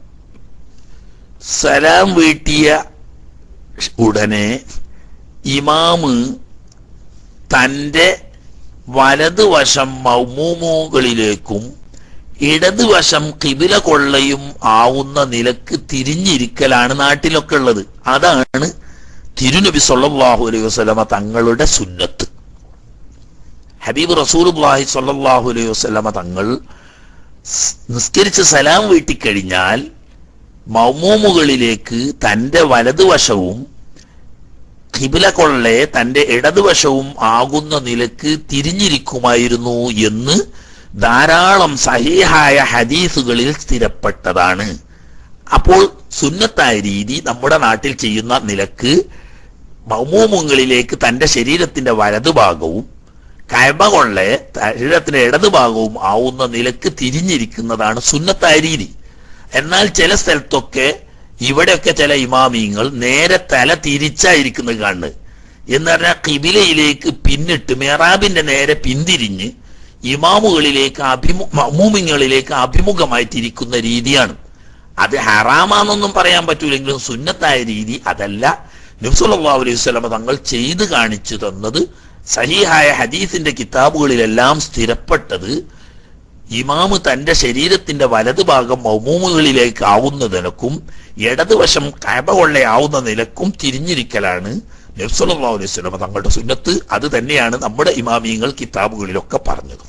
സലാം വീട്ടിയ ഉടനെ ഇമാമ് തന്റെ വലതുവശം മൗമൂമുകളിലേക്കും ഇടതുവശം കിബില കൊള്ളയും ആവുന്ന നിലക്ക് തിരിഞ്ഞിരിക്കലാണ് നാട്ടിലൊക്കെ ഉള്ളത് അതാണ് തിരുനബി സല്ലല്ലാഹു അലൈഹി വസല്ലമ തങ്ങളുടെ സുന്നത്ത് ഹബീബ് റസൂലുള്ളാഹി സല്ലല്ലാഹു അലൈഹി വസല്ലമ തങ്ങൾ സ് നിസ്കരിച്ച് സലാം വീട്ടിക്കഴിഞ്ഞാൽ മൗമൂമുകളിലേക്ക് തന്റെ വലതുവശവും ഖിബില കൊള്ളെ തന്റെ ഇടതുവശവും ആകുന്ന നിലക്ക് തിരിഞ്ഞിരിക്കുമായിരുന്നു എന്ന് ധാരാളം സഹീഹായ ഹദീസുകളിൽ സ്ഥിരപ്പെട്ടതാണ് അപ്പോൾ സുന്നത്തായ രീതി നമ്മുടെ നാട്ടിൽ ചെയ്യുന്ന നിലക്ക് മൗമൂമുകളിലേക്ക് തന്റെ ശരീരത്തിന്റെ വലതുഭാഗവും കയബ കൊള്ളെ ശരീരത്തിന്റെ ഇടതുഭാഗവും ആവുന്ന നിലക്ക് തിരിഞ്ഞിരിക്കുന്നതാണ് സുന്നത്തായ രീതി എന്നാൽ ചില സ്ഥലത്തൊക്കെ ഇവിടെയൊക്കെ ചില ഇമാമിയങ്ങൾ നേരെ തല തിരിച്ചായിരിക്കുന്നത് കാണുന്നത് എന്ന് പറഞ്ഞാൽ കിബിലയിലേക്ക് പിന്നിട്ട് മെഹറാബിന്റെ നേരെ പിന്തിരിഞ്ഞ് ഇമാമുകളിലേക്ക് അഭിമു മമൂമിങ്ങളിലേക്ക് അഭിമുഖമായിട്ടിരിക്കുന്ന രീതിയാണ് അത് ഹറാമാണെന്നൊന്നും പറയാൻ പറ്റൂലെങ്കിലും സുന്നത്തായ രീതി അതല്ല നബ്സുല്ലാ അലൈഹി സ്വലമ തങ്ങൾ ചെയ്തു കാണിച്ചു തന്നത് സഹീഹായ ഹദീസിന്റെ കിതാബുകളിലെല്ലാം സ്ഥിരപ്പെട്ടത് ഇമാമ് തന്റെ ശരീരത്തിന്റെ വലതുഭാഗം മൗമൂമുകളിലേക്ക് ആവുന്ന നിലക്കും ഇടതുവശം കഴബ കൊള്ളയാവുന്ന നിലക്കും തിരിഞ്ഞിരിക്കലാണ് നബ്സുല്ലാ അലൈഹി സ്വലമ തങ്ങളുടെ സുന്നത്ത് അത് തന്നെയാണ് നമ്മുടെ ഇമാമിയങ്ങൾ കിതാബുകളിലൊക്കെ പറഞ്ഞത്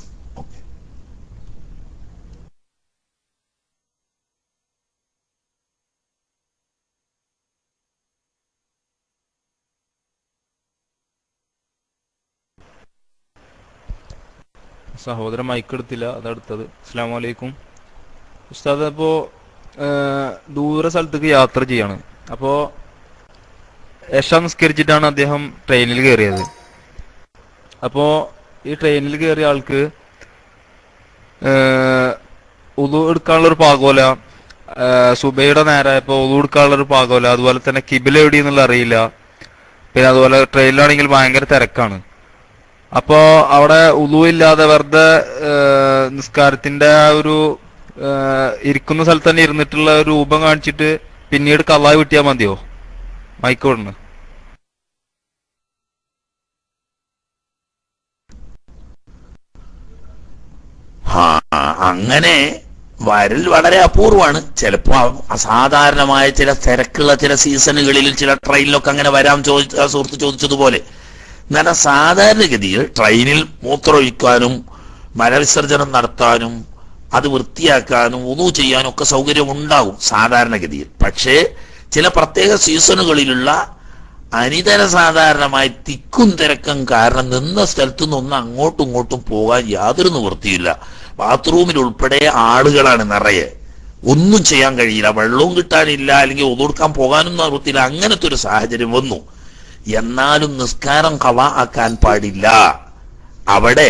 സഹോദരൻ മൈക്ക് എടുത്തില്ല അതെടുത്തത് അസ്സാം വലൈക്കും ഉസ്താദ് അപ്പോ ദൂര സ്ഥലത്തേക്ക് യാത്ര ചെയ്യാണ് അപ്പോ യശ നിസ്കരിച്ചിട്ടാണ് അദ്ദേഹം ട്രെയിനിൽ കയറിയത് അപ്പോ ഈ ട്രെയിനിൽ കയറിയ ആൾക്ക് ഉതു എടുക്കാനുള്ള ഒരു പാകോല സുബൈയുടെ നേരായപ്പോ ഉതു എടുക്കാനുള്ള ഒരു പാകോല അതുപോലെ തന്നെ കിബില എവിടെയെന്നുള്ള അറിയില്ല പിന്നെ അതുപോലെ ട്രെയിനിലാണെങ്കിൽ ഭയങ്കര തിരക്കാണ് അപ്പോ അവിടെ ഉളു ഇല്ലാതെ വെറുതെ ഏഹ്, നിസ്കാരത്തിന്റെ ആ ഒരു ഏഹ്, ഇരിക്കുന്ന സ്ഥലത്ത് തന്നെ ഇരുന്നിട്ടുള്ള ഒരു രൂപം കാണിച്ചിട്ട് പിന്നീട് കള്ളായി വിട്ടിയാ മതിയോ മൈക്കോടിന് ആ അങ്ങനെ വരൽ വളരെ അപൂർവമാണ് ചിലപ്പോ അസാധാരണമായ ചില തിരക്കുള്ള ചില സീസണുകളിൽ ചില ട്രെയിനിലൊക്കെ അങ്ങനെ വരാം ചോദിച്ച ആ സുഹൃത്ത് ചോദിച്ചതുപോലെ എന്നാൽ സാധാരണഗതിയിൽ ട്രെയിനിൽ മൂത്രമൊഴിക്കാനും മലവിസർജനം നടത്താനും അത് വൃത്തിയാക്കാനും ഉതു ചെയ്യാനും ഒക്കെ സൗകര്യം ഉണ്ടാകും സാധാരണഗതിയിൽ പക്ഷേ ചില പ്രത്യേക സീസണുകളിലുള്ള അനിതര സാധാരണമായ തിക്കും തിരക്കും കാരണം നിന്ന സ്ഥലത്തു നിന്ന് അങ്ങോട്ടും ഇങ്ങോട്ടും പോകാൻ യാതൊരു നിവൃത്തിയില്ല ബാത്റൂമിൽ ഉൾപ്പെടെ ആളുകളാണ് നിറയെ ഒന്നും ചെയ്യാൻ കഴിയില്ല വെള്ളവും കിട്ടാനില്ല അല്ലെങ്കിൽ ഒതുകൊടുക്കാൻ പോകാനും നിവൃത്തിയില്ല അങ്ങനത്തെ ഒരു സാഹചര്യം വന്നു എന്നാലും നിസ്കാരം കവ ആക്കാൻ പാടില്ല അവിടെ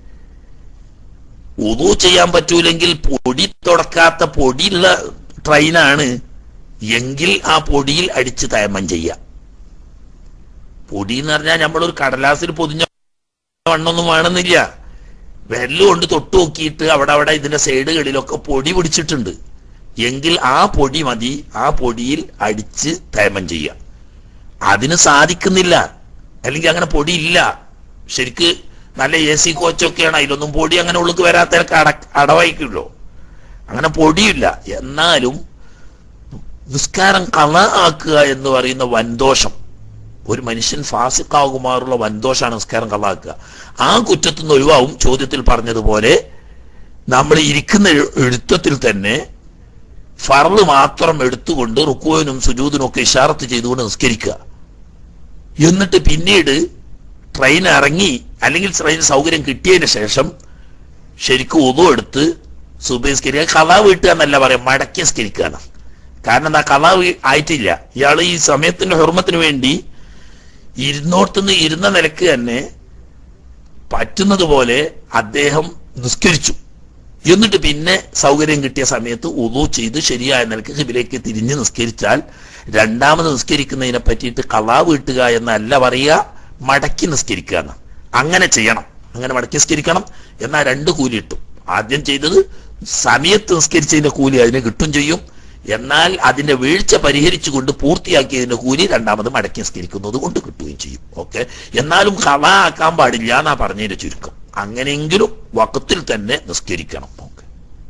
ഉതു ചെയ്യാൻ പറ്റൂലെങ്കിൽ പൊടി തുടക്കാത്ത പൊടിയുള്ള ട്രെയിനാണ് എങ്കിൽ ആ പൊടിയിൽ അടിച്ച് തയമം ചെയ്യാം പൊടി എന്ന് പറഞ്ഞാൽ നമ്മളൊരു കടലാസിൽ പൊതിഞ്ഞ മണ്ണൊന്നും വേണമെന്നില്ല വെള്ളം കൊണ്ട് തൊട്ട് നോക്കിയിട്ട് അവിടെ അവിടെ ഇതിന്റെ സൈഡുകളിലൊക്കെ പൊടി പിടിച്ചിട്ടുണ്ട് എങ്കിൽ ആ പൊടി മതി ആ പൊടിയിൽ അടിച്ച് തയമം ചെയ്യാം അതിന് സാധിക്കുന്നില്ല അല്ലെങ്കിൽ അങ്ങനെ പൊടി ഇല്ല ശരിക്ക് നല്ല എ സി കോച്ചൊക്കെയാണ് അതിലൊന്നും പൊടി അങ്ങനെ ഉള്ളിക്ക് വരാത്തവർക്ക് അട അടവായിക്കുള്ളൂ അങ്ങനെ പൊടിയില്ല എന്നാലും നിസ്കാരം കള ആക്കുക എന്ന് പറയുന്ന വൻദോഷം ഒരു മനുഷ്യൻ ഫാസിക്കാകുമാറുള്ള വൻദോഷാണ് നിസ്കാരം കളാക്കുക ആ കുറ്റത്തിൽ നിന്ന് ഒഴിവാവും ചോദ്യത്തിൽ പറഞ്ഞതുപോലെ നമ്മൾ ഇരിക്കുന്ന എഴു- എഴുത്തത്തിൽ തന്നെ ഫറല് മാത്രം എടുത്തുകൊണ്ട് റുക്കുവിനും സുജൂദിനും ഒക്കെ ഇഷാറത്ത് ചെയ്തുകൊണ്ട് നിസ്കരിക്കുക എന്നിട്ട് പിന്നീട് ട്രെയിൻ ഇറങ്ങി അല്ലെങ്കിൽ ട്രെയിൻ സൗകര്യം കിട്ടിയതിന് ശേഷം ശരിക്കും ഉതു എടുത്ത് സുബഹിസ്കരിക്കുക കഥ വീട്ടുക എന്നല്ല പറയാം മടക്കി സ്കരിക്കുകയാണ് കാരണം എന്താ കഥ ആയിട്ടില്ല ഇയാൾ ഈ സമയത്തിന്റെ ഹെർമത്തിന് വേണ്ടി ഇരുന്നോടത്തുനിന്ന് ഇരുന്ന നിലക്ക് തന്നെ പറ്റുന്നത് പോലെ അദ്ദേഹം നിസ്കരിച്ചു എന്നിട്ട് പിന്നെ സൗകര്യം കിട്ടിയ സമയത്ത് ഉദു ചെയ്ത് ശരിയായ നിലക്ക് ഹിബിലേക്ക് തിരിഞ്ഞ് നിസ്കരിച്ചാൽ രണ്ടാമത് നിസ്കരിക്കുന്നതിനെ പറ്റിയിട്ട് കളാ വീട്ടുക എന്നല്ല പറയുക മടക്കി നിസ്കരിക്കുക എന്ന് അങ്ങനെ ചെയ്യണം അങ്ങനെ മടക്കി നിസ്കരിക്കണം എന്നാൽ രണ്ട് കൂലി കിട്ടും ആദ്യം ചെയ്തത് സമയത്ത് നിസ്കരിച്ചതിന്റെ കൂലി അതിന് കിട്ടും ചെയ്യും എന്നാൽ അതിന്റെ വീഴ്ച പരിഹരിച്ചുകൊണ്ട് പൂർത്തിയാക്കിയതിന്റെ കൂലി രണ്ടാമത് മടക്കി നിസ്കരിക്കുന്നത് കൊണ്ട് കിട്ടുകയും ചെയ്യും ഓക്കെ എന്നാലും കള ആക്കാൻ പാടില്ല എന്നാ പറഞ്ഞതിന്റെ ചുരുക്കം അങ്ങനെയെങ്കിലും വക്കത്തിൽ തന്നെ നിസ്കരിക്കണം ഓക്കെ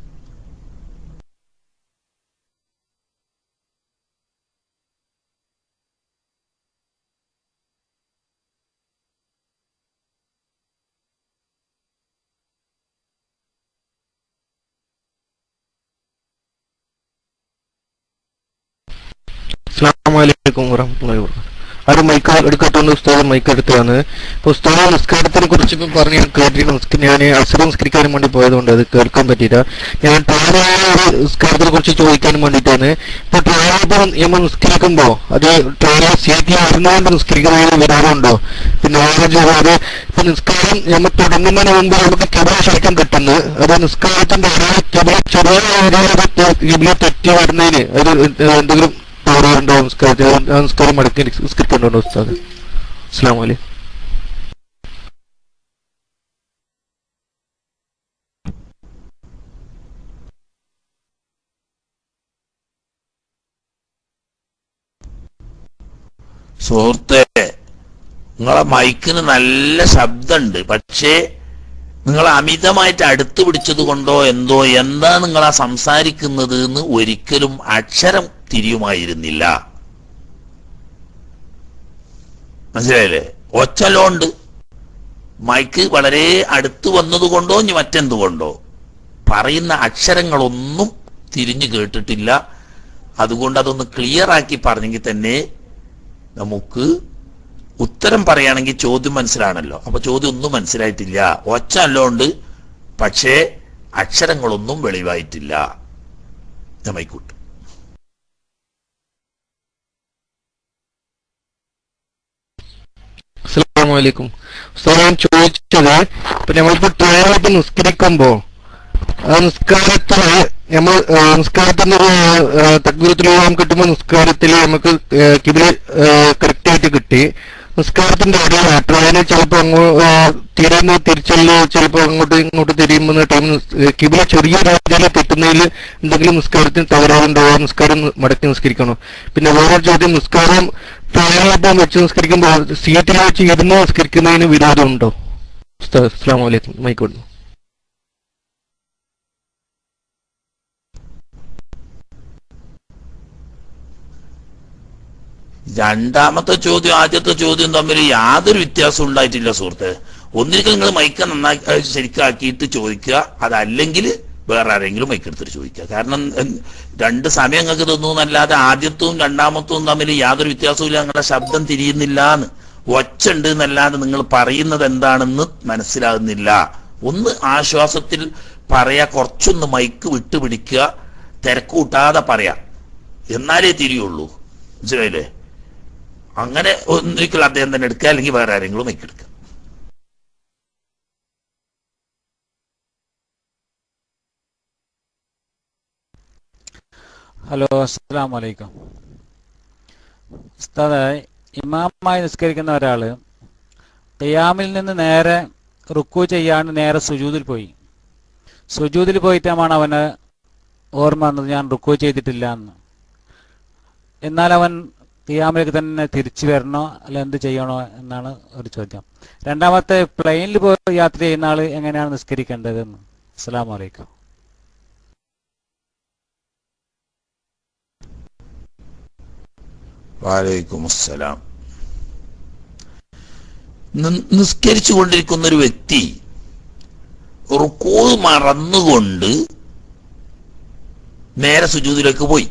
അസ്സാമലൈക്കും വറഹമുല്ലാ അത് മൈക്ക് എടുക്കത്തോണ്ട് ഉസ്താദ് മൈക്ക് എടുത്തതാണ് ഇപ്പൊ ഉസ്താദ് നിസ്കാരത്തിനെ കുറിച്ച് ഇപ്പം പറഞ്ഞ് ഞാൻ കേട്ടിരുന്നു ഞാൻ അസുരം നിസ്കരിക്കാനും വേണ്ടി പോയതുകൊണ്ട് അത് കേൾക്കാൻ പറ്റിയില്ല ഞാൻ ട്രാവൽ ഒരു നിസ്കാരത്തിനെ കുറിച്ച് ചോദിക്കാനും വേണ്ടിയിട്ടാണ് ഇപ്പൊ ട്രാവൽ ഇപ്പൊ നമ്മൾ നിസ്കരിക്കുമ്പോ അത് ട്രാവൽ സീറ്റിൽ ഇരുന്നുകൊണ്ട് നിസ്കരിക്കുന്നതിന് വിരോധമുണ്ടോ പിന്നെ വേറെ ചോദ്യം ഇപ്പൊ നിസ്കാരം നമ്മൾ തുടങ്ങുന്നതിന് മുമ്പ് നമുക്ക് കിബില ശരിക്കും കിട്ടുന്നു അത് നിസ്കാരത്തിന്റെ ഇടയിൽ കിബില ചെറിയ രീതിയിൽ കിബില തെറ്റി വരുന്നതിന് ഒരു എന്തെങ്കിലും തോറുണ്ടോ നിസ്കാരത്തിൽ ആ നിസ്കാരം മടക്കി നിസ്കരിക്കണ്ടോ ഉസ്താദ് അസ്സാം വലൈക്കും സുഹൃത്തെ നിങ്ങളെ മൈക്കിന് നല്ല ശബ്ദമുണ്ട് പക്ഷേ നിങ്ങൾ അമിതമായിട്ട് അടുത്ത് പിടിച്ചത് കൊണ്ടോ എന്തോ എന്താ നിങ്ങൾ ആ സംസാരിക്കുന്നത് എന്ന് ഒരിക്കലും അക്ഷരം തിരിയുമായിരുന്നില്ല മനസ്സിലായില്ലേ ഒച്ചലോണ്ട് മൈക്ക് വളരെ അടുത്ത് വന്നതുകൊണ്ടോ ഇനി മറ്റെന്തുകൊണ്ടോ പറയുന്ന അക്ഷരങ്ങളൊന്നും തിരിഞ്ഞു കേട്ടിട്ടില്ല അതുകൊണ്ട് അതൊന്ന് ക്ലിയർ ആക്കി പറഞ്ഞെങ്കിൽ തന്നെ നമുക്ക് ഉത്തരം പറയുകയാണെങ്കിൽ ചോദ്യം മനസ്സിലാണല്ലോ അപ്പൊ ചോദ്യം ഒന്നും മനസ്സിലായിട്ടില്ല ഒച്ച അല്ലോണ്ട് പക്ഷേ അക്ഷരങ്ങളൊന്നും വെളിവായിട്ടില്ല നമ്മൈക്കൂട്ട് അസ്സലാമു അലൈക്കും ഉസ്താദ് ഞാൻ ചോദിച്ചത് ഇപ്പൊ നമ്മളിപ്പോ ട്രയലായിട്ട് നിസ്കരിക്കുമ്പോ ആ നിസ്കാരത്തില് നമ്മൾ നിസ്കാരത്തിന് തക്ബീരത്തിലോളം കിട്ടുമ്പോ നിസ്കാരത്തിൽ നമുക്ക് കിബില് കറക്റ്റ് ആയിട്ട് കിട്ടി നിസ്കാരത്തിന്റെ ഇടയിൽ ട്രയല് ചിലപ്പോ അങ്ങോ തിരിയുന്ന തിരിച്ചല് ചിലപ്പോ അങ്ങോട്ട് ഇങ്ങോട്ട് തിരിയുമ്പോൾ ടൈം കിബില ചെറിയ രീതിയിൽ തെറ്റുന്നതിൽ എന്തെങ്കിലും നിസ്കാരത്തിന് തകരാറുണ്ടോ ആ നിസ്കാരം മടക്കി നിസ്കരിക്കണോ പിന്നെ വേറൊരു ചോദ്യം നിസ്കാരം ട്രയലൊപ്പം വെച്ച് നിസ്കരിക്കുമ്പോൾ സീറ്റിൽ വെച്ച് ഇരുന്ന് നിസ്കരിക്കുന്നതിന് വിരോധമുണ്ടോ ഉസ്താദ് അസ്സാം വലൈക്കും മൈക്കോട്ടെ രണ്ടാമത്തെ ചോദ്യം ആദ്യത്തെ ചോദ്യം തമ്മിൽ യാതൊരു വ്യത്യാസവും ഉണ്ടായിട്ടില്ല സുഹൃത്തെ ഒന്നിരിക്കൽ നിങ്ങൾ മൈക്ക് നന്നാക്കി ഏഹ് ശരിക്കാക്കിയിട്ട് ചോദിക്കുക അതല്ലെങ്കിൽ വേറെ ആരെങ്കിലും മൈക്ക് എടുത്തിട്ട് ചോദിക്കുക കാരണം ഉം, രണ്ട് സമയം നിങ്ങൾക്ക് തന്നു എന്നല്ലാതെ ആദ്യത്തും രണ്ടാമത്തും തമ്മിൽ യാതൊരു വ്യത്യാസവും ഇല്ല നിങ്ങളുടെ ശബ്ദം തിരിയുന്നില്ല എന്ന് ഒച്ച ഉണ്ട് എന്നല്ലാതെ നിങ്ങൾ പറയുന്നത് എന്താണെന്ന് മനസ്സിലാകുന്നില്ല ഒന്ന് ആശ്വാസത്തിൽ പറയാ കുറച്ചൊന്ന് മൈക്ക് വിട്ടുപിടിക്കുക തിരക്ക് കൂട്ടാതെ പറയാം എന്നാലേ തിരിയുള്ളൂ മനസ്സിലായില്ലേ അങ്ങനെ ഒന്നിരിക്കൽ അദ്ദേഹം തന്നെ എടുക്കുക അല്ലെങ്കിൽ വേറെ ആരെങ്കിലും മൈക്ക് എടുക്കുക ഹലോ അസ്സലാമു അലൈക്കും ഉസ്താദെ ഇമാമായി നിസ്കരിക്കുന്ന ഒരാള് ഖിയാമിൽ നിന്ന് നേരെ റുക്കു ചെയ്യാണ്ട് നേരെ സുജൂദിൽ പോയി സുജൂദിൽ പോയിട്ടാണ് അവന് ഓർമ്മ വന്നത് ഞാൻ റുക്കു ചെയ്തിട്ടില്ല എന്ന് എന്നാൽ അവൻ ഖിയാമിലേക്ക് തന്നെ തിരിച്ചു വരണോ അല്ല എന്ത് ചെയ്യണോ എന്നാണ് ഒരു ചോദ്യം രണ്ടാമത്തെ പ്ലെയിനിൽ പോയി യാത്ര ചെയ്യുന്ന ആള് എങ്ങനെയാണ് നിസ്കരിക്കേണ്ടതെന്ന് അസ്സലാമു അലൈക്കും വാലൈക്കും അസ്സലാം നി- നിസ്കരിച്ചു കൊണ്ടിരിക്കുന്ന ഒരു വ്യക്തി റുക്കൂ മറന്നുകൊണ്ട് നേരെ സുജൂദിലേക്ക് പോയി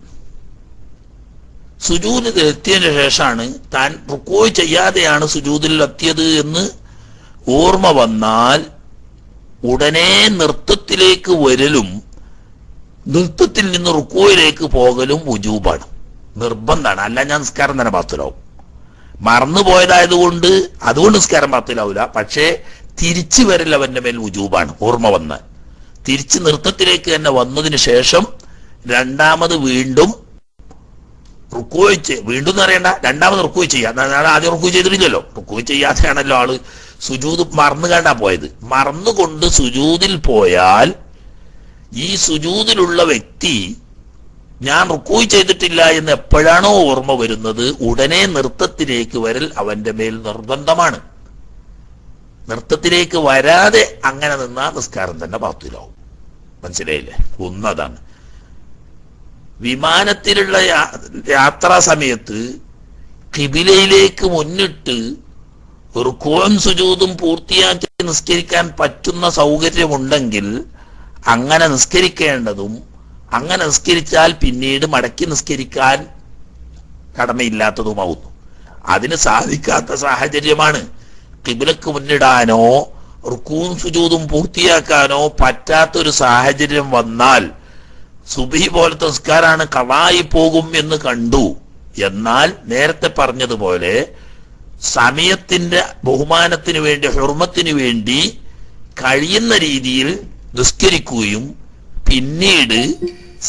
സുജൂദിൽ എത്തിയതിനു ശേഷമാണ് താൻ റുക്കൂ ചെയ്യാതെയാണ് സുജൂദിൽ എത്തിയത് എന്ന് ഓർമ്മ വന്നാൽ ഉടനെ നൃത്തത്തിലേക്ക് വരലും നൃത്തത്തിൽ നിന്ന് റുക്കോയിലേക്ക് പോകലും ഉജൂബാണ് നിർബന്ധമാണ് അല്ല ഞാൻ നിസ്കാരം തന്നെ പാത്തിലാവും മറന്നു പോയതായതുകൊണ്ട് അതുകൊണ്ട് നിസ്കാരം പാത്തിലാവില്ല പക്ഷേ തിരിച്ചു വരൽ അവന്റെ മേൽ ഉജൂബാണ് ഓർമ്മ വന്ന് തിരിച്ച് നൃത്തത്തിലേക്ക് തന്നെ വന്നതിന് ശേഷം രണ്ടാമത് വീണ്ടും റുക്കോയ് ചെയ് വീണ്ടും എന്ന് പറയണ്ട രണ്ടാമത് റുക്കോയ് ചെയ്യാം അതാണ് ആദ്യം റുക്കോയ് ചെയ്തിട്ടില്ലല്ലോ റുക്കോയ് ചെയ്യാതെയാണല്ലോ ആള് സുജൂത് മറന്നു കണ്ടാ പോയത് മറന്നുകൊണ്ട് സുജൂതിൽ പോയാൽ ഈ സുജൂതിലുള്ള വ്യക്തി ഞാൻ റുക്കോയ് ചെയ്തിട്ടില്ല എന്ന് എപ്പോഴാണോ ഓർമ്മ വരുന്നത് ഉടനെ നൃത്തത്തിലേക്ക് വരൽ അവന്റെ മേൽ നിർബന്ധമാണ് നൃത്തത്തിലേക്ക് വരാതെ അങ്ങനെ നിന്നാ നിസ്കാരം തന്നെ പാത്തിലാവും മനസ്സിലായില്ലേ ഒന്നതാണ് വിമാനത്തിലുള്ള യാ- യാത്രാ സമയത്ത് കിബിലയിലേക്ക് മുന്നിട്ട് റുക്കോയും സുജൂതും പൂർത്തിയാക്കി നിസ്കരിക്കാൻ പറ്റുന്ന സൗകര്യമുണ്ടെങ്കിൽ അങ്ങനെ നിസ്കരിക്കേണ്ടതും അങ്ങനെ നിസ്കരിച്ചാൽ പിന്നീട് മടക്കി നിസ്കരിക്കാൻ കടമയില്ലാത്തതുമാവുന്നു അതിന് സാധിക്കാത്ത സാഹചര്യമാണ് കിബിലക്ക് മുന്നിടാനോ റുക്കൂവും സുജൂതും പൂർത്തിയാക്കാനോ പറ്റാത്തൊരു സാഹചര്യം വന്നാൽ സുബഹി പോലത്തെ നിസ്കാരാണ് കളായി പോകും എന്ന് കണ്ടു എന്നാൽ നേരത്തെ പറഞ്ഞതുപോലെ സമയത്തിന്റെ ബഹുമാനത്തിന് വേണ്ടി ഹുർമത്തിന് വേണ്ടി കഴിയുന്ന രീതിയിൽ നിസ്കരിക്കുകയും പിന്നീട്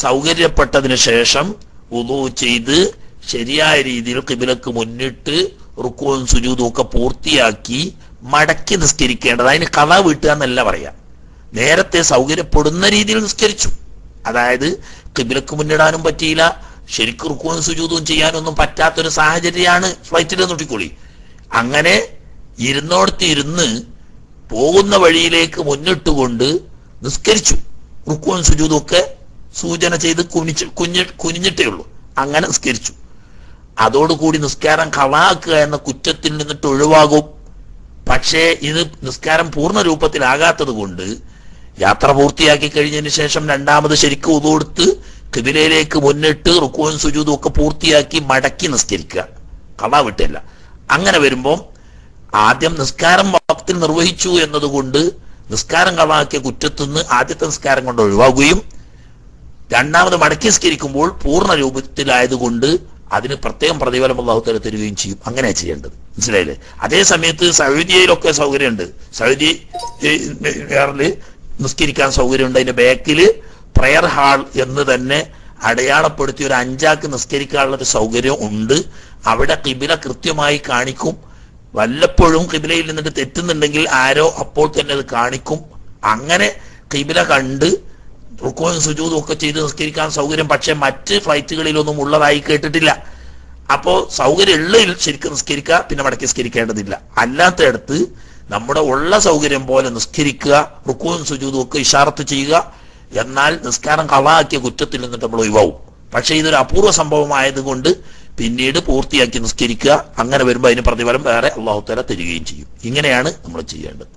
സൗകര്യപ്പെട്ടതിന് ശേഷം ഉദു ചെയ്ത് ശരിയായ രീതിയിൽ കിബിലക്ക് മുന്നിട്ട് റുക്കുവും സുജൂതും ഒക്കെ പൂർത്തിയാക്കി മടക്കി നിസ്കരിക്കേണ്ടത് അതിന് കഥ വീട്ടുക എന്നല്ല പറയാം നേരത്തെ സൗകര്യപ്പെടുന്ന രീതിയിൽ നിസ്കരിച്ചു അതായത് കിബിലക്ക് മുന്നിടാനും പറ്റിയില്ല ശരിക്കും റുക്കുവും സുജൂതും ചെയ്യാനൊന്നും പറ്റാത്തൊരു സാഹചര്യമാണ് ഫ്ലൈറ്റിൽ നോട്ടിക്കോളി അങ്ങനെ ഇരുന്നോടത്ത് ഇരുന്ന് പോകുന്ന വഴിയിലേക്ക് മുന്നിട്ടുകൊണ്ട് നിസ്കരിച്ചു റുക്കുവും സുജൂതും ഒക്കെ സൂചന ചെയ്ത് കുനിച്ച് കുഞ്ഞി കുനിഞ്ഞിട്ടേ ഉള്ളൂ അങ്ങനെ നിസ്കരിച്ചു അതോടുകൂടി നിസ്കാരം കളാക്കുക എന്ന കുറ്റത്തിൽ നിന്നിട്ട് ഒഴിവാകും പക്ഷേ ഇത് നിസ്കാരം പൂർണ്ണ രൂപത്തിലാകാത്തത് കൊണ്ട് യാത്ര പൂർത്തിയാക്കി കഴിഞ്ഞതിന് ശേഷം രണ്ടാമത് ശരിക്കും ഉതുകൊടുത്ത് കിബിലയിലേക്ക് മുന്നിട്ട് റുക്കുവും സുജൂതും ഒക്കെ പൂർത്തിയാക്കി മടക്കി നിസ്കരിക്കുക കളാ വിട്ടില്ല അങ്ങനെ വരുമ്പോൾ ആദ്യം നിസ്കാരം വക്തിൽ നിർവഹിച്ചു എന്നതുകൊണ്ട് നിസ്കാരം കളാക്കിയ കുറ്റത്തുനിന്ന് ആദ്യത്തെ നിസ്കാരം കൊണ്ട് ഒഴിവാകുകയും രണ്ടാമത് മടക്കി നിസ്കരിക്കുമ്പോൾ പൂർണ്ണ രൂപത്തിലായതുകൊണ്ട് അതിന് പ്രത്യേകം പ്രതിഫലം അള്ളാഹുത്തല തരികയും ചെയ്യും അങ്ങനെ ചെയ്യേണ്ടത് മനസ്സിലായില്ലേ അതേ സമയത്ത് സൗദിയയിലൊക്കെ സൗകര്യമുണ്ട് സൗദി എയറില് നിസ്കരിക്കാൻ സൗകര്യമുണ്ട് അതിന്റെ ബാക്കില് പ്രയർ ഹാൾ എന്ന് തന്നെ അടയാളപ്പെടുത്തി ഒരു അഞ്ചാക്ക് നിസ്കരിക്കാനുള്ള ഒരു സൗകര്യം ഉണ്ട് അവിടെ കിബില കൃത്യമായി കാണിക്കും വല്ലപ്പോഴും കിബിലയിൽ നിന്നിട്ട് തെറ്റുന്നുണ്ടെങ്കിൽ ആരോ അപ്പോൾ തന്നെ അത് കാണിക്കും അങ്ങനെ കിബില കണ്ട് റുക്കോയും സുജൂതും ഒക്കെ ചെയ്ത് നിസ്കരിക്കാൻ സൗകര്യം പക്ഷെ മറ്റ് ഫ്ലൈറ്റുകളിലൊന്നും ഉള്ളതായി കേട്ടിട്ടില്ല അപ്പോ സൗകര്യം ഉള്ളതിൽ ശരിക്കും നിസ്കരിക്കുക പിന്നെ മടക്കി നിസ്കരിക്കേണ്ടതില്ല അല്ലാത്തയിടത്ത് നമ്മുടെ ഉള്ള സൗകര്യം പോലെ നിസ്കരിക്കുക റുക്കോയും സുജൂതും ഒക്കെ ഇഷാറത്ത് ചെയ്യുക എന്നാൽ നിസ്കാരം കളാക്കിയ കുറ്റത്തിൽ നിന്നിട്ട് നമ്മൾ ഒഴിവാവും പക്ഷെ ഇതൊരു അപൂർവ സംഭവമായതുകൊണ്ട് പിന്നീട് പൂർത്തിയാക്കി നിസ്കരിക്കുക അങ്ങനെ വരുമ്പോൾ അതിന് പ്രതിഫലം വേറെ അള്ളാഹുത്തല തരികയും ചെയ്യും ഇങ്ങനെയാണ് നമ്മൾ ചെയ്യേണ്ടത്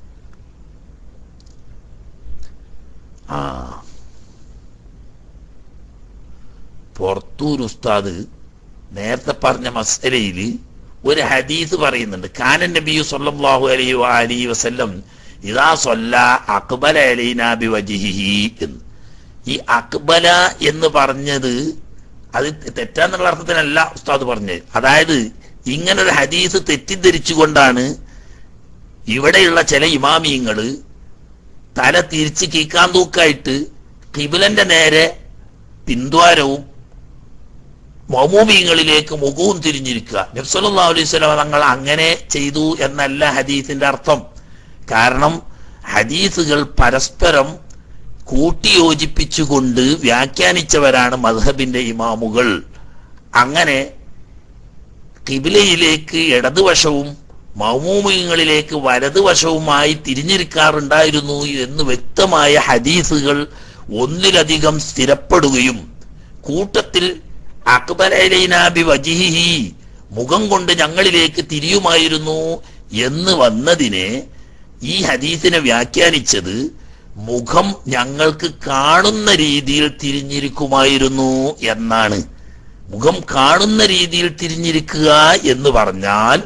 ആ പുറത്തൂർ ഉസ്താദ് നേരത്തെ പറഞ്ഞ മസലയിൽ ഒരു ഹദീസ് പറയുന്നുണ്ട് കാനൻ നബിയു സല്ലല്ലാഹു അലൈഹി അലൈഹി വസല്ലം ഇതാ സൊല്ല അക്ബല അലൈന ബിവജിഹിഹി എന്ന് ഈ അക്ബല എന്ന് പറഞ്ഞത് അത് തെറ്റാന്നുള്ള അർത്ഥത്തിനല്ല ഉസ്താദ് പറഞ്ഞത് അതായത് ഇങ്ങനെ ഒരു ഹദീസ് തെറ്റിദ്ധരിച്ചുകൊണ്ടാണ് ഇവിടെയുള്ള ചില ഇമാമിയങ്ങള് തല തിരിച്ച് കീക്കാൻ തൂക്കായിട്ട് കിബിലന്റെ നേരെ പിന്ദ്വാരവും മൗമൂമിയങ്ങളിലേക്ക് മുഖവും തിരിഞ്ഞിരിക്കുക നബ്സല്ലാ അലൈഹി സ്വലാം തങ്ങൾ അങ്ങനെ ചെയ്തു എന്നല്ല ഹദീസിന്റെ അർത്ഥം കാരണം ഹദീസുകൾ പരസ്പരം കൂട്ടിയോജിപ്പിച്ചുകൊണ്ട് വ്യാഖ്യാനിച്ചവരാണ് മദ്ഹബിന്റെ ഇമാമുകൾ അങ്ങനെ കിബിലയിലേക്ക് ഇടതുവശവും മൗമൂമിയങ്ങളിലേക്ക് വലതുവശവുമായി തിരിഞ്ഞിരിക്കാറുണ്ടായിരുന്നു എന്ന് വ്യക്തമായ ഹദീസുകൾ ഒന്നിലധികം സ്ഥിരപ്പെടുകയും കൂട്ടത്തിൽ അക്ബരൈനാബി വജിഹി മുഖം കൊണ്ട് ഞങ്ങളിലേക്ക് തിരിയുമായിരുന്നു എന്ന് വന്നതിനെ ഈ ഹദീസിനെ വ്യാഖ്യാനിച്ചത് മുഖം ഞങ്ങൾക്ക് കാണുന്ന രീതിയിൽ തിരിഞ്ഞിരിക്കുമായിരുന്നു എന്നാണ് മുഖം കാണുന്ന രീതിയിൽ തിരിഞ്ഞിരിക്കുക എന്ന് പറഞ്ഞാൽ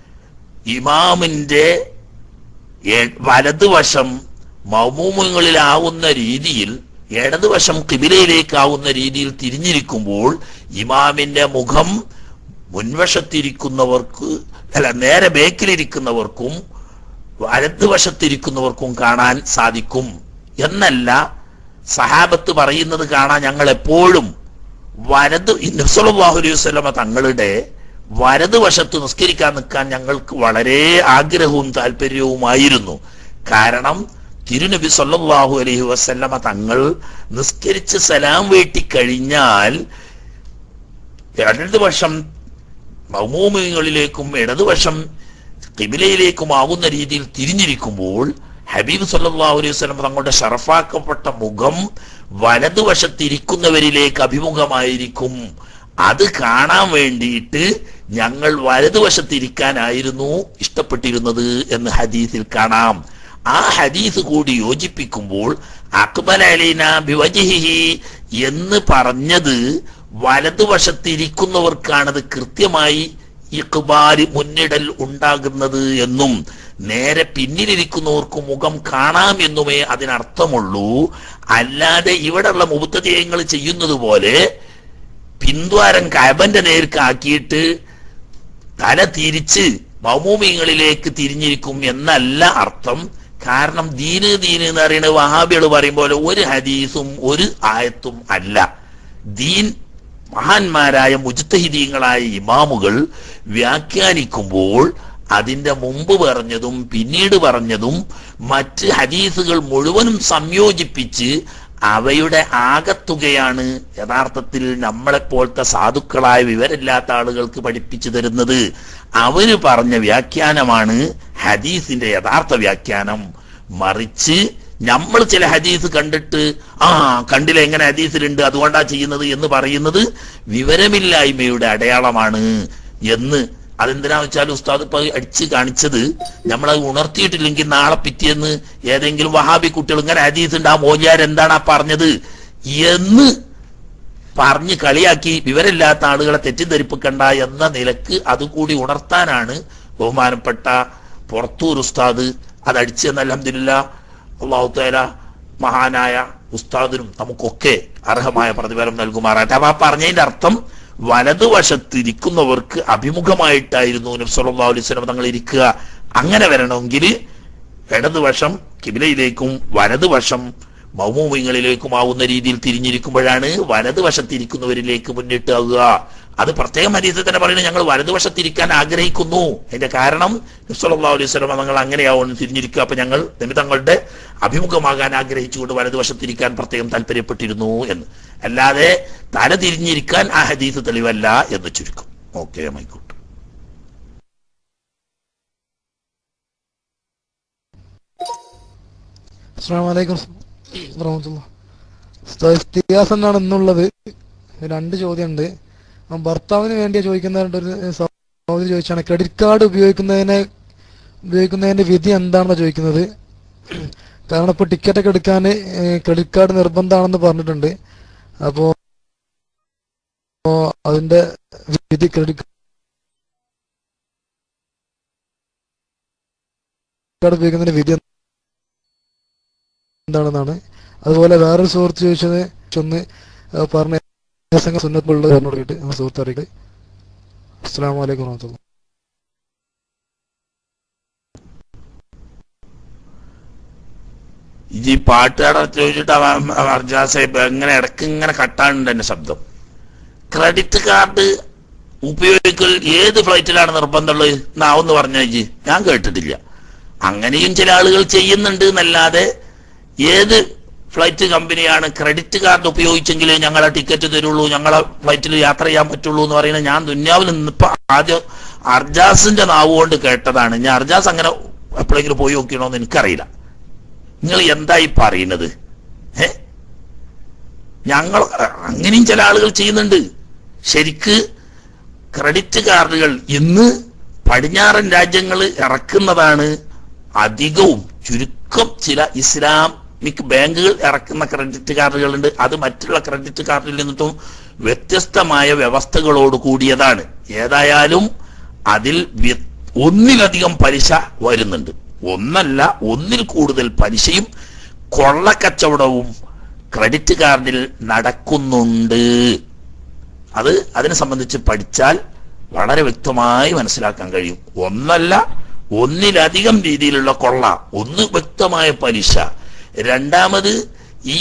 ഇമാമിന്റെ എ- വലതുവശം മൗമൂമങ്ങളിലാവുന്ന രീതിയിൽ ഇടതുവശം കിബിലയിലേക്കാവുന്ന രീതിയിൽ തിരിഞ്ഞിരിക്കുമ്പോൾ ഇമാമിന്റെ മുഖം മുൻവശത്തിരിക്കുന്നവർക്ക് അല്ല നേരെ ബേക്കിലിരിക്കുന്നവർക്കും വലതുവശത്തിരിക്കുന്നവർക്കും കാണാൻ സാധിക്കും എന്നല്ല സഹാബത്ത് പറയുന്നത് കാണാൻ ഞങ്ങൾ എപ്പോഴും വലത് നബ്സലാഹു അലൈഹി വസല്ലമ തങ്ങളുടെ വലതുവശത്ത് നിസ്കരിക്കാൻ നിൽക്കാൻ ഞങ്ങൾക്ക് വളരെ ആഗ്രഹവും താല്പര്യവുമായിരുന്നു കാരണം തിരുനബി സല്ലല്ലാഹു അലൈഹി വസല്ലമ തങ്ങൾ നിസ്കരിച്ച് സലാം വീട്ടി കഴിഞ്ഞാൽ ഇടതുവശം മൗമൂമികളിലേക്കും ഇടതുവശം കിബിലയിലേക്കും ആവുന്ന രീതിയിൽ തിരിഞ്ഞിരിക്കുമ്പോൾ ഹബീബ് സല്ലല്ലാഹു അലൈഹി വസല്ലം തങ്ങളുടെ ഷറഫാക്കപ്പെട്ട മുഖം വലതുവശത്തിരിക്കുന്നവരിലേക്ക് അഭിമുഖമായിരിക്കും അത് കാണാൻ വേണ്ടിയിട്ട് ഞങ്ങൾ വലതുവശത്തിരിക്കാനായിരുന്നു ഇഷ്ടപ്പെട്ടിരുന്നത് എന്ന് ഹദീസിൽ കാണാം ആ ഹദീസ് കൂടി യോജിപ്പിക്കുമ്പോൾ അക്ബൽ അലീന ബിവജിഹി എന്ന് പറഞ്ഞത് വലതുവശത്തിരിക്കുന്നവർക്കാണത് കൃത്യമായി ഇഖ്ബാല് മുന്നിടൽ ഉണ്ടാകുന്നത് എന്നും നേരെ പിന്നിലിരിക്കുന്നവർക്ക് മുഖം കാണാം എന്നുമേ അതിനർത്ഥമുള്ളൂ അല്ലാതെ ഇവിടെയുള്ള മുബത്തതയങ്ങൾ ചെയ്യുന്നത് പോലെ പിന്ദ്വാരം കബന്റെ നേർക്ക് ആക്കിയിട്ട് തല തിരിച്ച് മൗമൂമിങ്ങളിലേക്ക് തിരിഞ്ഞിരിക്കും എന്നല്ല അർത്ഥം കാരണം ദീന് ദീന് എന്ന് പറയുന്നത് വഹാബികൾ പറയും പോലെ ഒരു ഹദീസും ഒരു ആയത്തും അല്ല ദീൻ മഹാന്മാരായ മുജ്തഹിദീങ്ങളായ ഇമാമുകൾ വ്യാഖ്യാനിക്കുമ്പോൾ അതിന്റെ മുമ്പ് പറഞ്ഞതും പിന്നീട് പറഞ്ഞതും മറ്റ് ഹദീസുകൾ മുഴുവനും സംയോജിപ്പിച്ച് അവയുടെ ആകത്തുകയാണ് യഥാർത്ഥത്തിൽ നമ്മളെപ്പോലത്തെ സാധുക്കളായ വിവരമില്ലാത്ത ആളുകൾക്ക് പഠിപ്പിച്ചു തരുന്നത് അവര് പറഞ്ഞ വ്യാഖ്യാനമാണ് ഹദീസിന്റെ യഥാർത്ഥ വ്യാഖ്യാനം മറിച്ച് നമ്മൾ ചില ഹദീസ് കണ്ടിട്ട് ആ കണ്ടില്ല എങ്ങനെ ഹദീസിലുണ്ട് അതുകൊണ്ടാ ചെയ്യുന്നത് എന്ന് പറയുന്നത് വിവരമില്ലായ്മയുടെ അടയാളമാണ് എന്ന് അതെന്തിനാന്ന് വെച്ചാൽ ഉസ്താദ് ഇപ്പൊ അടിച്ച് കാണിച്ചത് നമ്മളത് ഉണർത്തിയിട്ടില്ലെങ്കിൽ നാളെ പിറ്റേന്ന് ഏതെങ്കിലും വഹാബി കുട്ടികൾ ഇങ്ങനെ ഹദീസ് ഉണ്ട് ആ മോചാർ എന്താണ് ആ പറഞ്ഞത് എന്ന് പറഞ്ഞ് കളിയാക്കി വിവരമില്ലാത്ത ആളുകളെ തെറ്റിദ്ധരിപ്പിക്കണ്ട എന്ന നിലക്ക് അതുകൂടി ഉണർത്താനാണ് ബഹുമാനപ്പെട്ട പുറത്തൂർ ഉസ്താദ് അത് അടിച്ചു എന്ന് അലഹമില്ല അള്ളാഹുത്തേല മഹാനായ ഉസ്താദിനും നമുക്കൊക്കെ അർഹമായ പ്രതിഫലം നൽകുമാറാട്ടെ അപ്പൊ ആ പറഞ്ഞതിന്റെ അർത്ഥം വലതുവശത്തിരിക്കുന്നവർക്ക് അഭിമുഖമായിട്ടായിരുന്നു നബ്സല്ലാ അലൈഹി സ്വലം തങ്ങൾ ഇരിക്കുക അങ്ങനെ വരണമെങ്കിൽ ഇടതുവശം കിബിലയിലേക്കും വലതുവശം മൗമൂമിങ്ങളിലേക്കുമാവുന്ന രീതിയിൽ തിരിഞ്ഞിരിക്കുമ്പോഴാണ് വലതുവശത്തിരിക്കുന്നവരിലേക്ക് മുന്നിട്ടാവുക അത് പ്രത്യേകം ഹരീസത്തിൽ തന്നെ പറയുന്നത് ഞങ്ങൾ വലതുവശത്തിരിക്കാൻ ആഗ്രഹിക്കുന്നു അതിന്റെ കാരണം നബ്സല്ലാ അലൈഹി സ്വലം തങ്ങൾ അങ്ങനെയാവുന്നു തിരിഞ്ഞിരിക്കുക അപ്പൊ ഞങ്ങൾ നിമിതങ്ങളുടെ അഭിമുഖമാകാൻ ആഗ്രഹിച്ചുകൊണ്ട് വലതുവശത്തിരിക്കാൻ പ്രത്യേകം താല്പര്യപ്പെട്ടിരുന്നു എന്ന് അല്ലാതെ തല തിരിഞ്ഞിരിക്കാൻ ആ ഹദീസ് തെളിവല്ല എന്ന് ചുരുക്കം ഓക്കെ മൈക്കോട്ടെ അസ്സാം വലൈക്കും വറഹമത്തുള്ള ഉസ്താദ് ഇസ്തിഹാസ് എന്നാണ് ഇന്നുള്ളത് രണ്ട് ചോദ്യമുണ്ട് ആ ഭർത്താവിന് വേണ്ടിയാ ചോദിക്കുന്നതായിട്ട് ഒരു സഹോദരി ചോദിച്ചാണ് ക്രെഡിറ്റ് കാർഡ് ഉപയോഗിക്കുന്നതിനെ ഉപയോഗിക്കുന്നതിന്റെ വിധി എന്താണെന്ന് ചോദിക്കുന്നത് കാരണം ഇപ്പോൾ ടിക്കറ്റ് ഒക്കെ എടുക്കാൻ ക്രെഡിറ്റ് കാർഡ് നിർബന്ധമാണെന്ന് പറഞ്ഞിട്ടുണ്ട് അപ്പോ അപ്പോ അതിന്റെ വിധി ക്രെഡിറ്റ് കാർഡ് ഉപയോഗിക്കുന്നതിന്റെ വിധി എന്താണെന്നാണ് അതുപോലെ വേറൊരു സുഹൃത്ത് ചോദിച്ചത് ഒന്ന് പറഞ്ഞ സുന്നത്തുള്ളത് പറഞ്ഞിട്ട് ആ സുഹൃത്ത് അറിയിക്കുക അസ്സാം വലൈക്കും വാഹമത്തുള്ള ഈ പാട്ടുകാരെ ചോദിച്ചിട്ട് അവൻ അർജാസെ എങ്ങനെ ഇടയ്ക്ക് ഇങ്ങനെ കട്ടാനുണ്ട് എന്റെ ശബ്ദം ക്രെഡിറ്റ് കാർഡ് ഉപയോഗിക്കൽ ഏത് ഫ്ലൈറ്റിലാണ് നിർബന്ധമുള്ളത് എന്നാവെന്ന് പറഞ്ഞാൽ ഞാൻ കേട്ടിട്ടില്ല അങ്ങനെയും ചില ആളുകൾ ചെയ്യുന്നുണ്ട് എന്നല്ലാതെ ഏത് ഫ്ലൈറ്റ് കമ്പനിയാണ് ക്രെഡിറ്റ് കാർഡ് ഉപയോഗിച്ചെങ്കിലേ ഞങ്ങളെ ടിക്കറ്റ് തരുള്ളൂ ഞങ്ങളെ ഫ്ലൈറ്റിൽ യാത്ര ചെയ്യാൻ പറ്റുള്ളൂ എന്ന് പറയുന്നത് ഞാൻ ദുന്യാവിൽ നിന്നിപ്പോ ആദ്യം അർജാസിന്റെ നാവ് കൊണ്ട് കേട്ടതാണ് ഞാൻ അർജാസ് അങ്ങനെ എപ്പോഴെങ്കിലും പോയി നോക്കിയണോന്ന് എനിക്കറിയില്ല നിങ്ങൾ എന്തായി പറയുന്നത് ഏ ഞങ്ങൾ അങ്ങനെയും ചില ആളുകൾ ചെയ്യുന്നുണ്ട് ശരിക്ക് ക്രെഡിറ്റ് കാർഡുകൾ ഇന്ന് പടിഞ്ഞാറൻ രാജ്യങ്ങൾ ഇറക്കുന്നതാണ് അധികവും ചുരുക്കം ചില ഇസ്ലാമിക് ബാങ്കുകൾ ഇറക്കുന്ന ക്രെഡിറ്റ് കാർഡുകളുണ്ട് അത് മറ്റുള്ള ക്രെഡിറ്റ് കാർഡിൽ നിന്നിട്ടും വ്യത്യസ്തമായ വ്യവസ്ഥകളോട് കൂടിയതാണ് ഏതായാലും അതിൽ വ്യ- ഒന്നിലധികം പലിശ വരുന്നുണ്ട് ഒന്നല്ല ഒന്നിൽ കൂടുതൽ പലിശയും കൊള്ളക്കച്ചവടവും ക്രെഡിറ്റ് കാർഡിൽ നടക്കുന്നുണ്ട് അത് അതിനെ സംബന്ധിച്ച് പഠിച്ചാൽ വളരെ വ്യക്തമായി മനസ്സിലാക്കാൻ കഴിയും ഒന്നല്ല ഒന്നിലധികം രീതിയിലുള്ള കൊള്ള ഒന്ന് വ്യക്തമായ പലിശ രണ്ടാമത് ഈ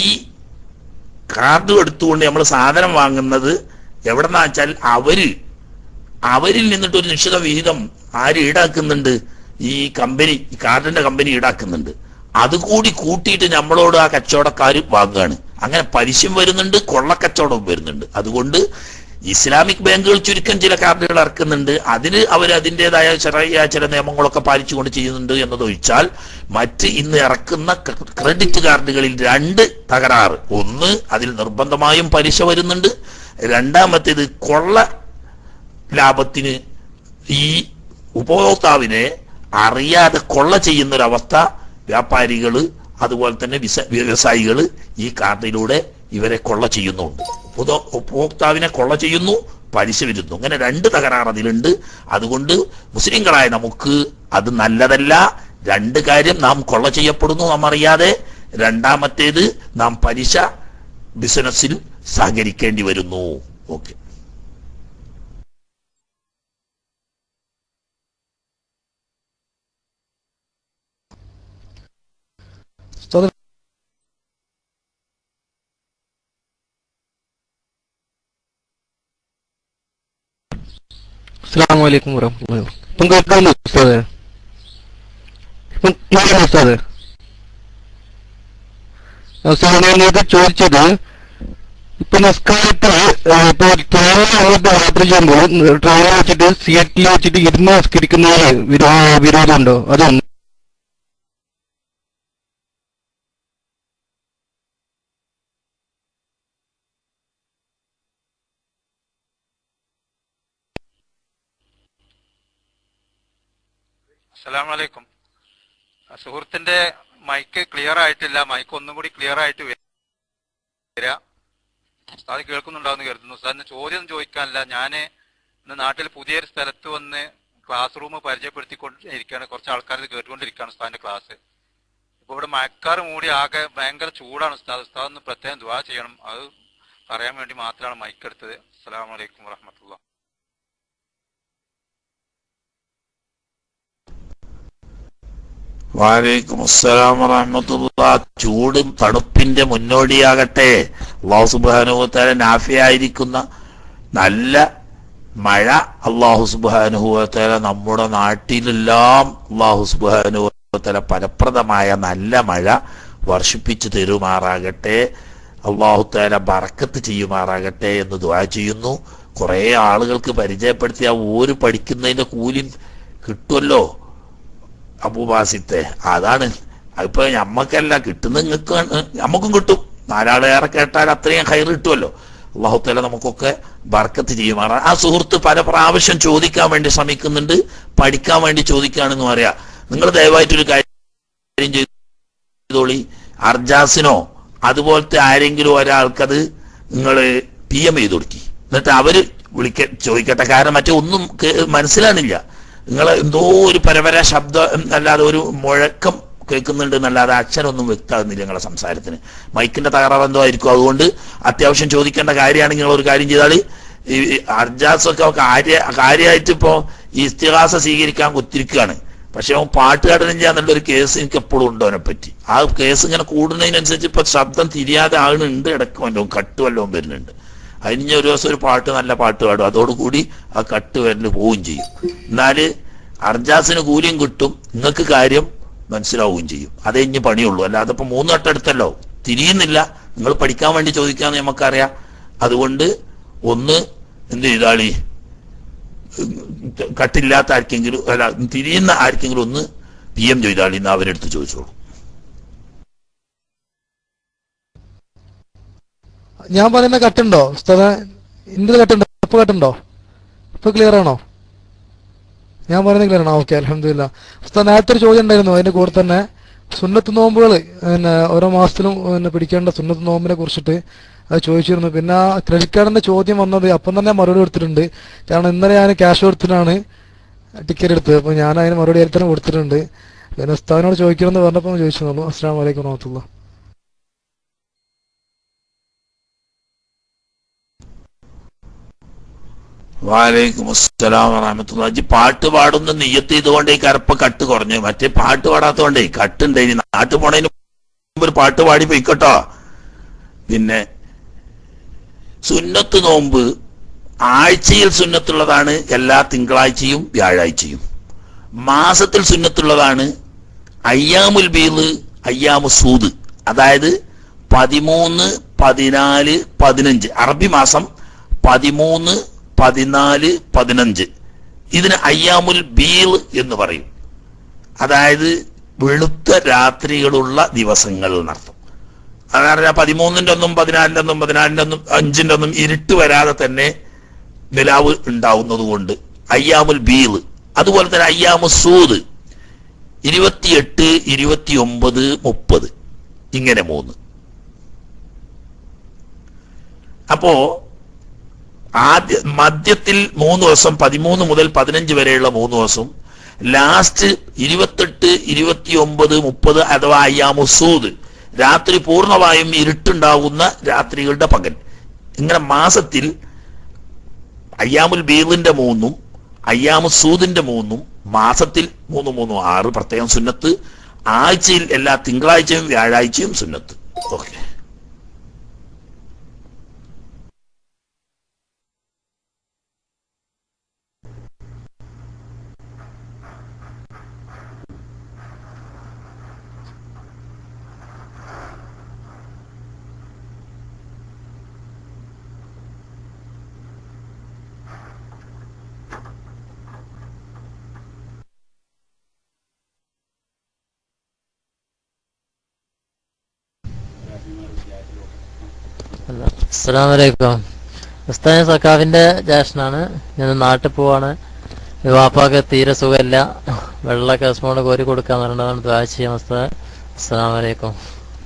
കാർഡ് എടുത്തുകൊണ്ട് നമ്മൾ സാധനം വാങ്ങുന്നത് എവിടെന്നാ വെച്ചാൽ അവര് അവരിൽ നിന്നിട്ട് ഒരു നിശ്ചിത വിഹിതം ആര് ഈടാക്കുന്നുണ്ട് ഈ കമ്പനി ഈ കാർഡിന്റെ കമ്പനി ഈടാക്കുന്നുണ്ട് അതുകൂടി കൂട്ടിയിട്ട് നമ്മളോട് ആ കച്ചവടക്കാർ വാങ്ങുകയാണ് അങ്ങനെ പലിശയും വരുന്നുണ്ട് കൊള്ളക്കച്ചവടവും വരുന്നുണ്ട് അതുകൊണ്ട് ഇസ്ലാമിക് ബാങ്കുകൾ ചുരുക്കം ചില കാർഡുകൾ ഇറക്കുന്നുണ്ട് അതിന് അവർ അതിൻ്റെതായ ചെറിയ ചില നിയമങ്ങളൊക്കെ പാലിച്ചുകൊണ്ട് ചെയ്യുന്നുണ്ട് എന്നതൊഴിച്ചാൽ മറ്റ് ഇന്ന് ഇറക്കുന്ന ക്ര- ക്രെഡിറ്റ് കാർഡുകളിൽ രണ്ട് തകരാറ് ഒന്ന് അതിൽ നിർബന്ധമായും പലിശ വരുന്നുണ്ട് രണ്ടാമത്തേത് കൊള്ള ലാഭത്തിന് ഈ ഉപഭോക്താവിനെ അറിയാതെ കൊള്ള ചെയ്യുന്ന ഒരു അവസ്ഥ വ്യാപാരികള് അതുപോലെ തന്നെ വിസ- വ്യവസായികള് ഈ കാർഡിലൂടെ ഇവരെ കൊള്ള ചെയ്യുന്നുണ്ട് ഉപഭോ- ഉപഭോക്താവിനെ കൊള്ള ചെയ്യുന്നു പലിശ വരുന്നു അങ്ങനെ രണ്ട് തകരാർ അതിലുണ്ട് അതുകൊണ്ട് മുസ്ലിങ്ങളായ നമുക്ക് അത് നല്ലതല്ല രണ്ട് കാര്യം നാം കൊള്ള ചെയ്യപ്പെടുന്നു നാം അറിയാതെ രണ്ടാമത്തേത് നാം പലിശ ബിസിനസ്സിൽ സഹകരിക്കേണ്ടി വരുന്നു ഓക്കെ ഉസ്താദ് അസ്സാം വലൈക്കും വറഹമുല്ല ഇപ്പം കേൾക്കാമല്ലോ ഉസ്താദ് ഇപ്പം കേൾക്കാം ഉസ്താദ് ഉസ്താദ് ഞാൻ നേരത്തെ ചോദിച്ചത് ഇപ്പൊ നിസ്കാരത്തിൽ ഇപ്പൊ ട്രെയിനിൽ യാത്ര ചെയ്യുമ്പോൾ ട്രെയിനിൽ വെച്ചിട്ട് സീറ്റിൽ വെച്ചിട്ട് ഇരുന്ന് നിസ്കരിക്കുന്നതിന് വിരോ വിരോധമുണ്ടോ അതൊന്ന് അസ്സലാമു അലൈക്കും ആ സുഹൃത്തിന്റെ മൈക്ക് ക്ലിയർ ആയിട്ടില്ല മൈക്ക് ഒന്നും കൂടി ക്ലിയർ ആയിട്ട് വരിക ഉസ്താദ് കേൾക്കുന്നുണ്ടാവുന്ന കരുതുന്നു ഉസ്താദിന് ചോദ്യം ചോദിക്കാനില്ല ഞാന് ഇന്ന് നാട്ടിൽ പുതിയൊരു സ്ഥലത്ത് വന്ന് ക്ലാസ് റൂം പരിചയപ്പെടുത്തിക്കൊണ്ടിരിക്കുകയാണ് കുറച്ച് ആൾക്കാർ ഇത് കേട്ടുകൊണ്ടിരിക്കുകയാണ് ഉസ്താദിന്റെ ക്ലാസ് ഇപ്പൊ ഇവിടെ മഴക്കാറ് മൂടി ആകെ ഭയങ്കര ചൂടാണ് ഉസ്താദ് ഉസ്താദ് ഒന്ന് പ്രത്യേകം ദുവാ ചെയ്യണം അത് പറയാൻ വേണ്ടി മാത്രമാണ് മൈക്ക് എടുത്തത് അസ്സലാമു അലൈക്കും വറഹമത്തുള്ള വാലേക്കും അസ്സലാം വറഹമത്തുള്ള ചൂടും തണുപ്പിന്റെ മുന്നോടിയാകട്ടെ അള്ളാഹു സുബാനുഭവത്താല നാഫിയായിരിക്കുന്ന നല്ല മഴ അള്ളാഹു സുബാനുഭവത്താല നമ്മുടെ നാട്ടിലെല്ലാം അള്ളാഹു സുബാനുഭവത്താല ഫലപ്രദമായ നല്ല മഴ വർഷിപ്പിച്ചു തരുമാറാകട്ടെ അള്ളാഹുത്താല ബറക്കത്ത് ചെയ്യുമാറാകട്ടെ എന്ന് ദ്വാ ചെയ്യുന്നു കുറെ ആളുകൾക്ക് പരിചയപ്പെടുത്തി ആ ഊര് പഠിക്കുന്നതിന്റെ കൂലി കിട്ടുമല്ലോ അബൂബാസിത്തെ അതാണ് അതിപ്പോ ഞമ്മക്കല്ല കിട്ടുന്ന നിങ്ങൾക്ക് ഞമ്മക്കും കിട്ടും നാലാളേറെ കേട്ടാൽ അത്രയും ഹൈർ കിട്ടുമല്ലോ അള്ളാഹുത്തല നമുക്കൊക്കെ ബർക്കത്ത് ചെയ്യുമാറാ ആ സുഹൃത്ത് പല പ്രാവശ്യം ചോദിക്കാൻ വേണ്ടി ശ്രമിക്കുന്നുണ്ട് പഠിക്കാൻ വേണ്ടി ചോദിക്കുകയാണെന്ന് പറയാ നിങ്ങൾ ദയവായിട്ടൊരു കാര്യം ചെയ്തോളി അർജാസിനോ അതുപോലത്തെ ആരെങ്കിലും ഒരാൾക്കത് നിങ്ങൾ പി എം ചെയ്ത് കൊടുക്കി എന്നിട്ട് അവര് വിളിക്ക ചോദിക്കട്ടെ കാരണം മറ്റേ ഒന്നും കേ- മനസ്സിലാണില്ല നിങ്ങൾ എന്തോ ഒരു പരപര ശബ്ദം അല്ലാതെ ഒരു മുഴക്കം കേൾക്കുന്നുണ്ട് എന്നല്ലാതെ അക്ഷരമൊന്നും വ്യക്തമാകുന്നില്ല നിങ്ങളെ സംസാരത്തിന് മൈക്കിന്റെ തകരാറ് എന്തോ ആയിരിക്കും അതുകൊണ്ട് അത്യാവശ്യം ചോദിക്കേണ്ട കാര്യമാണെങ്കിൽ നിങ്ങൾ ഒരു കാര്യം ചെയ്താൽ ഈ അർജാസ് ഒക്കെ കാര്യ കാര്യമായിട്ട് ഇപ്പോ ഈ ഇസ്തിഹാസ സ്വീകരിക്കാൻ കുത്തിരിക്കുകയാണ് പക്ഷെ അവൻ പാട്ടുകാരനും ചെയ്യാന്നുള്ള ഒരു കേസ് എനിക്ക് എപ്പോഴും ഉണ്ട് അവനെ പറ്റി ആ കേസ് ഇങ്ങനെ കൂടുന്നതിനനുസരിച്ച് ഇപ്പൊ ശബ്ദം തിരിയാതെ ആകുന്നുണ്ട് ഇടയ്ക്ക് വല്ലതും കട്ട് വല്ലതും വരുന്നുണ്ട് അതിന് ഇനി ഒരു ദിവസം ഒരു പാട്ട് നല്ല പാട്ട് പാടും അതോടുകൂടി ആ കട്ട് വരല് പോവുകയും ചെയ്യും എന്നാല് അർജാസിന് കൂലിയും കിട്ടും നിങ്ങൾക്ക് കാര്യം മനസ്സിലാവുകയും ചെയ്യും അതേ ഇനി പണിയുള്ളൂ അല്ലാതെ ഇപ്പൊ മൂന്ന് വട്ടം എടുത്തല്ലോ തിരിയുന്നില്ല നിങ്ങൾ പഠിക്കാൻ വേണ്ടി ചോദിക്കാന്ന് നമുക്കറിയാം അതുകൊണ്ട് ഒന്ന് എന്ത് ചെയ്താളി കട്ടില്ലാത്ത ആർക്കെങ്കിലും അല്ല തിരിയുന്ന ആർക്കെങ്കിലും ഒന്ന് പി എം ചെയ്താളി എന്ന് അവരെടുത്ത് ചോദിച്ചോളൂ ഞാൻ പറയുന്ന കട്ടുണ്ടോ ഉസ്താദ ഇന്റത് കട്ടുണ്ടോ ഇപ്പൊ കട്ടുണ്ടോ ഇപ്പൊ ക്ലിയർ ആണോ ഞാൻ പറയുന്നത് ക്ലിയർ ആണോ ഓക്കെ അലഹമില്ല ഉസ്താദ് നേരത്തെ ഒരു ചോദ്യം ഉണ്ടായിരുന്നു അതിന്റെ കൂടെ തന്നെ സുന്നത്ത് നോമ്പുകൾ പിന്നെ ഓരോ മാസത്തിലും പിന്നെ പിടിക്കേണ്ട സുന്നത്ത് നോമ്പിനെ കുറിച്ചിട്ട് അത് ചോദിച്ചിരുന്നു പിന്നെ ആ ക്രെഡിറ്റ് കാർഡിന്റെ ചോദ്യം വന്നത് അപ്പം തന്നെ മറുപടി കൊടുത്തിട്ടുണ്ട് കാരണം ഇന്നലെ ഞാൻ ക്യാഷ് കൊടുത്തിട്ടാണ് ടിക്കറ്റ് എടുത്തത് അപ്പൊ ഞാൻ അതിന് മറുപടി അതിൽ തന്നെ കൊടുത്തിട്ടുണ്ട് പിന്നെ ഉസ്താദിനോട് ചോദിക്കണമെന്ന് പറഞ്ഞപ്പോൾ ചോദിച്ചു അസ്സാം വലൈക്കും വറഹമത്തുള്ള വാലൈക്കും അസ്സലാം വറഹമത്തുള്ള ഇജ്ജ് പാട്ട് പാടുന്ന നെയ്യത്ത് ചെയ്തുകൊണ്ട് ഈ കരപ്പ കട്ട് കുറഞ്ഞു മറ്റേ പാട്ട് പാടാത്തോണ്ടേ കട്ടുണ്ട് ഇനി നാട്ടു പോണതിന് മുമ്പ് ഒരു പാട്ട് പാടി പോയിക്കോട്ടോ പിന്നെ സുന്നത്ത് നോമ്പ് ആഴ്ചയിൽ സുന്നത്തുള്ളതാണ് എല്ലാ തിങ്കളാഴ്ചയും വ്യാഴാഴ്ചയും മാസത്തിൽ സുന്നത്തുള്ളതാണ് അയ്യാമുൽ ബീല് അയ്യാമു സൂദ് അതായത് പതിമൂന്ന് പതിനാല് പതിനഞ്ച് അറബി മാസം പതിമൂന്ന് പതിനാല് പതിനഞ്ച് ഇതിന് അയ്യാമുൽ ബീൽ എന്ന് പറയും അതായത് വെളുത്ത രാത്രികളുള്ള ദിവസങ്ങൾ എന്നർത്ഥം അതായത് പതിമൂന്നിന്റെ ഒന്നും പതിനാലിന്റെ ഒന്നും പതിനാലിന്റെ ഒന്നും അഞ്ചിന്റെ ഒന്നും ഇരുട്ട് വരാതെ തന്നെ നിലാവ് ഉണ്ടാവുന്നത് കൊണ്ട് അയ്യാമുൽ ബീൽ അതുപോലെ തന്നെ അയ്യാമു സൂദ് ഇരുപത്തിയെട്ട് ഇരുപത്തിയൊമ്പത് മുപ്പത് ഇങ്ങനെ മൂന്ന് അപ്പോ ആദ്യ മധ്യത്തിൽ മൂന്ന് ദിവസം പതിമൂന്ന് മുതൽ പതിനഞ്ച് വരെയുള്ള മൂന്ന് ദിവസം ലാസ്റ്റ് ഇരുപത്തെട്ട് ഇരുപത്തിയൊമ്പത് മുപ്പത് അഥവാ അയ്യാമുസൂദ് രാത്രി പൂർണ്ണമായും ഇരുട്ടുണ്ടാകുന്ന രാത്രികളുടെ പകൽ ഇങ്ങനെ മാസത്തിൽ അയ്യാമുൽ ബീറിന്റെ മൂന്നും അയ്യാമുസൂദിന്റെ മൂന്നും മാസത്തിൽ മൂന്ന് മൂന്നും ആറ് പ്രത്യേകം സുന്നത്ത് ആഴ്ചയിൽ എല്ലാ തിങ്കളാഴ്ചയും വ്യാഴാഴ്ചയും സുന്നത്ത് ഓക്കെ അസ്സാം വലൈക്കും ഉസ്താദ് ഞാൻ സക്കാഫിന്റെ ജ്യേഷ്ഠനാണ് ഞാൻ നാട്ടിൽ പോവാണ് വാപ്പാക്ക് തീരെ സുഖമില്ല വെള്ളമൊക്കെ ഹസ്മോട് കോരി കൊടുക്കാൻ പറഞ്ഞതാണ് ദ്വാ ചെയ്യാം ഉസ്താദ് അസ്സാം വലൈക്കും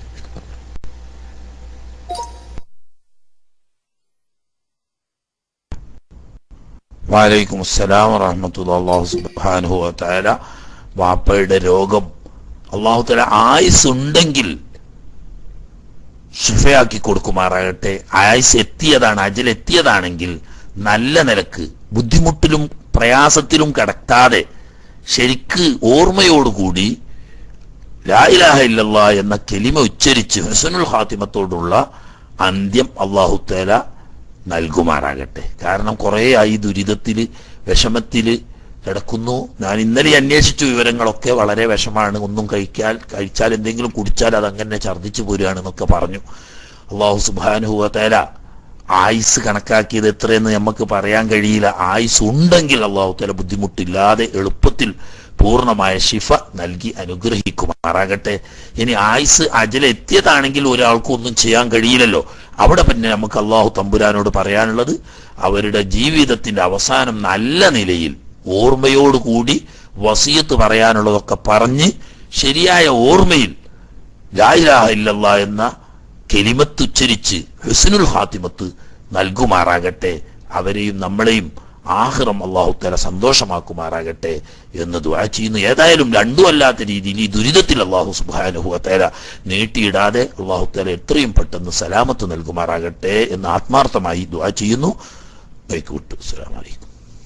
വാലൈക്കും അസ്സലാം വറഹമത്തുള്ള അള്ളാഹു സുബ്ഹാനഹു വതആല വാപ്പയുടെ രോഗം അള്ളാഹു തആല ആയുസ് ഉണ്ടെങ്കിൽ ഷിഫയാക്കി കൊടുക്കുമാറാകട്ടെ ആയുസ് എത്തിയതാണ് അജൽ എത്തിയതാണെങ്കിൽ നല്ല നിലക്ക് ബുദ്ധിമുട്ടിലും പ്രയാസത്തിലും കടക്കാതെ ശരിക്ക് ഓർമ്മയോടുകൂടി ലാ ഇലാഹ ഇല്ലല്ലാ എന്ന കെലിമ ഉച്ചരിച്ച് ഹസനുൽ ഹാത്തിമത്തോടുള്ള അന്ത്യം അള്ളാഹു തആല നൽകുമാറാകട്ടെ കാരണം കുറേ ആയി ദുരിതത്തില് വിഷമത്തില് കിടക്കുന്നു ഞാൻ ഇന്നലെ അന്വേഷിച്ചു വിവരങ്ങളൊക്കെ വളരെ വിഷമാണ് ഒന്നും കഴിക്കാൻ കഴിച്ചാൽ എന്തെങ്കിലും കുടിച്ചാൽ അത് അങ്ങനെ ഛർദ്ദിച്ചു പോരുകയാണെന്നൊക്കെ പറഞ്ഞു അള്ളാഹു സുബാനുഹുവത്തേല ആയുസ് കണക്കാക്കിയത് എത്രയെന്ന് നമുക്ക് പറയാൻ കഴിയില്ല ആയുസ് ഉണ്ടെങ്കിൽ അള്ളാഹു തല ബുദ്ധിമുട്ടില്ലാതെ എളുപ്പത്തിൽ പൂർണ്ണമായ ശിഫ നൽകി അനുഗ്രഹിക്കുമാറാകട്ടെ ഇനി ആയുസ് അജലെത്തിയതാണെങ്കിൽ ഒരാൾക്കും ഒന്നും ചെയ്യാൻ കഴിയില്ലല്ലോ അവിടെ പിന്നെ നമുക്ക് അള്ളാഹു തമ്പുരാനോട് പറയാനുള്ളത് അവരുടെ ജീവിതത്തിന്റെ അവസാനം നല്ല നിലയിൽ ഓർമ്മയോടുകൂടി വസീയത്ത് പറയാനുള്ളതൊക്കെ പറഞ്ഞ് ശരിയായ ഓർമ്മയിൽ ലായിലാഹ ഇല്ലല്ലാ എന്ന കെലിമത്ത് ഉച്ചരിച്ച് ഹുസ്നുൽ ഹാത്തിമത്ത് നൽകുമാറാകട്ടെ അവരെയും നമ്മളെയും ആഹ്റം അള്ളാഹു തല സന്തോഷമാക്കുമാറാകട്ടെ എന്ന് ദുആ ചെയ്യുന്നു ഏതായാലും രണ്ടും അല്ലാത്ത രീതിയിൽ ഈ ദുരിതത്തിൽ അള്ളാഹു സുബാനുഹു തല നീട്ടിയിടാതെ അള്ളാഹു തല എത്രയും പെട്ടെന്ന് സലാമത്ത് നൽകുമാറാകട്ടെ എന്ന് ആത്മാർത്ഥമായി ദുആ ചെയ്യുന്നു ബൈക്ക് വിട്ടു അസ്സലാമു അലൈക്കും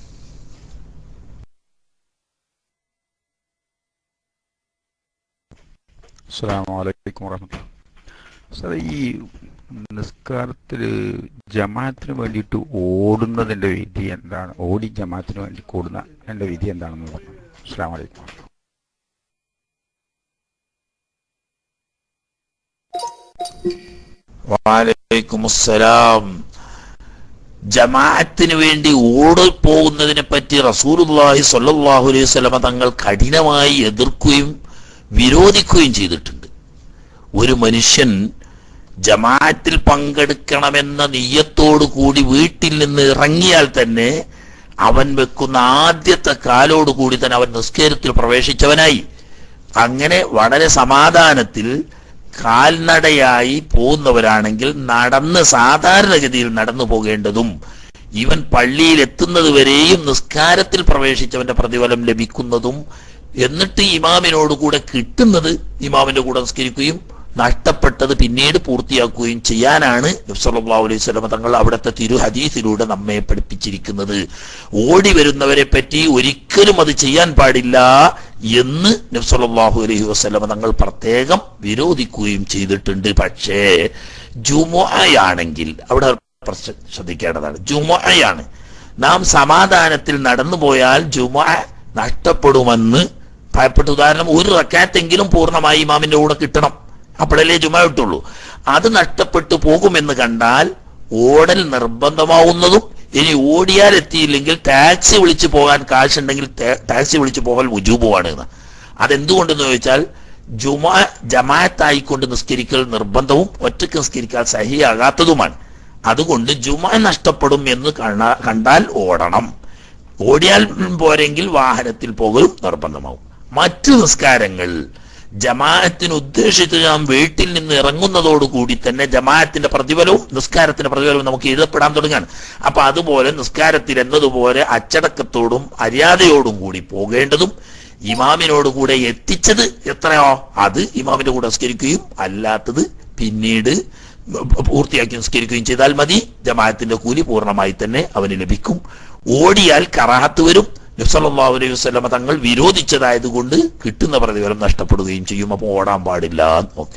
അസ്സാമലൈക്കും വറഹമത്തുള്ള സാറേ ഈ നിസ്കാരത്തിൽ ജമാഅത്തിന് വേണ്ടിയിട്ട് ഓടുന്നതിൻ്റെ വിധി എന്താണ് ഓടി ജമാഅത്തിന് വേണ്ടി കൂടുന്ന എൻ്റെ വിധി എന്താണെന്ന് പറഞ്ഞു അസ്സാം വലൈക്കും വാലൈക്കും അസ്സലാം ജമാഅത്തിന് വേണ്ടി ഓടിപ്പോകുന്നതിനെ പറ്റി റസൂലുള്ളാഹി സ്വല്ലല്ലാഹു അലൈഹി വസല്ലമ തങ്ങൾ കഠിനമായി എതിർക്കുകയും വിരോധിക്കുകയും ചെയ്തിട്ടുണ്ട് ഒരു മനുഷ്യൻ ജമാഅത്തിൽ പങ്കെടുക്കണമെന്ന നീയത്തോടു കൂടി വീട്ടിൽ നിന്ന് ഇറങ്ങിയാൽ തന്നെ അവൻ വെക്കുന്ന ആദ്യത്തെ കാലോടുകൂടി തന്നെ അവൻ നിസ്കാരത്തിൽ പ്രവേശിച്ചവനായി അങ്ങനെ വളരെ സമാധാനത്തിൽ കാൽനടയായി പോകുന്നവരാണെങ്കിൽ നടന്ന് സാധാരണഗതിയിൽ നടന്നു പോകേണ്ടതും ഇവൻ പള്ളിയിൽ എത്തുന്നത് വരെയും നിസ്കാരത്തിൽ പ്രവേശിച്ചവന്റെ പ്രതിഫലം ലഭിക്കുന്നതും എന്നിട്ട് ഇമാമിനോട് കൂടെ കിട്ടുന്നത് ഇമാമിന്റെ കൂടെ നിസ്കരിക്കുകയും നഷ്ടപ്പെട്ടത് പിന്നീട് പൂർത്തിയാക്കുകയും ചെയ്യാനാണ് നബ്സല്ലാഹു അലൈഹി സ്വലമ തങ്ങൾ അവിടുത്തെ തിരു ഹദീസിലൂടെ നമ്മെ പഠിപ്പിച്ചിരിക്കുന്നത് ഓടി വരുന്നവരെ പറ്റി ഒരിക്കലും അത് ചെയ്യാൻ പാടില്ല എന്ന് നബ്സല്ലാഹു അലൈഹി വസ്ലമ തങ്ങൾ പ്രത്യേകം വിരോധിക്കുകയും ചെയ്തിട്ടുണ്ട് പക്ഷേ ജുമുഅയാണെങ്കിൽ അവിടെ പ്രശ്ന- ശ്രദ്ധിക്കേണ്ടതാണ് ജുമുഅയാണ് നാം സമാധാനത്തിൽ നടന്നു പോയാൽ ജുമുഅ നഷ്ടപ്പെടുമെന്ന് ഭയപ്പെട്ട ഉദാഹരണം ഒരു റക്കാത്തെങ്കിലും പൂർണ്ണമായി ഇമാമിന്റെ കൂടെ കിട്ടണം അപ്പോഴല്ലേ ജുമ കിട്ടുള്ളൂ അത് നഷ്ടപ്പെട്ടു പോകുമെന്ന് കണ്ടാൽ ഓടൽ നിർബന്ധമാവുന്നതും ഇനി ഓടിയാൽ എത്തിയില്ലെങ്കിൽ ടാക്സി വിളിച്ചു പോകാൻ കാശുണ്ടെങ്കിൽ ടാ- ടാക്സി വിളിച്ചു പോകാൻ ഉജൂബുമാണ് എന്ന് അതെന്തുകൊണ്ടെന്ന് ചോദിച്ചാൽ ജുമ ജമാഅത്തായിക്കൊണ്ട് നിസ്കരിക്കൽ നിർബന്ധവും ഒറ്റയ്ക്ക് നിസ്കരിക്കാൻ സഹിയാകാത്തതുമാണ് അതുകൊണ്ട് ജുമ നഷ്ടപ്പെടും എന്ന് കാണാ- കണ്ടാൽ ഓടണം ഓടിയാൽ പോരെങ്കിൽ വാഹനത്തിൽ പോകലും നിർബന്ധമാവും മറ്റു നിസ്കാരങ്ങൾ ജമാഅത്തിന് ഉദ്ദേശിച്ച് നാം വീട്ടിൽ നിന്ന് ഇറങ്ങുന്നതോടുകൂടി തന്നെ ജമാഅത്തിന്റെ പ്രതിഫലവും നിസ്കാരത്തിന്റെ പ്രതിഫലവും നമുക്ക് എഴുതപ്പെടാൻ തുടങ്ങാണ് അപ്പൊ അതുപോലെ നിസ്കാരത്തിൽ എന്നതുപോലെ അച്ചടക്കത്തോടും മര്യാദയോടും കൂടി പോകേണ്ടതും ഇമാമിനോട് കൂടെ എത്തിച്ചത് എത്രയോ അത് ഇമാമിന്റെ കൂടെ നിസ്കരിക്കുകയും അല്ലാത്തത് പിന്നീട് പൂർത്തിയാക്കി നിസ്കരിക്കുകയും ചെയ്താൽ മതി ജമാഅത്തിന്റെ കൂലി പൂർണ്ണമായി തന്നെ അവന് ലഭിക്കും ഓടിയാൽ കറാഹത്ത് വരും നബ്സല്ലാഹു അലൈഹി വസ്ലമ തങ്ങൾ വിരോധിച്ചതായതുകൊണ്ട് കിട്ടുന്ന പ്രതിഫലം നഷ്ടപ്പെടുകയും ചെയ്യും അപ്പോൾ ഓടാൻ പാടില്ല ഓക്കെ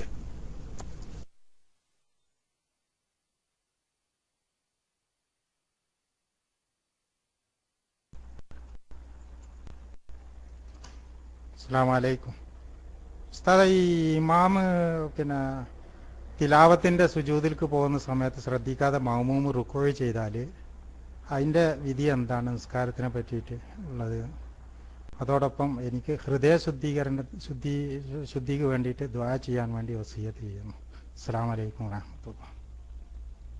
അസ്സാം വലൈക്കും ഉസ്താദ് ഈ ഇമാമ് പിന്നെ തിലാവത്തിന്റെ സുജൂതിലേക്ക് പോകുന്ന സമയത്ത് ശ്രദ്ധിക്കാതെ മൗമൂമ് റുക്കോയ് ചെയ്താൽ അതിൻ്റെ വിധി എന്താണ് നിസ്കാരത്തിനെ പറ്റിയിട്ട് ഉള്ളത് അതോടൊപ്പം എനിക്ക് ഹൃദയ ശുദ്ധീകരണ ശുദ്ധി ശുദ്ധിക്ക് വേണ്ടിയിട്ട് ദ്വാ ചെയ്യാൻ വേണ്ടി വസീയത്ത് ചെയ്യുന്നു അസ്സാം വലൈക്കും വാഹമത്തുള്ള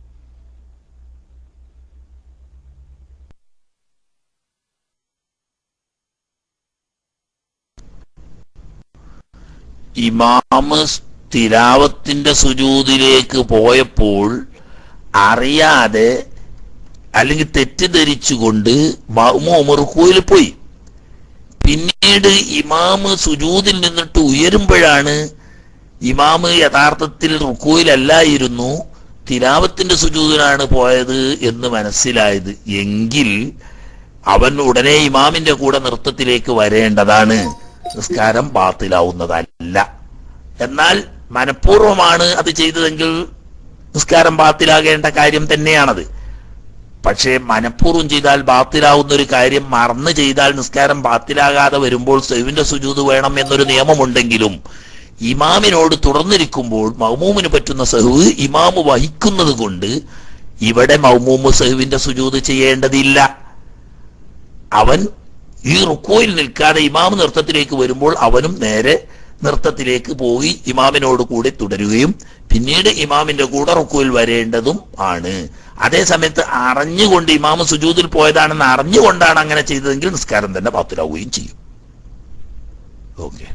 ഇമാമ് തിലാവത്തിന്റെ സുജൂതിലേക്ക് പോയപ്പോൾ അറിയാതെ അല്ലെങ്കിൽ തെറ്റിദ്ധരിച്ചുകൊണ്ട് മഅ്മൂം റുക്കൂയിൽ പോയി പിന്നീട് ഇമാമ് സുജൂതിൽ നിന്നിട്ട് ഉയരുമ്പോഴാണ് ഇമാമ് യഥാർത്ഥത്തിൽ റുക്കൂയിലല്ലായിരുന്നു തിലാവത്തിന്റെ സുജൂതിനാണ് പോയത് എന്ന് മനസ്സിലായത് എങ്കിൽ അവൻ ഉടനെ ഇമാമിന്റെ കൂടെ നൃത്തത്തിലേക്ക് വരേണ്ടതാണ് നിസ്കാരം ബാത്തിലാവുന്നതല്ല എന്നാൽ മനഃപൂർവമാണ് അത് ചെയ്തതെങ്കിൽ നിസ്കാരം ബാത്തിലാകേണ്ട കാര്യം തന്നെയാണത് പക്ഷേ മനഃപൂർവ്വം ചെയ്താൽ ബാത്തിലാവുന്ന ഒരു കാര്യം മറന്ന് ചെയ്താൽ നിസ്കാരം ബാത്തിലാകാതെ വരുമ്പോൾ സെവിന്റെ സുജൂത് വേണം എന്നൊരു നിയമമുണ്ടെങ്കിലും ഇമാമിനോട് തുടർന്നിരിക്കുമ്പോൾ മൗമൂമിന് പറ്റുന്ന സഹുവ് ഇമാമ് വഹിക്കുന്നത് കൊണ്ട് ഇവിടെ മൗമൂമ് സഹുവിന്റെ സുജൂത് ചെയ്യേണ്ടതില്ല അവൻ ഈ റുക്കോയിൽ നിൽക്കാതെ ഇമാമ് നൃത്തത്തിലേക്ക് വരുമ്പോൾ അവനും നേരെ നൃത്തത്തിലേക്ക് പോയി ഇമാമിനോട് കൂടെ തുടരുകയും പിന്നീട് ഇമാമിന്റെ കൂടെ റുക്കോയിൽ വരേണ്ടതും ആണ് അതേ സമയത്ത് അറിഞ്ഞുകൊണ്ട് ഇമാമ് സുജൂദിൽ പോയതാണെന്ന് അറിഞ്ഞുകൊണ്ടാണ് അങ്ങനെ ചെയ്തതെങ്കിൽ നിസ്കാരം തന്നെ പാത്തിലാവുകയും ചെയ്യും ഓക്കെ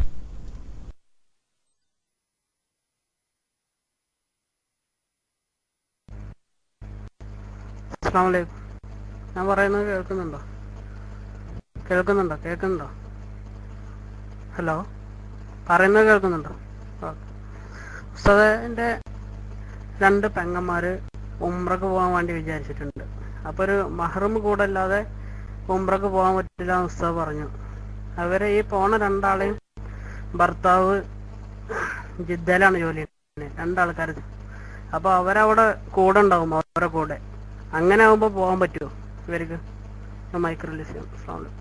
അസ്സാമലൈക്കും ഞാൻ പറയുന്നത് കേൾക്കുന്നുണ്ടോ കേൾക്കുന്നുണ്ടോ കേൾക്കുന്നുണ്ടോ ഹലോ പറയുന്നത് കേൾക്കുന്നുണ്ടോ ഉസ്താദിന്റെ രണ്ട് പെങ്ങന്മാര് ഉംറക്ക് പോകാൻ വേണ്ടി വിചാരിച്ചിട്ടുണ്ട് അപ്പൊ ഒരു മഹ്റം കൂടെ അല്ലാതെ ഉംറക്ക് പോകാൻ പറ്റില്ല എന്ന് ഉസ്താദ് പറഞ്ഞു അവരെ ഈ പോണ രണ്ടാളെയും ഭർത്താവ് ജിദ്ദയിലാണ് ജോലി ചെയ്യുന്നത് രണ്ടാൾക്കാർ അപ്പൊ അവരവിടെ കൂടെ ഉണ്ടാവും അവരുടെ കൂടെ അങ്ങനെ ആവുമ്പോ പോകാൻ പറ്റുമോ ഇവർക്ക് മൈക്ക് റിലീസ് ചെയ്യാം അസ്സലാമു അലൈക്കും.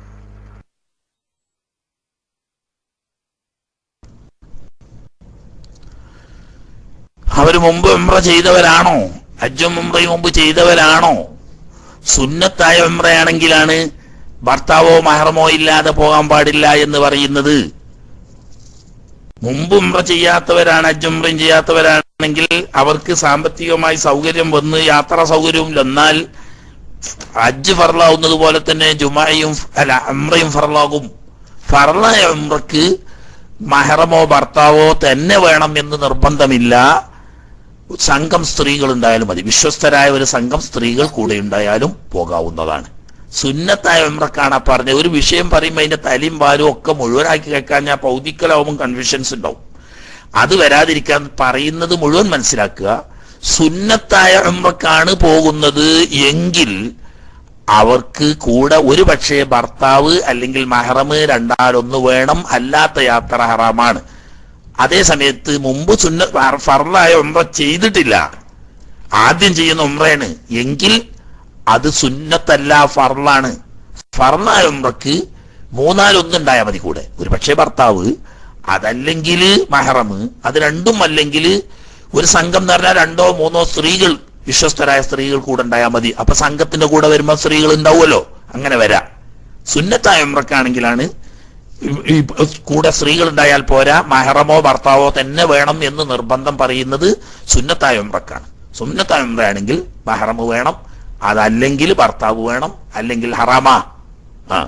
അവര് മുമ്പ് ഉംറ ചെയ്തവരാണോ ഹജ്ജും ഉംറയും മുമ്പ് ചെയ്തവരാണോ സുന്നത്തായ ഉംറയാണെങ്കിലാണ് ഭർത്താവോ മഹറമോ ഇല്ലാതെ പോകാൻ പാടില്ല എന്ന് പറയുന്നത് മുമ്പ് ഉംറ ചെയ്യാത്തവരാണ് ഹജ്ജ് ഉംറയും ചെയ്യാത്തവരാണെങ്കിൽ അവർക്ക് സാമ്പത്തികമായി സൗകര്യം വന്ന് യാത്രാ സൗകര്യവും എന്നാൽ ഹജ്ജ് ഫറലാവുന്നത് പോലെ തന്നെ ജുമായും അല്ല ഉംറയും ഫറലാകും ഫറലായ ഉംറക്ക് മഹറമോ ഭർത്താവോ തന്നെ വേണം എന്ന് നിർബന്ധമില്ല സംഘം സ്ത്രീകൾ ഉണ്ടായാലും മതി വിശ്വസ്തരായ ഒരു സംഘം സ്ത്രീകൾ കൂടെ ഉണ്ടായാലും പോകാവുന്നതാണ് സുന്നത്തായ ഉമ്രക്കാണ് പറഞ്ഞ ഒരു വിഷയം പറയുമ്പോൾ അതിന്റെ തലയും പാലും ഒക്കെ മുഴുവനാക്കി കേൾക്കാൻ ഞാൻ പൗതിക്കലാവുമ്പോൾ കൺഫ്യൂഷൻസ് ഉണ്ടാവും അത് വരാതിരിക്കാൻ പറയുന്നത് മുഴുവൻ മനസ്സിലാക്കുക സുന്നത്തായ ഉമ്രക്കാണ് പോകുന്നത് എങ്കിൽ അവർക്ക് കൂടെ ഒരു പക്ഷേ ഭർത്താവ് അല്ലെങ്കിൽ മഹറമ് രണ്ടാലൊന്ന് വേണം അല്ലാത്ത യാത്ര ഹറാമാണ് അതേ സമയത്ത് മുമ്പ് സുന്ന ഫർ- ഫർലായ ഉംറ ചെയ്തിട്ടില്ല ആദ്യം ചെയ്യുന്ന ഉംറയാണ് എങ്കിൽ അത് സുന്നത്തല്ല ഫർലാണ് ഫർലായ ഉംറക്ക് മൂന്നാലൊന്നുണ്ടായാൽ മതി കൂടെ ഒരു പക്ഷേ ഭർത്താവ് അതല്ലെങ്കിൽ മഹറമ് അത് രണ്ടും അല്ലെങ്കിൽ ഒരു സംഘം എന്ന് പറഞ്ഞാൽ രണ്ടോ മൂന്നോ സ്ത്രീകൾ വിശ്വസ്തരായ സ്ത്രീകൾ കൂടെ ഉണ്ടായാൽ മതി അപ്പൊ സംഘത്തിന്റെ കൂടെ വരുമ്പോൾ സ്ത്രീകൾ ഉണ്ടാവുമല്ലോ അങ്ങനെ വരാം സുന്നത്തായ ഉംറക്കാണെങ്കിലാണ് ഈ- ഈ കൂടെ സ്ത്രീകൾ ഉണ്ടായാൽ പോരാ മഹറമോ ഭർത്താവോ തന്നെ വേണം എന്ന് നിർബന്ധം പറയുന്നത് സുന്നത്തായ ഉംറക്കാണ് സുന്നത്തായ ഉംറയാണെങ്കിൽ മഹറമ് വേണം അതല്ലെങ്കിൽ ഭർത്താവ് വേണം അല്ലെങ്കിൽ ഹറാമാ ആ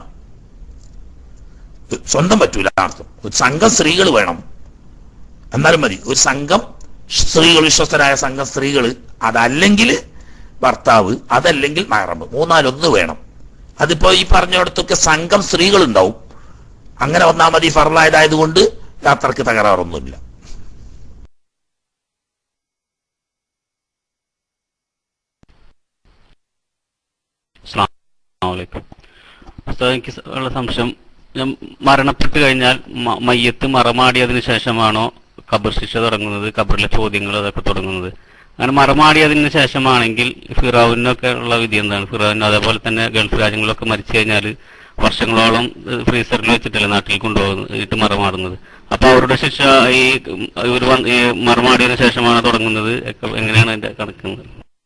സ്വന്തം പറ്റൂല അർത്ഥം ഒരു സംഘം സ്ത്രീകൾ വേണം എന്നാലും മതി ഒരു സംഘം സ്ത്രീകൾ വിശ്വസ്തരായ സംഘം സ്ത്രീകൾ അതല്ലെങ്കിൽ ഭർത്താവ് അതല്ലെങ്കിൽ മഹറമ് മൂന്നാലൊന്ന് വേണം അതിപ്പോ ഈ പറഞ്ഞിടത്തൊക്കെ സംഘം സ്ത്രീകൾ ഉണ്ടാവും അങ്ങനെ വന്നാൽ മതി ഫറലായതായതുകൊണ്ട് യാത്രക്ക് തകരാറൊന്നുമില്ല അസ്സലാമലൈക്കും ഉസ്താദ് എനിക്ക് സ- ഉള്ള സംശയം ഞാൻ മരണപ്പെട്ട് കഴിഞ്ഞാൽ മ- മയ്യത്ത് മറമാടിയതിനു ശേഷമാണോ ഖബർ ശിക്ഷ തുടങ്ങുന്നത് ഖബറിലെ ചോദ്യങ്ങൾ അതൊക്കെ തുടങ്ങുന്നത് അങ്ങനെ മറമാടിയതിനു ശേഷമാണെങ്കിൽ ഫിറാവിനൊക്കെ ഉള്ള വിധി എന്താണ് ഫിറാവിന് അതേപോലെ തന്നെ ഗൾഫ് രാജ്യങ്ങളിലൊക്കെ മരിച്ചു കഴിഞ്ഞാൽ വർഷങ്ങളോളം ഏഹ്, ഫ്രീസറിൽ വെച്ചിട്ടല്ലേ നാട്ടിൽ കൊണ്ടുപോകുന്നത് മറമാടുന്നത് അപ്പൊ അവരുടെ ശിക്ഷ ഈ ഇവർ ഈ മറമാടിയതിനു ശേഷമാണ് തുടങ്ങുന്നത് ഒക്കെ എങ്ങനെയാണ് അതിന്റെ കണക്കുന്നത്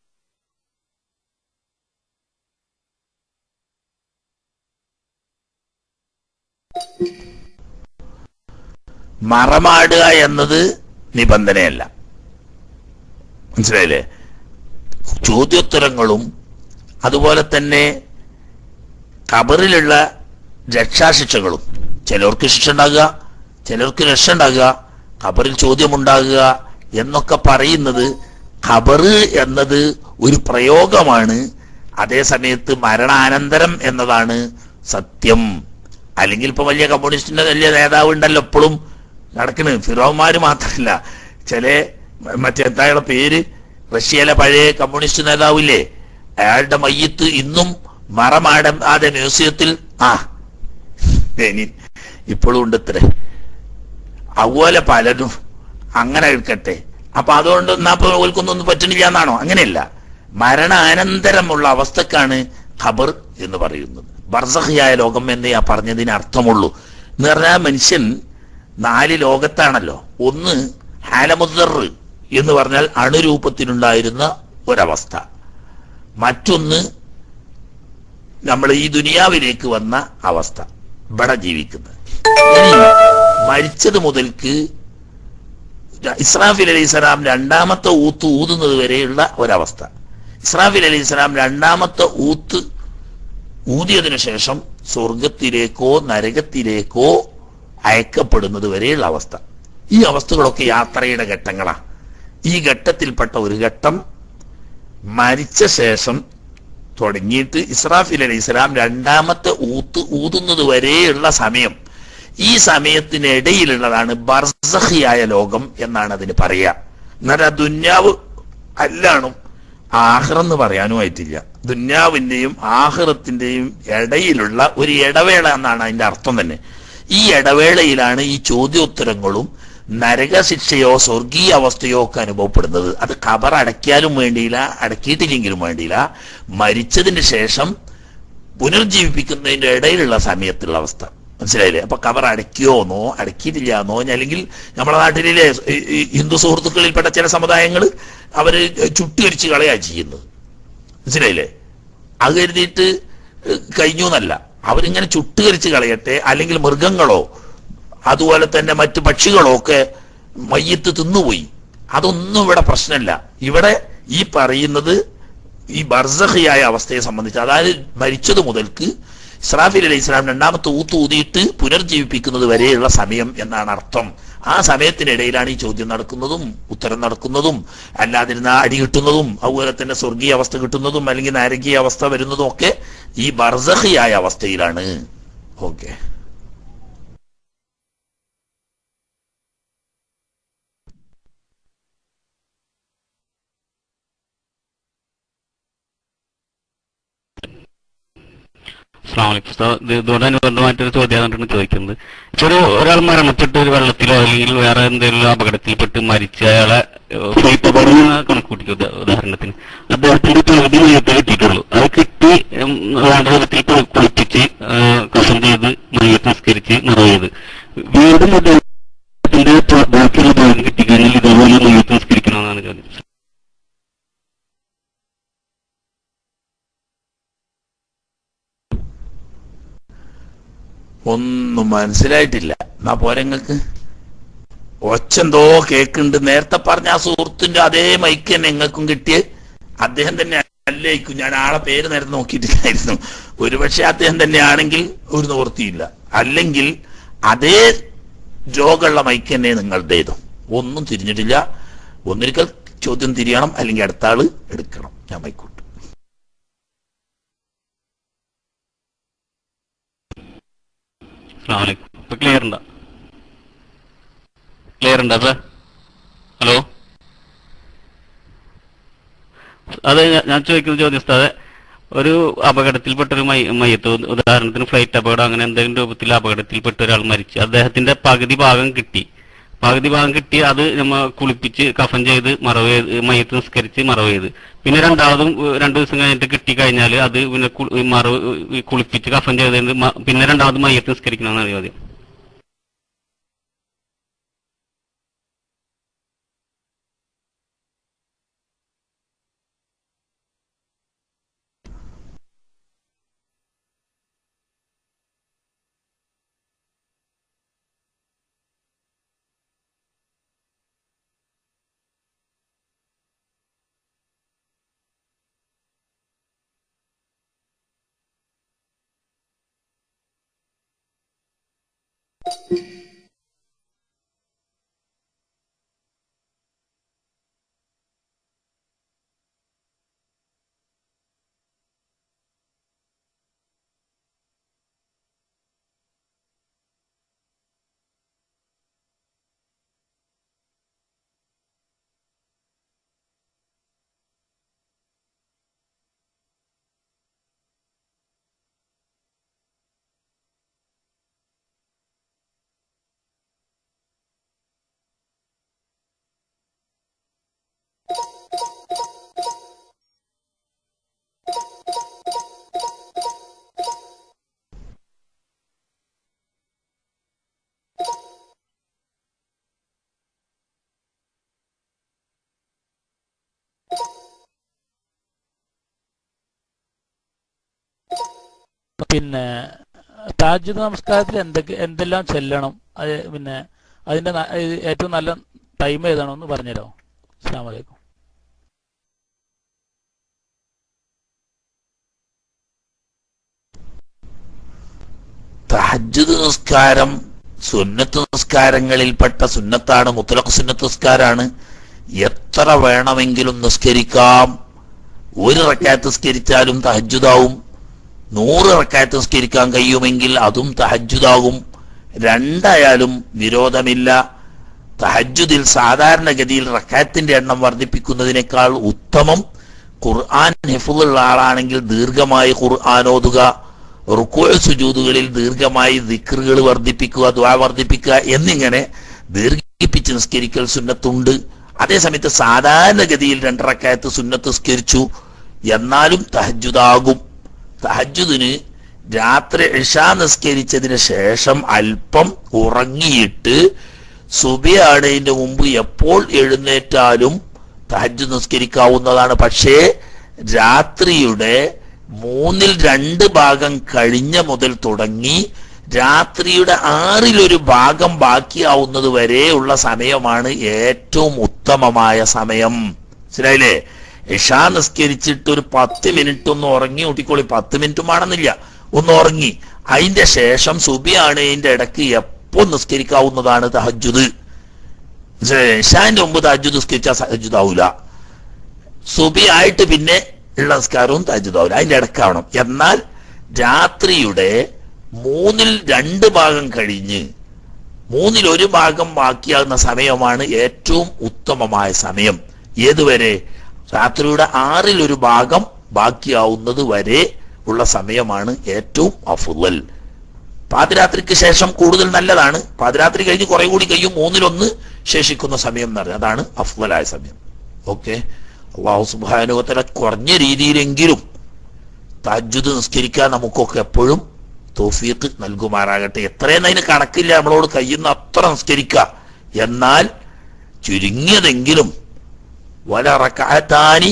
മറമാടുക എന്നത് നിബന്ധനയല്ല മനസ്സിലായില്ലേ ചോദ്യോത്തരങ്ങളും അതുപോലെ തന്നെ കബറിലുള്ള രക്ഷാശിക്ഷകളും ചിലർക്ക് ശിക്ഷ ഉണ്ടാകുക ചിലർക്ക് രക്ഷ ഉണ്ടാകുക ഖബറിൽ ചോദ്യമുണ്ടാകുക എന്നൊക്കെ പറയുന്നത് ഖബറ് എന്നത് ഒരു പ്രയോഗമാണ് അതേ സമയത്ത് മരണാനന്തരം എന്നതാണ് സത്യം അല്ലെങ്കിൽ ഇപ്പൊ വലിയ കമ്മ്യൂണിസ്റ്റിന്റെ വലിയ നേതാവ് ഉണ്ടല്ലോ എപ്പോഴും നടക്കണ് ഫിറോമാര് മാത്രമല്ല ചില മറ്റേ എന്തായുള്ള പേര് റഷ്യയിലെ പഴയ കമ്മ്യൂണിസ്റ്റ് നേതാവില്ലേ അയാളുടെ മയ്യത്ത് ഇന്നും മറമാടം ആദ്യ മ്യൂസിയത്തിൽ ആ ഇനി ഇപ്പോഴും ഉണ്ട് ഇത്രേ അതുപോലെ പലരും അങ്ങനെ എടുക്കട്ടെ അപ്പൊ അതുകൊണ്ട് എന്നാ ഇപ്പൊ ഓൽക്കൊന്നും പറ്റണില്ല എന്നാണോ അങ്ങനെയല്ല മരണാനന്തരമുള്ള അവസ്ഥക്കാണ് ഖബർ എന്ന് പറയുന്നത് ബർസഹിയായ ലോകം എന്നേ ആ പറഞ്ഞതിന് അർത്ഥമുള്ളൂ എന്ന് പറഞ്ഞാൽ മനുഷ്യൻ നാല് ലോകത്താണല്ലോ ഒന്ന് ഹാലമുദ്ദർ എന്ന് പറഞ്ഞാൽ അണുരൂപത്തിലുണ്ടായിരുന്ന ഒരവസ്ഥ മറ്റൊന്ന് നമ്മൾ ഈ ദുനിയാവിലേക്ക് വന്ന അവസ്ഥ ഇവിടെ ജീവിക്കുന്നത് ഇനി മരിച്ചത് മുതൽക്ക് ഇസ്രാഫിൽ അലൈഹി സ്വലാം രണ്ടാമത്തെ ഊത്ത് ഊതുന്നത് വരെയുള്ള ഒരവസ്ഥ ഇസ്രാഫിൽ അലൈഹി സ്വലാം രണ്ടാമത്തെ ഊത്ത് ഊതിയതിനു ശേഷം സ്വർഗത്തിലേക്കോ നരകത്തിലേക്കോ അയക്കപ്പെടുന്നത് വരെയുള്ള അവസ്ഥ ഈ അവസ്ഥകളൊക്കെ യാത്രയുടെ ഘട്ടങ്ങളാ ഈ ഘട്ടത്തിൽപ്പെട്ട ഒരു ഘട്ടം മരിച്ച ശേഷം തുടങ്ങിയിട്ട് ഇസ്രാഫിൽ അലൈഹി ഇസ്ലാം രണ്ടാമത്തെ ഊത്ത് ഊതുന്നത് വരെയുള്ള സമയം ഈ സമയത്തിനിടയിലുള്ളതാണ് ബർസഹിയായ ലോകം എന്നാണ് അതിന് പറയുക എന്നാൽ ആ ദുന്യാവ് അല്ലാണും ആഹ്റെന്ന് പറയാനും ആയിട്ടില്ല ദുന്യാവിന്റെയും ആഹ്റത്തിന്റെയും ഇടയിലുള്ള ഒരു ഇടവേള എന്നാണ് അതിന്റെ അർത്ഥം തന്നെ ഈ ഇടവേളയിലാണ് ഈ ചോദ്യോത്തരങ്ങളും നരകശിക്ഷയോ സ്വർഗീയ അവസ്ഥയോ ഒക്കെ അനുഭവപ്പെടുന്നത് അത് ഖബർ അടയ്ക്കാനും വേണ്ടിയില്ല അടക്കിയിട്ടില്ലെങ്കിലും വേണ്ടിയില്ല മരിച്ചതിന് ശേഷം പുനർജീവിപ്പിക്കുന്നതിന്റെ ഇടയിലുള്ള സമയത്തുള്ള അവസ്ഥ മനസ്സിലായില്ലേ അപ്പൊ ഖബർ അടയ്ക്കുമോന്നോ അടക്കിയിട്ടില്ല എന്നോ അല്ലെങ്കിൽ നമ്മുടെ നാട്ടിലെ ഈ- ഈ ഹിന്ദു സുഹൃത്തുക്കളിൽപ്പെട്ട ചില സമുദായങ്ങൾ അവര് ചുട്ടുകരിച്ച് കളയാ ചെയ്യുന്നത് മനസ്സിലായില്ലേ അത് കരുതിയിട്ട് കഴിഞ്ഞു എന്നല്ല അവരിങ്ങനെ ചുട്ടുകരിച്ച് കളയട്ടെ അല്ലെങ്കിൽ മൃഗങ്ങളോ അതുപോലെ തന്നെ മറ്റു പക്ഷികളോ ഒക്കെ മയ്യത്ത് തിന്നുപോയി അതൊന്നും ഇവിടെ പ്രശ്നമല്ല ഇവിടെ ഈ പറയുന്നത് ഈ ബർസഹിയായ അവസ്ഥയെ സംബന്ധിച്ച് അതായത് മരിച്ചത് മുതൽക്ക് ഇസ്രാഫിൽ അലൈഹി ഇസ്ലാം രണ്ടാമത്തെ ഊത്ത് ഊതിയിട്ട് പുനർജീവിപ്പിക്കുന്നത് വരെയുള്ള സമയം എന്നാണ് അർത്ഥം ആ സമയത്തിനിടയിലാണ് ഈ ചോദ്യം നടക്കുന്നതും ഉത്തരം നടക്കുന്നതും അല്ലാതിരുന്ന അടി കിട്ടുന്നതും അതുപോലെ തന്നെ സ്വർഗീയ അവസ്ഥ കിട്ടുന്നതും അല്ലെങ്കിൽ നാരകീയ അവസ്ഥ വരുന്നതും ഒക്കെ ഈ ബർസഹിയായ അവസ്ഥയിലാണ് ഓക്കെ അസ്ലാമലൈക്കും ഉസ്താദ് ഇത് ഇതോടെ അനുബന്ധമായിട്ടൊരു ചോദ്യമാണ് ചോദിക്കുന്നത് ഇപ്പൊ ഒരു ഒരാൾ മരണപ്പെട്ട് ഒരു വെള്ളത്തിലോ അല്ലെങ്കിൽ വേറെ എന്തെങ്കിലും അപകടത്തിൽപ്പെട്ട് മരിച്ച അയാളെ ഫ്ലൈറ്റ് അപകടം എന്ന് കണക്കൂട്ടിക്കും ഉദാ- ഉദാഹരണത്തിന് അദ്ദേഹത്തിന്റെ പകുതി മയ്യത്തെ കിട്ടിയിട്ടുള്ളൂ അത് കിട്ടി ഉം, വേണ്ട വിധത്തിൽ കു- കുളിപ്പിച്ച് കസം ചെയ്ത് മയ്യത്ത് നിസ്കരിച്ച് നിറവേത് വീണ്ടും അദ്ദേഹത്തിന്റെ പ- ബാക്കിയുള്ള പകുതി കിട്ടിക്കഴിഞ്ഞാൽ ഇതേപോലെ മയ്യത്ത് നിസ്കരിക്കണമെന്നാണ് ചോദ്യം ഒന്നും മനസ്സിലായിട്ടില്ല എന്നാ പോരങ്ങൾക്ക് ഒച്ചെന്തോ കേക്കുണ്ട് നേരത്തെ പറഞ്ഞ ആ സുഹൃത്തിന്റെ അതേ മൈക്ക് തന്നെ നിങ്ങൾക്കും കിട്ടിയ അദ്ദേഹം തന്നെ അല്ലേക്കും ഞാൻ ആളെ പേര് നേരത്തെ നോക്കിയിട്ടില്ലായിരുന്നു ഒരുപക്ഷെ അദ്ദേഹം തന്നെയാണെങ്കിൽ ഒരു നിവൃത്തിയില്ല അല്ലെങ്കിൽ അതേ രോഗമുള്ള മൈക്ക് തന്നെ നിങ്ങളുടേതും ഒന്നും തിരിഞ്ഞിട്ടില്ല ഒന്നിരിക്കൽ ചോദ്യം തിരിയണം അല്ലെങ്കിൽ അടുത്ത ആള് എടുക്കണം ഞാൻ മൈക്കോട്ട് അസ്ലാമലൈക്കും ഇപ്പൊ ക്ലിയർ ഉണ്ടോ ക്ലിയർ ഉണ്ടോ അപ്പൊ ഹലോ അത് ഞാൻ- ഞാൻ ചോദിക്കുന്ന ചോദ്യം ഉസ്താദെ ഒരു അപകടത്തിൽപ്പെട്ടൊരു മൈ മയ്യത്ത് ഉദ- ഉദാഹരണത്തിന് ഫ്ലൈറ്റ് അപകടം അങ്ങനെ എന്തെങ്കിലും രൂപത്തിൽ അപകടത്തിൽപ്പെട്ട ഒരാൾ മരിച്ചു അദ്ദേഹത്തിന്റെ പകുതി ഭാഗം കിട്ടി പകുതി ഭാഗം കിട്ടി അത് നമ്മ കുളിപ്പിച്ച് കഫൻ ചെയ്ത് മറവ് ചെയ്ത് മയ്യത്ത് നിസ്കരിച്ച് മറവ് ചെയ്ത് പിന്നെ രണ്ടാമതും ഏഹ്, രണ്ടു ദിവസം കഴിഞ്ഞിട്ട് കിട്ടി കഴിഞ്ഞാൽ അത് പിന്നെ കു- ഈ മറവ് ഈ കുളിപ്പിച്ച് കഫൻ ചെയ്തതിന് മ- പിന്നെ രണ്ടാമത് മയ്യത്ത് നിസ്കരിക്കണമെന്നാണ് ചോദ്യം പിന്നെ താജ്ജുദ് നമസ്കാരത്തിൽ എന്തൊക്കെ എന്തെല്ലാം ചെല്ലണം അത് പിന്നെ അതിന്റെ ന- ഇത് ഏറ്റവും നല്ല ടൈം ഏതാണെന്ന് പറഞ്ഞുതരാമോ അസ്സാം വലൈക്കും തഹജ്ജുദ് നിസ്കാരം സുന്നത്ത് നിസ്കാരങ്ങളിൽപ്പെട്ട സുന്നത്താണ് മുത്തലഖ് സുന്നത്ത് നിസ്കാരാണ് എത്ര വേണമെങ്കിലും നിസ്കരിക്കാം ഒരു റക്കാത്ത് നിസ്കരിച്ചാലും തഹജ്ജുദാവും നൂറ് റക്കാത്ത് നിസ്കരിക്കാൻ കഴിയുമെങ്കിൽ അതും തഹജ്ജുദാകും രണ്ടായാലും വിരോധമില്ല തഹജ്ജുദിൽ സാധാരണഗതിയിൽ റക്കാത്തിന്റെ എണ്ണം വർദ്ധിപ്പിക്കുന്നതിനേക്കാൾ ഉത്തമം ഖുർആൻ ഹിഫുള്ള ആളാണെങ്കിൽ ദീർഘമായി ഖുർആൻ ഓതുക റുക്കോ സുജൂതുകളിൽ ദീർഘമായി ദിക്റുകൾ വർദ്ധിപ്പിക്കുക ദ്വാ വർദ്ധിപ്പിക്കുക എന്നിങ്ങനെ ദീർഘിപ്പിച്ച് നിസ്കരിക്കൽ സുന്നത്തുണ്ട് അതേസമയത്ത് സാധാരണഗതിയിൽ രണ്ടറക്കായത്ത് സുന്നത്ത് നിസ്കരിച്ചു എന്നാലും തഹജ്ജുദാകും തഹജ്ജുദിന് രാത്രി ഇഷാ നിസ്കരിച്ചതിന് ശേഷം അല്പം ഉറങ്ങിയിട്ട് സുബിയാണതിന്റെ മുമ്പ് എപ്പോൾ എഴുന്നേറ്റാലും തഹജ്ജു നിസ്കരിക്കാവുന്നതാണ് പക്ഷേ രാത്രിയുടെ മൂന്നിൽ രണ്ട് ഭാഗം കഴിഞ്ഞ മുതൽ തുടങ്ങി രാത്രിയുടെ ആറിലൊരു ഭാഗം ബാക്കിയാവുന്നത് വരെയുള്ള സമയമാണ് ഏറ്റവും ഉത്തമമായ സമയം മനസ്സിലായില്ലേ ഇഷാ നിസ്കരിച്ചിട്ട് ഒരു പത്ത് മിനിറ്റ് ഒന്ന് ഉറങ്ങി ഊട്ടിക്കോളി പത്ത് മിനിറ്റും ആണെന്നില്ല ഒന്ന് ഉറങ്ങി അതിന്റെ ശേഷം സുബിയാണ് ഇതിന്റെ ഇടയ്ക്ക് എപ്പോ നിസ്കരിക്കാവുന്നതാണ് തഹജുദ് ഇഷാന്റെ മുമ്പ് തഹജുദ് നിസ്കരിച്ചാൽ തഹജുദ് ആവൂല സുബി ആയിട്ട് പിന്നെ ഉള്ള നിസ്കാരവും തഹജുദാവില്ല അതിന്റെ ഇടക്കാവണം എന്നാൽ രാത്രിയുടെ മൂന്നിൽ രണ്ട് ഭാഗം കഴിഞ്ഞ് മൂന്നിൽ ഒരു ഭാഗം ബാക്കിയാകുന്ന സമയമാണ് ഏറ്റവും ഉത്തമമായ സമയം ഏതുവരെ രാത്രിയുടെ ആറിൽ ഒരു ഭാഗം ബാക്കിയാവുന്നത് വരെ ഉള്ള സമയമാണ് ഏറ്റവും അഫുവൽ പാതിരാത്രിക്ക് ശേഷം കൂടുതൽ നല്ലതാണ് പാതിരാത്രി കഴിഞ്ഞ് കുറെ കൂടി കഴിയും മൂന്നിലൊന്ന് ശേഷിക്കുന്ന സമയം എന്ന് പറഞ്ഞാൽ അതാണ് അഫ്വലായ സമയം ഓക്കെ അള്ളാഹു സുബാനുവത്തല കുറഞ്ഞ രീതിയിലെങ്കിലും തജ്ജുദ് നിസ്കരിക്കാൻ നമുക്കൊക്കെ എപ്പോഴും തോഫീക്ക് നൽകുമാറാകട്ടെ എത്രയെന്ന് അതിന് കണക്കില്ല നമ്മളോട് കഴിയുന്ന അത്ര നിസ്കരിക്ക എന്നാൽ ചുരുങ്ങിയതെങ്കിലും വലറക്കാത്താനി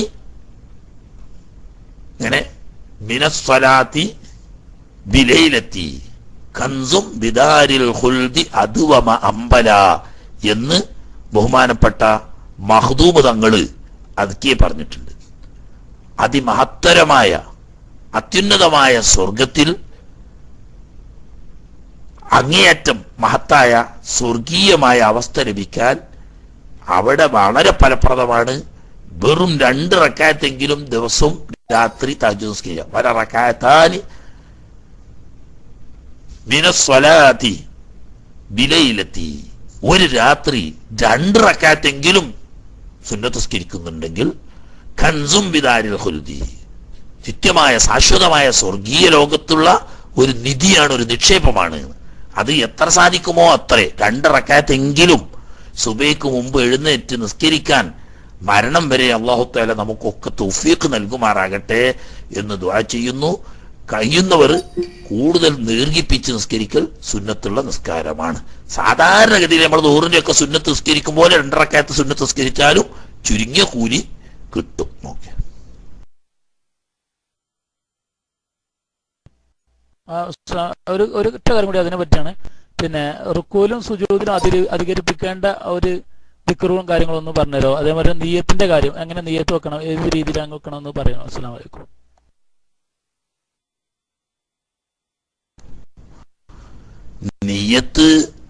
ഇങ്ങനെ മിനസ്വലാത്തി ബിലയിലെത്തി കൻസും ബിദാരിൽ ഹുൽദി അതുവമ അമ്പല എന്ന് ബഹുമാനപ്പെട്ട മഹദൂബ് തങ്ങള് അതുക്കിയെ പറഞ്ഞിട്ടുണ്ട് അതിമഹത്തരമായ അത്യുന്നതമായ സ്വർഗത്തിൽ അങ്ങേയറ്റം മഹത്തായ സ്വർഗീയമായ അവസ്ഥ ലഭിക്കാൻ അവിടെ വളരെ ഫലപ്രദമാണ് വെറും രണ്ട് റക്കായത്തെങ്കിലും ദിവസവും രാത്രി താജുസ്കരിക്കുക വല റക്കായത്താനി മിനസ്വലാത്തി ബിലയിലെത്തി ഒരു രാത്രി രണ്ട് റക്കാത്തെങ്കിലും സുന്നത്തസ്കരിക്കുന്നുണ്ടെങ്കിൽ ഖൻസും ബിദാരിൽ ഹുൽദി നിത്യമായ ശാശ്വതമായ സ്വർഗീയ ലോകത്തുള്ള ഒരു നിധിയാണ് ഒരു നിക്ഷേപമാണ് അത് എത്ര സാധിക്കുമോ അത്രേ രണ്ട് റക്കാത്തെങ്കിലും സുബൈക്ക് മുമ്പ് എഴുന്നേറ്റ് നിസ്കരിക്കാൻ മരണം വരെ അള്ളാഹുത്താല നമുക്കൊക്കെ തൗഫീഖ് നൽകുമാറാകട്ടെ എന്ന് ദ്വാ ചെയ്യുന്നു കഴിയുന്നവർ കൂടുതൽ ദീർഘിപ്പിച്ച് നിസ്കരിക്കൽ സുന്നത്തുള്ള നിസ്കാരമാണ് സാധാരണഗതിയിൽ നമ്മൾ നൂറിന്റെ ഒക്കെ സുന്നത്ത് നിസ്കരിക്കും പോലെ രണ്ടറക്കാലത്ത് സുന്നത്ത് നിസ്കരിച്ചാലും ചുരുങ്ങിയ കൂലി കിട്ടും ഓക്കെ ആ, സ- ഒരു ഒരു ഒറ്റ കാര്യം കൂടി അതിനെ പറ്റിയാണ് പിന്നെ റുക്കൂലും സുജൂദിലും അധിക അധികരിപ്പിക്കേണ്ട ഒരു ദിക്കറുകളും കാര്യങ്ങളും ഒന്ന് പറഞ്ഞുതരോ അതേമാതിരി നീയത്തിന്റെ കാര്യം എങ്ങനെ നീയത്ത് വെക്കണം ഏത് രീതിയിലാണ് വെക്കണം എന്ന് പറയണം അസ്സലാമു അലൈക്കും നെയ്യത്ത്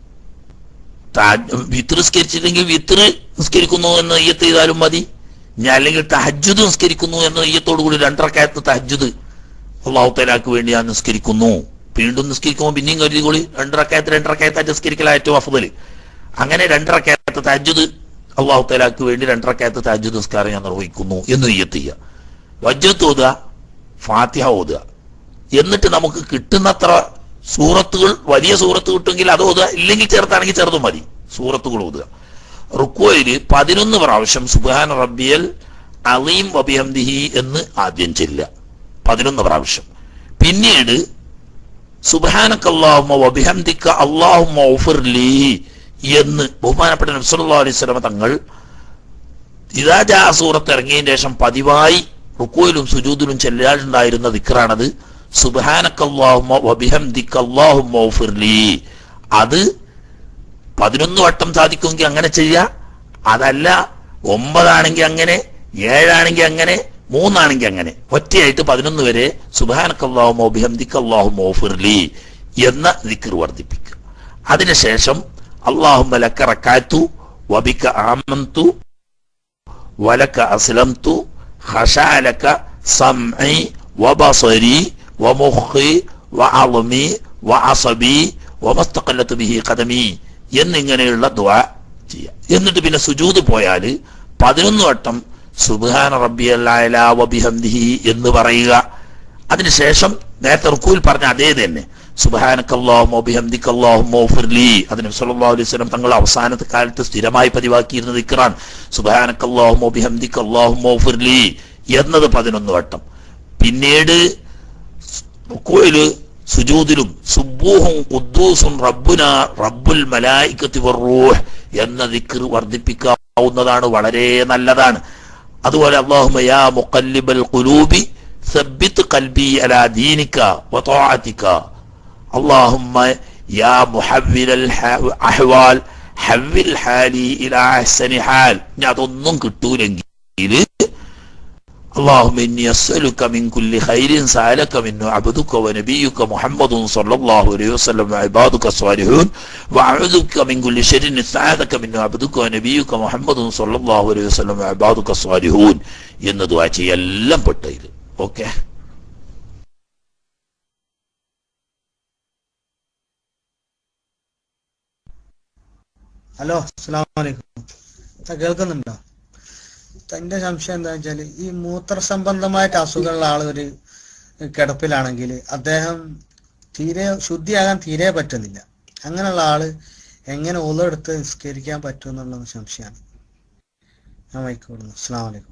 വിത്ത് നിസ്കരിച്ചില്ലെങ്കിൽ വിത്ത് നിസ്കരിക്കുന്നു എന്ന് നെയ്യത്ത് ചെയ്താലും മതി ഞാൻ അല്ലെങ്കിൽ തഹജ്ജുദ് നിസ്കരിക്കുന്നു എന്ന നെയ്യത്തോടു കൂടി രണ്ടരക്കായത്ത് തഹജ്ജുദ് അള്ളാഹു തലാക്ക് വേണ്ടി ഞാൻ നിസ്കരിക്കുന്നു വീണ്ടും നിസ്കരിക്കുമ്പോൾ പിന്നെയും കരുതിക്കോളി രണ്ടരക്കായത്ത് രണ്ടരക്കായത്തായിട്ട് നിസ്കരിക്കല ഏറ്റവും അഫുദല് അങ്ങനെ രണ്ടരക്കായത്ത് തഹജ്ജുദ് അള്ളാഹു തലാക്ക് വേണ്ടി രണ്ടരക്കായത്ത് തഹജ്ജുദ് നിസ്കാരം ഞാൻ നിർവഹിക്കുന്നു എന്ന് നെയ്യത്ത് ചെയ്യുക വജ്ജത്ത് ഓതുക ഫാത്തിഹ ഓതുക എന്നിട്ട് നമുക്ക് കിട്ടുന്നത്ര സൂറത്തുകൾ വലിയ സൂറത്ത് കിട്ടുമെങ്കിൽ അത് ഓതുക ഇല്ലെങ്കിൽ ചെറുതാണെങ്കിൽ ചെറുതും മതി സൂറത്തുകൾ ഓതുക റുക്കോയില് പതിനൊന്ന് പ്രാവശ്യം സുബാൻ റബ്ബിയൽ അലീം വബിഹംദിഹി എന്ന് ആദ്യം ചെല്ലുക പതിനൊന്ന് പ്രാവശ്യം പിന്നീട് സുബാനക്കല്ലാഹുമ വബിഹംദിക്ക അള്ളാഹുമ ഔഫിർലി എന്ന് ബഹുമാനപ്പെട്ട നബ്സല്ലാ അലൈഹി സ്വലമ തങ്ങൾ ഇതാജാ സൂറത്ത് ഇറങ്ങിയതിന് ശേഷം പതിവായി റുക്കോയിലും സുജൂദിലും ചെല്ലാറുണ്ടായിരുന്ന ദിക്റാണത് സുബാനക്കല്ലാഹുമ വബിഹംദിക്കല്ലാഹുമ ഫിർലി അത് പതിനൊന്ന് വട്ടം സാധിക്കുമെങ്കിൽ അങ്ങനെ ചെയ്യുക അതല്ല ഒമ്പതാണെങ്കിൽ അങ്ങനെ ഏഴാണെങ്കിൽ അങ്ങനെ മൂന്നാണെങ്കിൽ അങ്ങനെ ഒറ്റയായിട്ട് പതിനൊന്ന് വരെ സുബാനക്കല്ലാഹുമോ ബിഹംദിക്കല്ലാഹുമോ ഫിർലി എന്ന ദിക്കർ വർദ്ധിപ്പിക്കുക അതിനുശേഷം അള്ളാഹുമ്മ ലക്ക റക്കാത്തു വബിക ആമന്തു വലക്ക അസ്ലംതു ഹഷാലക സംഇ വബസരി വമുഖി വഅളമി വഅസബി വമസ്തഖല്ലത്തു ബിഹി ഖദമി എന്നിങ്ങനെയുള്ള ദുആ ചെയ്യുക എന്നിട്ട് പിന്നെ സുജൂദ് പോയാൽ പതിനൊന്ന് വട്ടം സുബ്ഹാന റബ്ബിയല്ലായ വബിഹംദിഹി എന്ന് പറയുക അതിനുശേഷം നേരത്തെ റുക്കൂൽ പറഞ്ഞ അതേ തന്നെ സുബാനക്കല്ലാഹുമോ ബിഹംദിക്കല്ലാഹുമോ ഫിർലി അതിന് സല്ലല്ലാഹു അലൈഹി വസല്ലം തങ്ങൾ അവസാനത്തെ കാലത്ത് സ്ഥിരമായി പതിവാക്കിയിരുന്ന ദിക്റാൻ സുബാനക്കല്ലാഹുമോ ബിഹംദിക്കല്ലാഹുമോ ഫിർലി എന്നത് പതിനൊന്ന് വട്ടം പിന്നീട് റുക്കൂയില് സുജൂദിലും സുബൂഹും ഖുദ്ദൂസും റബ്ബുന റബ്ബുൽ മലായിക്കത്തി വറൂഹ് എന്ന ദിക്ർ വർദ്ധിപ്പിക്കാവുന്നതാണ് വളരെ നല്ലതാണ് അതുപോലെ അല്ലാഹുമ്മ യാ മുഖല്ലിബൽ ഖുലൂബി ثبت قلبي على دينك وطاعتك اللهم يا محول الأحوال حول حالي إلى أحسن حال ഞാൻ അതൊന്നും കിട്ടൂലെങ്കിൽ اللهم إني أسألك من كل خير سألك منه عبدك ونبيك محمد صلى الله عليه وسلم وعبادك الصالحون وأعوذ بك من كل شر استعاذك منه عبدك ونبيك محمد صلى الله عليه وسلم وعبادك الصالحون എന്ന് ദുആ ചെയ്യെല്ലാം പെട്ടതിൽ ഓക്കെ ഹലോ അസ്സാം വലൈക്കും കേൾക്കുന്നുണ്ടോ എന്റെ സംശയം എന്താ വെച്ചാല് ഈ മൂത്ര സംബന്ധമായിട്ട് അസുഖമുള്ള ആൾ ഒരു കിടപ്പിലാണെങ്കിൽ അദ്ദേഹം തീരെ ശുദ്ധിയാകാൻ തീരെ പറ്റുന്നില്ല അങ്ങനെയുള്ള ആള് എങ്ങനെ ഉളെടുത്ത് നിസ്കരിക്കാൻ പറ്റും എന്നുള്ള സംശയമാണ് ഞാൻ വൈക്കോടുന്നു അസ്സാം വലൈക്കും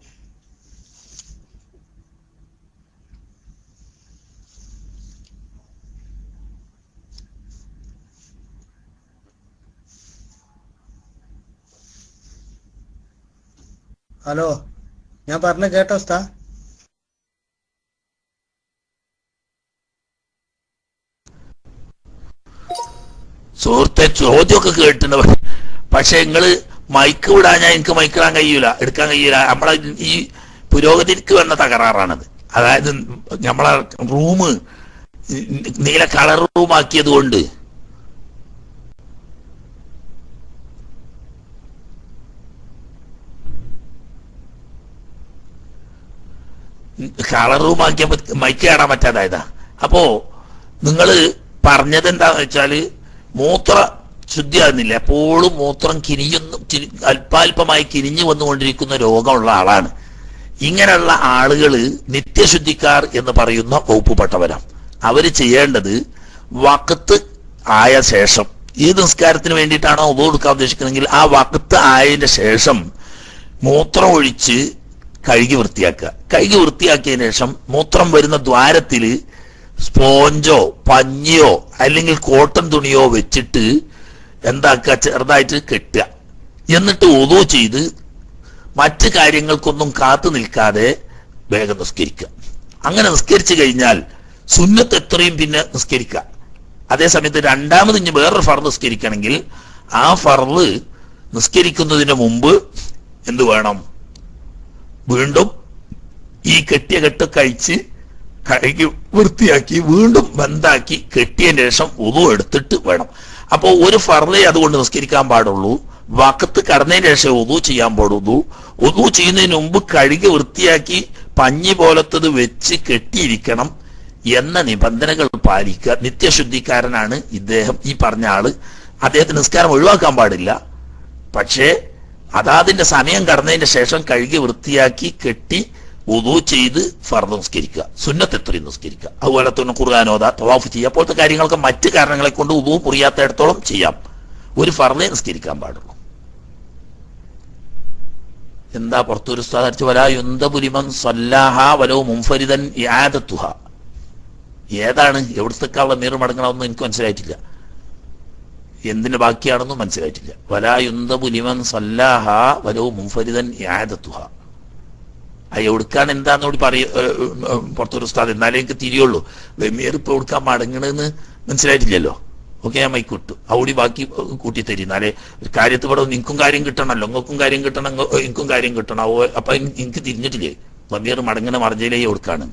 ഹലോ ഞാൻ പറഞ്ഞ കേട്ടോ ഉസ്താ സുഹൃത്തെ ചോദ്യമൊക്കെ കേട്ടിട്ടുണ്ട് പക്ഷെ നിങ്ങള് മൈക്ക് വിടാൻ ഞാൻ എനിക്ക് മൈക്ക് ഇടാൻ കഴിയൂല എടുക്കാൻ കഴിയൂല നമ്മളെ ഈ പുരോഗതിക്ക് വന്ന തകരാറാണത് അതായത് നമ്മളെ റൂം നീല കളർ റൂം ആക്കിയത് കൊണ്ട് കളർ റൂം ആക്കിയപ്പോ മൈക്ക് കാണാൻ പറ്റാതായതാ അപ്പോ നിങ്ങൾ പറഞ്ഞത് എന്താന്ന് വെച്ചാല് മൂത്ര ശുദ്ധിയാകുന്നില്ല എപ്പോഴും മൂത്രം കിനിയുന്നു കിനി- അല്പാൽപമായി കിനിഞ്ഞു വന്നുകൊണ്ടിരിക്കുന്ന രോഗമുള്ള ആളാണ് ഇങ്ങനെയുള്ള ആളുകള് നിത്യശുദ്ധിക്കാർ എന്ന് പറയുന്ന വകുപ്പുപെട്ടവരാണ് അവര് ചെയ്യേണ്ടത് വക്കത്ത് ആയ ശേഷം ഈ നിസ്കാരത്തിന് വേണ്ടിയിട്ടാണോ ഉപ കൊടുക്കാൻ ഉദ്ദേശിക്കുന്നതെങ്കിൽ ആ വക്കത്ത് ആയതിന്റെ ശേഷം മൂത്രം ഒഴിച്ച് കഴുകി വൃത്തിയാക്കുക കഴുകി വൃത്തിയാക്കിയതിനു ശേഷം മൂത്രം വരുന്ന ദ്വാരത്തില് സ്പോഞ്ചോ പഞ്ഞിയോ അല്ലെങ്കിൽ കോട്ടൺ തുണിയോ വെച്ചിട്ട് എന്താക്കുക ചെറുതായിട്ട് കെട്ടുക എന്നിട്ട് ഒതു ചെയ്ത് മറ്റു കാര്യങ്ങൾക്കൊന്നും കാത്തു നിൽക്കാതെ വേഗം നിസ്കരിക്കുക അങ്ങനെ നിസ്കരിച്ചു കഴിഞ്ഞാൽ സുന്നത്ത് എത്രയും പിന്നെ നിസ്കരിക്കുക അതേ സമയത്ത് രണ്ടാമത് ഇനി വേറൊരു ഫർ നിസ്കരിക്കണമെങ്കിൽ ആ ഫർള് നിസ്കരിക്കുന്നതിന് മുമ്പ് എന്ത് വേണം വീണ്ടും ഈ കെട്ടിയ കെട്ട് കഴിച്ച് കഴുകി വൃത്തിയാക്കി വീണ്ടും ബന്ധാക്കി കെട്ടിയതിന് ശേഷം ഉതു എടുത്തിട്ട് വേണം അപ്പോൾ ഒരു ഫർളെ അതുകൊണ്ട് നിസ്കരിക്കാൻ പാടുള്ളൂ വക്കത്ത് കടന്നതിന് ശേഷം ഉതു ചെയ്യാൻ പാടുള്ളൂ ഉതു ചെയ്യുന്നതിന് മുമ്പ് കഴുകി വൃത്തിയാക്കി പഞ്ഞി പോലത്തത് വെച്ച് കെട്ടിയിരിക്കണം എന്ന നിബന്ധനകൾ പാലിക്കുക നിത്യശുദ്ധിക്കാരനാണ് ഇദ്ദേഹം ഈ പറഞ്ഞ ആള് അദ്ദേഹത്തിന് നിസ്കാരം ഒഴിവാക്കാൻ പാടില്ല പക്ഷേ അതാതിന്റെ സമയം കടന്നതിന്റെ ശേഷം കഴുകി വൃത്തിയാക്കി കെട്ടി ഉദു ചെയ്ത് ഫർദ് നിസ്കരിക്കുക സുന്നത്ത് എത്രയും നിസ്കരിക്കുക അതുപോലെ തന്നെ ഖുർആാനോദ തവാഫ് ചെയ്യുക പോലത്തെ കാര്യങ്ങളൊക്കെ മറ്റു കാരണങ്ങളെ കൊണ്ട് ഉദു മുറിയാത്തയിടത്തോളം ചെയ്യാം ഒരു ഫർദേ നിസ്കരിക്കാൻ പാടുള്ളൂ എന്താ പുറത്തൊരു സ്ഥാനിച്ച് വലാ യുന്തപുരിമൻ സല്ലാഹ വലോ മുംഫരിദൻ യാദത്തുഹ ഏതാണ് എവിടത്തേക്കാളുള്ള നീർ മടങ്ങണമെന്ന് എനിക്ക് മനസ്സിലായിട്ടില്ല എന്തിന്റെ ബാക്കിയാണെന്നും മനസ്സിലായിട്ടില്ല വലാ യുന്തപുലിമൻ സല്ലാഹ വലോ മുംഫരിദൻ യാദത്തുഹ ആ എവിടുക്കാൻ എന്താന്ന് കൂടി പറയ പുറത്തൊരു ഉസ്താദ് എന്നാലേ എനിക്ക് തിരിയുള്ളൂ വെമ്മീർ ഇപ്പൊ എവിടുക്കാൻ മടങ്ങണെന്ന് മനസ്സിലായിട്ടില്ലല്ലോ ഓക്കെ ഞാൻ മൈക്ക് വിട്ടു അവിടെ ബാക്കി കൂട്ടി തരും എന്നാലേ ഒരു കാര്യത്തിൽ ഇവിടെ നിങ്ങൾക്കും കാര്യം കിട്ടണമല്ലോ നിങ്ങൾക്കും കാര്യം കിട്ടണം ഇങ്ങ- എനിക്കും കാര്യം കിട്ടണം ഓ അപ്പൊ എൻ- എനിക്ക് തിരിഞ്ഞിട്ടില്ലേ വമീർ മടങ്ങണ മറഞ്ഞയിലേ എവിടുക്കാണ്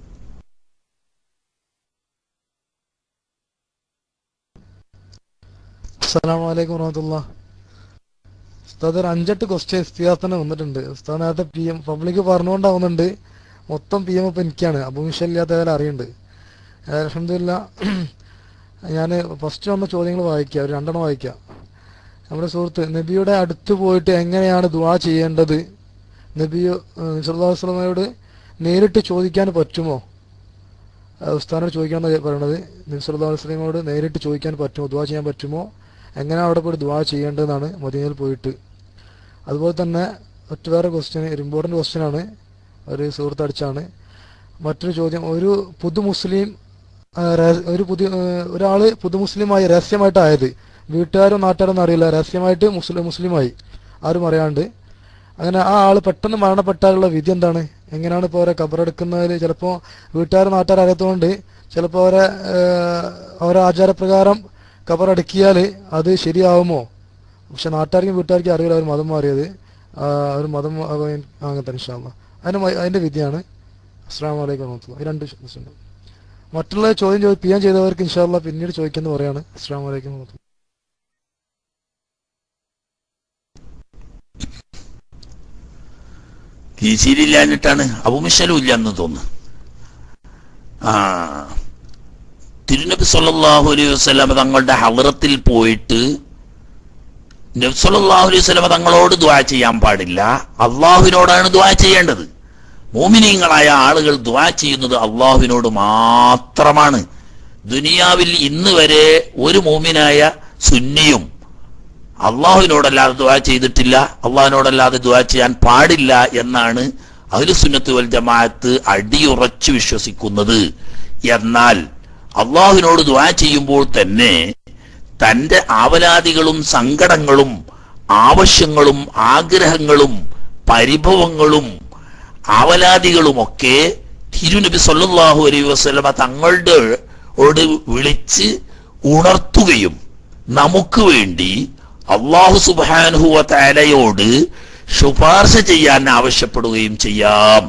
അസ്സലാമു അലൈക്കും വറഹമത്തുള്ള ഉസ്താദ് ഒരു അഞ്ചെട്ട് ക്വസ്റ്റ്യൻ ഇസ്തിഹാസ് തന്നെ വന്നിട്ടുണ്ട് ഉസ്താദ് നേരത്തെ പി എം പബ്ലിക് പറഞ്ഞുകൊണ്ടാവുന്നുണ്ട് മൊത്തം പി എം ഇപ്പം എനിക്കാണ് അഭിമിഷമില്ലാത്ത കാലം അറിയുന്നുണ്ട് അലഹമില്ല ഞാൻ ഫസ്റ്റ് വന്ന ചോദ്യങ്ങൾ വായിക്കാം ഒരു രണ്ടെണ്ണം വായിക്കാം നമ്മുടെ സുഹൃത്ത് നബിയുടെ അടുത്ത് പോയിട്ട് എങ്ങനെയാണ് ദുആ ചെയ്യേണ്ടത് നബി നിസുല്ലാസ്ലമയോട് നേരിട്ട് ചോദിക്കാൻ പറ്റുമോ ആ, ഉസ്താദിനോട് ചോദിക്കാമെന്ന് പറയണത് നിസുല്ലാ വസ്ലമയോട് നേരിട്ട് ചോദിക്കാൻ പറ്റുമോ ദുആ ചെയ്യാൻ പറ്റുമോ എങ്ങനെയാണ് അവിടെ പോയി ദുആ ചെയ്യേണ്ടതെന്നാണ് മദീനയിൽ പോയിട്ട് അതുപോലെ തന്നെ ഒറ്റ വേറെ ക്വസ്റ്റ്യൻ ഒരു ഇമ്പോർട്ടൻറ്റ് ക്വസ്റ്റ്യൻ ആണ് ഒരു സുഹൃത്ത് അടിച്ചാണ് മറ്റൊരു ചോദ്യം ഒരു പുതു മുസ്ലിം ആ, രഹ- ഒരു പുതിയ ഒരാൾ പുതു മുസ്ലിമായി രഹസ്യമായിട്ടായത് വീട്ടുകാരോ നാട്ടുകാരോ ഒന്നും അറിയില്ല രഹസ്യമായിട്ട് മുസ്ലിം മുസ്ലിമായി ആരും അറിയാണ്ട് അങ്ങനെ ആ ആൾ പെട്ടെന്ന് മരണപ്പെട്ടാലുള്ള വിധി എന്താണ് എങ്ങനെയാണ് ഇപ്പോൾ അവരെ കബറെടുക്കുന്നതിൽ ചിലപ്പോൾ വീട്ടുകാർ നാട്ടുകാർ അറിയാത്തതുകൊണ്ട് ചിലപ്പോൾ അവരെ ഏഹ്, അവരെ ആചാരപ്രകാരം കബറടക്കിയാൽ അത് ശരിയാവുമോ പക്ഷെ നാട്ടുകാർക്കും വീട്ടുകാർക്കും അറിയില്ല അവർ മതം മാറിയത് ആ, അവർ മതം മാ- അങ്ങനെ തന്നെ ഇൻഷാല്ല അതിന് മ- അതിന്റെ വിധിയാണ് അസ്സാം വലൈക്കും വറഹമത്തുള്ള ഈ രണ്ട് question ഉണ്ട് മറ്റുള്ള ചോദ്യം ചോദി പി എം ചെയ്തവർക്ക് ഇൻഷാല്ല പിന്നീട് ചോദിക്കുന്നത് പറയാണ് അസ്സാം വലൈക്കും വറഹമത്തുള്ള കീശിയിലില്ലാഞ്ഞിട്ടാണ് അപമിഷലും ഇല്ലെന്ന് തോന്നുന്നു ആ തിരുനബി സല്ലല്ലാഹു അലൈഹി വസല്ലമ തങ്ങളുടെ ഹളറത്തിൽ പോയിട്ട് നബി സല്ലല്ലാഹു അലൈഹി വസല്ലമ തങ്ങളോട് ദുആ ചെയ്യാൻ പാടില്ല അള്ളാഹുവിനോടാണ് ദുആ ചെയ്യേണ്ടത് മോമിനീങ്ങളായ ആളുകൾ ദുആ ചെയ്യുന്നത് അള്ളാഹുവിനോട് മാത്രമാണ് ദുനിയാവിൽ ഇന്ന് വരെ ഒരു മോമിനായ സുന്നിയും അള്ളാഹുവിനോടല്ലാതെ ദുആ ചെയ്തിട്ടില്ല അള്ളാഹിനോടല്ലാതെ ദുആ ചെയ്യാൻ പാടില്ല എന്നാണ് അഹ്ലുസുന്നത്ത് വൽ ജമാഅത്ത് അടിയുറച്ചു വിശ്വസിക്കുന്നത് എന്നാൽ അള്ളാഹുവിനോട് ദുആ ചെയ്യുമ്പോൾ തന്നെ തന്റെ ആവലാദികളും സങ്കടങ്ങളും ആവശ്യങ്ങളും ആഗ്രഹങ്ങളും പരിഭവങ്ങളും ആവലാദികളുമൊക്കെ തിരുനബി സല്ലല്ലാഹു അലൈഹി വസല്ലമ തങ്ങളുടെ ഓട് വിളിച്ച് ഉണർത്തുകയും നമുക്ക് വേണ്ടി അള്ളാഹു സുബാനുഹുവ തലയോട് ശുപാർശ ചെയ്യാൻ ആവശ്യപ്പെടുകയും ചെയ്യാം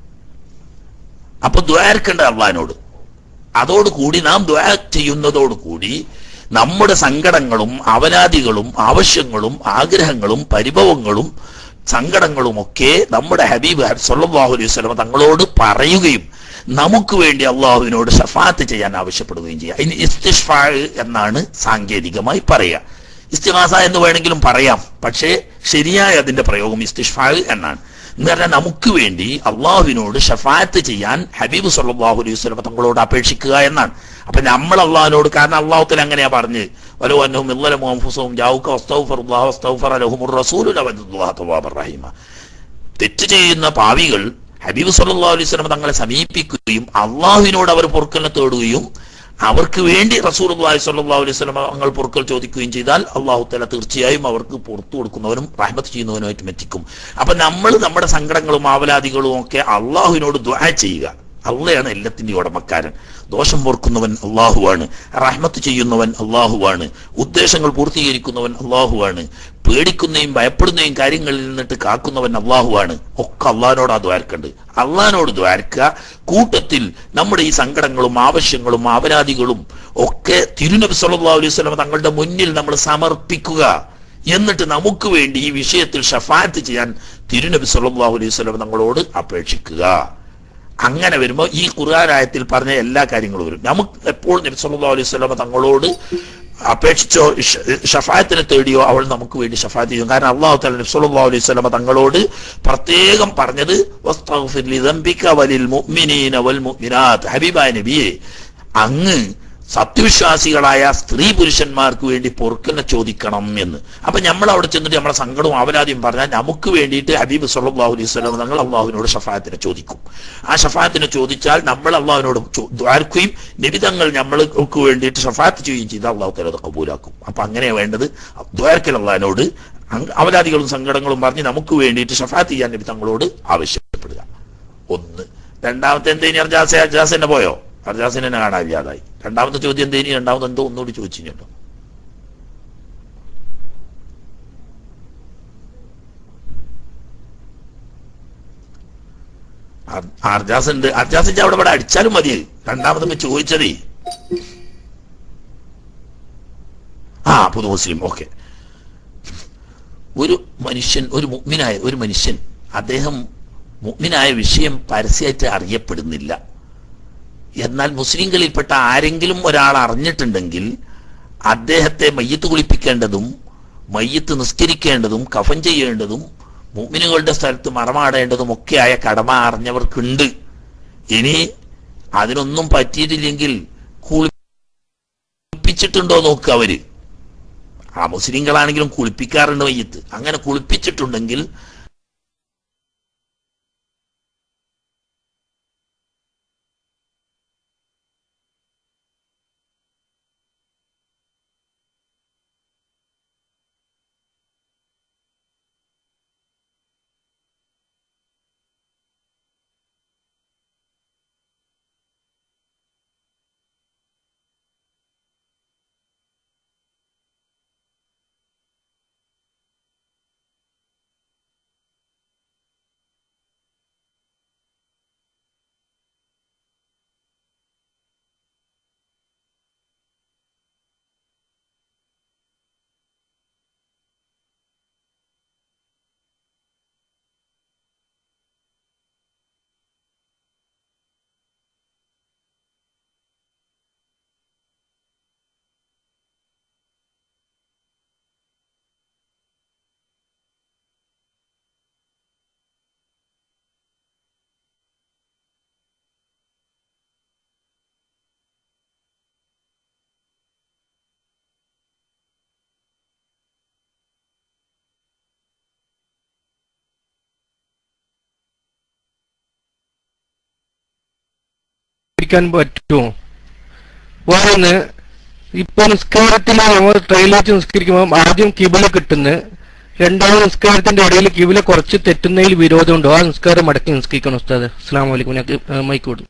അപ്പൊ ദ്വാരക്കേണ്ട അള്ളഹാനോട് അതോടുകൂടി നാം ദ്വാ ചെയ്യുന്നതോടുകൂടി നമ്മുടെ സങ്കടങ്ങളും അവലാദികളും ആവശ്യങ്ങളും ആഗ്രഹങ്ങളും പരിഭവങ്ങളും സങ്കടങ്ങളും ഒക്കെ നമ്മുടെ ഹബീബ് സല്ലല്ലാഹു അലൈഹി വസല്ലം തങ്ങളോട് പറയുകയും നമുക്ക് വേണ്ടി അള്ളാഹുവിനോട് ഷഫാത്ത് ചെയ്യാൻ ആവശ്യപ്പെടുകയും ചെയ്യാം ഇനി ഇസ്തിഷ്ഫാ എന്നാണ് സാങ്കേതികമായി പറയുക ഇസ്തിഹാസ എന്ന് വേണമെങ്കിലും പറയാം പക്ഷേ ശരിയായ അതിന്റെ പ്രയോഗം ഇസ്തിഷ്ഫാ എന്നാണ് എന്ന് പറഞ്ഞാൽ നമുക്ക് വേണ്ടി അള്ളാഹുവിനോട് ഷഫാത്ത് ചെയ്യാൻ ഹബീബ് സല്ലല്ലാഹു അലൈഹി വസല്ലം തങ്ങളോട് അപേക്ഷിക്കുക എന്നാണ് അപ്പൊ നമ്മൾ അള്ളാഹിനോട് കാരണം അള്ളാഹുത്തിൽ അങ്ങനെയാ പറഞ്ഞ് വലോ അന്നഹും ഇല്ലലമു അൻഫുസഹും ജാവുക വസ്തഗ്ഫിറുല്ലാഹ വസ്തഗ്ഫറ ലഹുമുർ റസൂലു ലവജദുല്ലാഹ തവ്വാബർ റഹീമ തെറ്റ് ചെയ്യുന്ന പാവികൾ ഹബീബ് സല്ലല്ലാഹു അലൈഹി വസല്ലം തങ്ങളെ സമീപിക്കുകയും അള്ളാഹുവിനോട് അവർ പൊറുക്കലിനെ തേടുകയും അവർക്ക് വേണ്ടി റസൂൽ സല്ലല്ലാഹു അലൈഹി വസല്ലം തങ്ങൾ പൊറുക്കൽ ചോദിക്കുകയും ചെയ്താൽ അള്ളാഹു തല തീർച്ചയായും അവർക്ക് പുറത്തു കൊടുക്കുന്നവനും റഹ്മത്ത് ചെയ്യുന്നവനുമായിട്ട് എത്തിക്കും അപ്പൊ നമ്മൾ നമ്മുടെ സങ്കടങ്ങളും ആവലാദികളും ഒക്കെ അള്ളാഹുവിനോട് ദ്വാ ചെയ്യുക അള്ളയാണ് എല്ലാത്തിന്റെയും ഉടമക്കാരൻ ദോഷം പൊറുക്കുന്നവൻ അള്ളാഹുവാണ് റഹ്മത്ത് ചെയ്യുന്നവൻ അള്ളാഹുവാണ് ഉദ്ദേശങ്ങൾ പൂർത്തീകരിക്കുന്നവൻ അള്ളാഹുവാണ് പേടിക്കുന്നതും ഭയപ്പെടുന്നതും കാര്യങ്ങളിൽ നിന്നിട്ട് കാക്കുന്നവൻ അള്ളാഹുവാണ് ഒക്കെ അള്ളഹാനോടാ ദ്വാരക്കേണ്ടത് അള്ളഹാനോട് ദ്വാരക്കുക കൂട്ടത്തിൽ നമ്മുടെ ഈ സങ്കടങ്ങളും ആവശ്യങ്ങളും ആപരാധികളും ഒക്കെ തിരുനബി സല്ലല്ലാഹു അലൈഹി വസല്ലം തങ്ങളുടെ മുന്നിൽ നമ്മൾ സമർപ്പിക്കുക എന്നിട്ട് നമുക്ക് വേണ്ടി ഈ വിഷയത്തിൽ ഷഫാത്ത് ചെയ്യാൻ തിരുനബി സല്ലല്ലാഹു അലൈഹി വസല്ലം തങ്ങളോട് അപേക്ഷിക്കുക അങ്ങനെ വരുമ്പോൾ ഈ ഖുർആാനായത്തിൽ പറഞ്ഞ എല്ലാ കാര്യങ്ങളും വരും നമുക്ക് എപ്പോൾ നബി സല്ലല്ലാഹു അലൈഹി വസല്ലം തങ്ങളോട് അപേക്ഷിച്ചോ ഷ- ഷഫായത്തിനെ തേടിയോ അവൾ നമുക്ക് വേണ്ടി ഷഫാത്ത് ചെയ്യും കാരണം അള്ളാഹു തആല നബി സല്ലല്ലാഹു അലൈഹി വസല്ലം തങ്ങളോട് പ്രത്യേകം പറഞ്ഞത് വസ്തഗ്ഫിർ ലിദംബിക വലിൽ മുഅ്മിനീന വൽ മുഅ്മിനാത്ത് ഹബീബായ നബിയെ അങ്ങ് സത്യവിശ്വാസികളായ സ്ത്രീ പുരുഷന്മാർക്ക് വേണ്ടി പൊറുക്കലിനെ ചോദിക്കണം എന്ന് അപ്പൊ നമ്മൾ അവിടെ ചെന്നിട്ട് നമ്മളെ സങ്കടവും അവലാദ്യം പറഞ്ഞാൽ നമുക്ക് വേണ്ടിയിട്ട് ഹബീബ് സല്ലല്ലാഹു അലൈഹി വസല്ലം തങ്ങൾ അള്ളാഹുവിനോട് ഷഫായത്തിനെ ചോദിക്കും ആ ഷഫായത്തിനെ ചോദിച്ചാൽ നമ്മൾ അള്ളാഹുവിനോട് ചോ- ദ്വാരക്കുകയും നിബിതങ്ങൾ നമ്മൾക്ക് വേണ്ടിയിട്ട് ഷഫാത്ത് ചെയ്യുകയും ചെയ്താൽ അള്ളാഹു തല അത് കബൂലാക്കും അപ്പൊ അങ്ങനെയാ വേണ്ടത് ദ്വാരക്കൽ അള്ളഹാനോട് അവലാദികളും സങ്കടങ്ങളും പറഞ്ഞ് നമുക്ക് വേണ്ടിയിട്ട് ഷഫാത്ത് ചെയ്യാൻ നബി തങ്ങളോട് ആവശ്യപ്പെടുക ഒന്ന് രണ്ടാമത്തെ എന്തേനി അർജാസ് അർജാസ് തന്നെ പോയോ അർജാസിനെ തന്നെ കാണാനില്ലാതായി രണ്ടാമത്തെ ചോദ്യം എന്തേനി രണ്ടാമത്തെ എന്തോ ഒന്നുകൂടി ചോദിച്ചിട്ടുണ്ടോ അർ- അർജാസ് ഉണ്ട് അർജാസ് ഇജ്ജ് അവിടെ ഇവിടെ അടിച്ചാലും മതി രണ്ടാമത് ഇപ്പൊ ചോദിച്ചതേ ആ പുതു മുസ്ലിം ഓക്കെ ഒരു മനുഷ്യൻ ഒരു മുഗ്മിനായ ഒരു മനുഷ്യൻ അദ്ദേഹം മുഗ്മിനായ വിഷയം പരസ്യമായിട്ട് അറിയപ്പെടുന്നില്ല എന്നാൽ മുസ്ലിങ്ങളിൽപ്പെട്ട ആരെങ്കിലും ഒരാൾ അറിഞ്ഞിട്ടുണ്ടെങ്കിൽ അദ്ദേഹത്തെ മയ്യത്ത് കുളിപ്പിക്കേണ്ടതും മയ്യത്ത് നിസ്കരിക്കേണ്ടതും കഫൻ ചെയ്യേണ്ടതും മുഅ്മിനുകളുടെ സ്ഥലത്ത് മറമാടേണ്ടതും ഒക്കെയായ കടമ അറിഞ്ഞവർക്കുണ്ട് ഇനി അതിനൊന്നും പറ്റിയിട്ടില്ലെങ്കിൽ കുളിപ്പിച്ചിട്ടുണ്ടോ നോക്കുക അവര് ആ മുസ്ലിങ്ങളാണെങ്കിലും കുളിപ്പിക്കാറുണ്ട് മയ്യത്ത് അങ്ങനെ കുളിപ്പിച്ചിട്ടുണ്ടെങ്കിൽ ഇരിക്കാൻ പറ്റുമോ വേറൊന്ന് ഇപ്പൊ നിസ്കാരത്തിൽ നമ്മൾ ട്രെയിൽ വെച്ച് നിസ്കരിക്കുമ്പോൾ ആദ്യം കിബില കിട്ടുന്നു രണ്ടാമത് നിസ്കാരത്തിന്റെ ഇടയിൽ കിബില കുറച്ച് തെറ്റുന്നതിൽ വിരോധമുണ്ടോ ആ നിസ്കാരം മടക്കി നിസ്കരിക്കണം ഉസ്താദ് അസ്സാം വലൈക്കും ഞാൻ മൈക്ക് കൊടുക്കും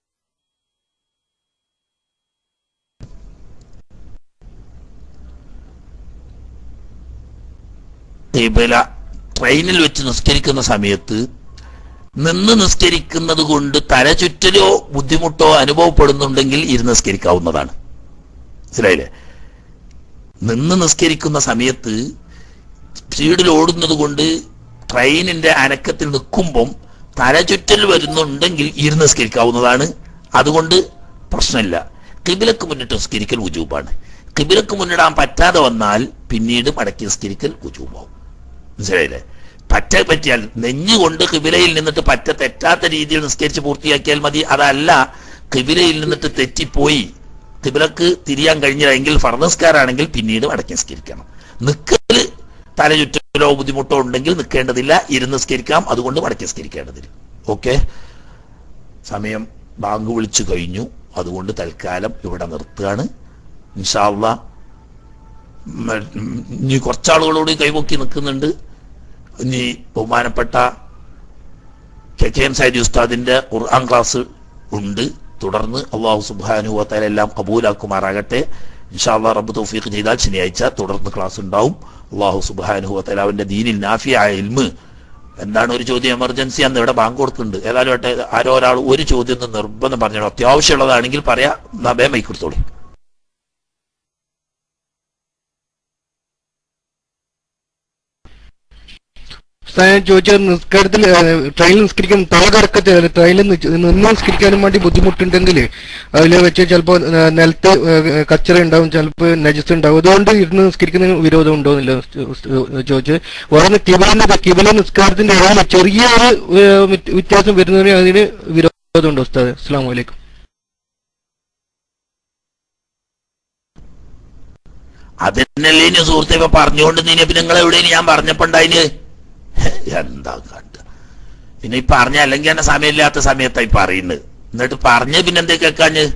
ഖിബല ട്രെയിനിൽ വെച്ച് നിസ്കരിക്കുന്ന സമയത്ത് നിന്ന് നിസ്കരിക്കുന്നത് കൊണ്ട് തലചുറ്റലോ ബുദ്ധിമുട്ടോ അനുഭവപ്പെടുന്നുണ്ടെങ്കിൽ ഇരുന്ന് നിസ്കരിക്കാവുന്നതാണ് മനസ്സിലായില്ലേ നിന്ന് നിസ്കരിക്കുന്ന സമയത്ത് സ്പീഡിൽ ഓടുന്നത് കൊണ്ട് ട്രെയിനിന്റെ അനക്കത്തിൽ നിൽക്കുമ്പം തലചുറ്റൽ വരുന്നുണ്ടെങ്കിൽ ഇരുന്ന് നിസ്കരിക്കാവുന്നതാണ് അതുകൊണ്ട് പ്രശ്നമില്ല കിബിലക്ക് മുന്നിട്ട് നിസ്കരിക്കൽ ഉജൂബാണ് കിബിലക്ക് മുന്നിടാൻ പറ്റാതെ വന്നാൽ പിന്നീട് മടക്കി നിസ്കരിക്കൽ ഉജൂബാവും മനസ്സിലായില്ലേ പറ്റ പറ്റിയാൽ നെഞ്ഞുകൊണ്ട് കിബിലയിൽ നിന്നിട്ട് പറ്റ തെറ്റാത്ത രീതിയിൽ നിസ്കരിച്ച് പൂർത്തിയാക്കിയാൽ മതി അതല്ല കിബിലയിൽ നിന്നിട്ട് തെറ്റിപ്പോയി കിബിലക്ക് തിരിയാൻ കഴിഞ്ഞില്ലെങ്കിൽ ഫർനസ്കാരാണെങ്കിൽ പിന്നീട് മടക്കി നിസ്കരിക്കണം നിക്കല് തലചുറ്റലോ ബുദ്ധിമുട്ടോ ഉണ്ടെങ്കിൽ നിൽക്കേണ്ടതില്ല ഇരുന്ന് നിസ്കരിക്കാം അതുകൊണ്ട് മടക്കി നിസ്കരിക്കേണ്ടതില്ല ഓക്കെ സമയം ബാങ്ക് വിളിച്ചു കഴിഞ്ഞു അതുകൊണ്ട് തൽക്കാലം ഇവിടെ നിർത്തുകയാണ് ഇൻഷാല്ല ഇനി കുറച്ചാളുകളോട് കൈപൊക്കി നിൽക്കുന്നുണ്ട് ഇനി ബഹുമാനപ്പെട്ട കെ കെ എം സൈദി ഉസ്താദിന്റെ ഖുർആൻ ക്ലാസ് ഉണ്ട് തുടർന്ന് അള്ളാഹു സുബാനുവത്തല എല്ലാം കബൂലാക്കുമാറാകട്ടെ ഇൻഷാല്ലാ റബ്ബ് തൗഫീഖ് ചെയ്താൽ ശനിയാഴ്ച തുടർന്ന് ക്ലാസ് ഉണ്ടാവും അള്ളാഹു സുബാനുവത്തല അവന്റെ ദീനിൽ നാഫിയായ ഇൽമ് എന്താണ് ഒരു ചോദ്യം എമർജൻസി അന്ന് ഇവിടെ ബാങ്ക് കൊടുക്കുന്നുണ്ട് ഏതായാലും ആട്ടെ ആരോ ഒരാൾ ഒരു ചോദ്യം ഒന്ന് നിർബന്ധം പറഞ്ഞു അത്യാവശ്യമുള്ളതാണെങ്കിൽ പറയാ നബേ മൈക്കൊടുത്തോളി ഞാൻ ചോദിച്ചത് നിസ്കാരത്തിൽ ട്രെയിനിൽ നിസ്കരിക്കാൻ തല കറക്കത്തെ ട്രെയിനിൽ നിന്ന് നിസ്കരിക്കാനും വേണ്ടി ബുദ്ധിമുട്ടുണ്ടെങ്കിൽ അതിൽ വെച്ച് ചിലപ്പോൾ നിലത്ത് കച്ചറ ഉണ്ടാവും ചിലപ്പോൾ നജസ് ഉണ്ടാവും അതുകൊണ്ട് ഇരുന്ന് നിസ്കരിക്കുന്നതിന് വിരോധം ഉണ്ടോ എന്നില്ല ചോദിച്ചത് വേറെ കിബിലിന്റെ കിബില നിസ്കാരത്തിന്റെ ഇടയിൽ ചെറിയൊരു ഏഹ്, വ്യത്യ- വ്യത്യാസം വരുന്നതിന് അതിന് വിരോധം ഉണ്ടോ ഉസ്താദ് അസ്സാം വലൈക്കും അതന്നല്ലേ ഇനി സുഹൃത്തെ ഇപ്പൊ പറഞ്ഞുകൊണ്ട് നീ പിന്നെ നിങ്ങൾ എവിടെയും ഞാൻ പറഞ്ഞപ്പോണ്ടായിന് എന്താ കണ്ട് പിന്നെ ഈ പറഞ്ഞ അല്ലെങ്കിൽ എന്നെ സമയമില്ലാത്ത സമയത്തായി പറയുന്നത് എന്നിട്ട് പറഞ്ഞ പിന്നെ എന്തേ കേക്കാഞ്ഞ്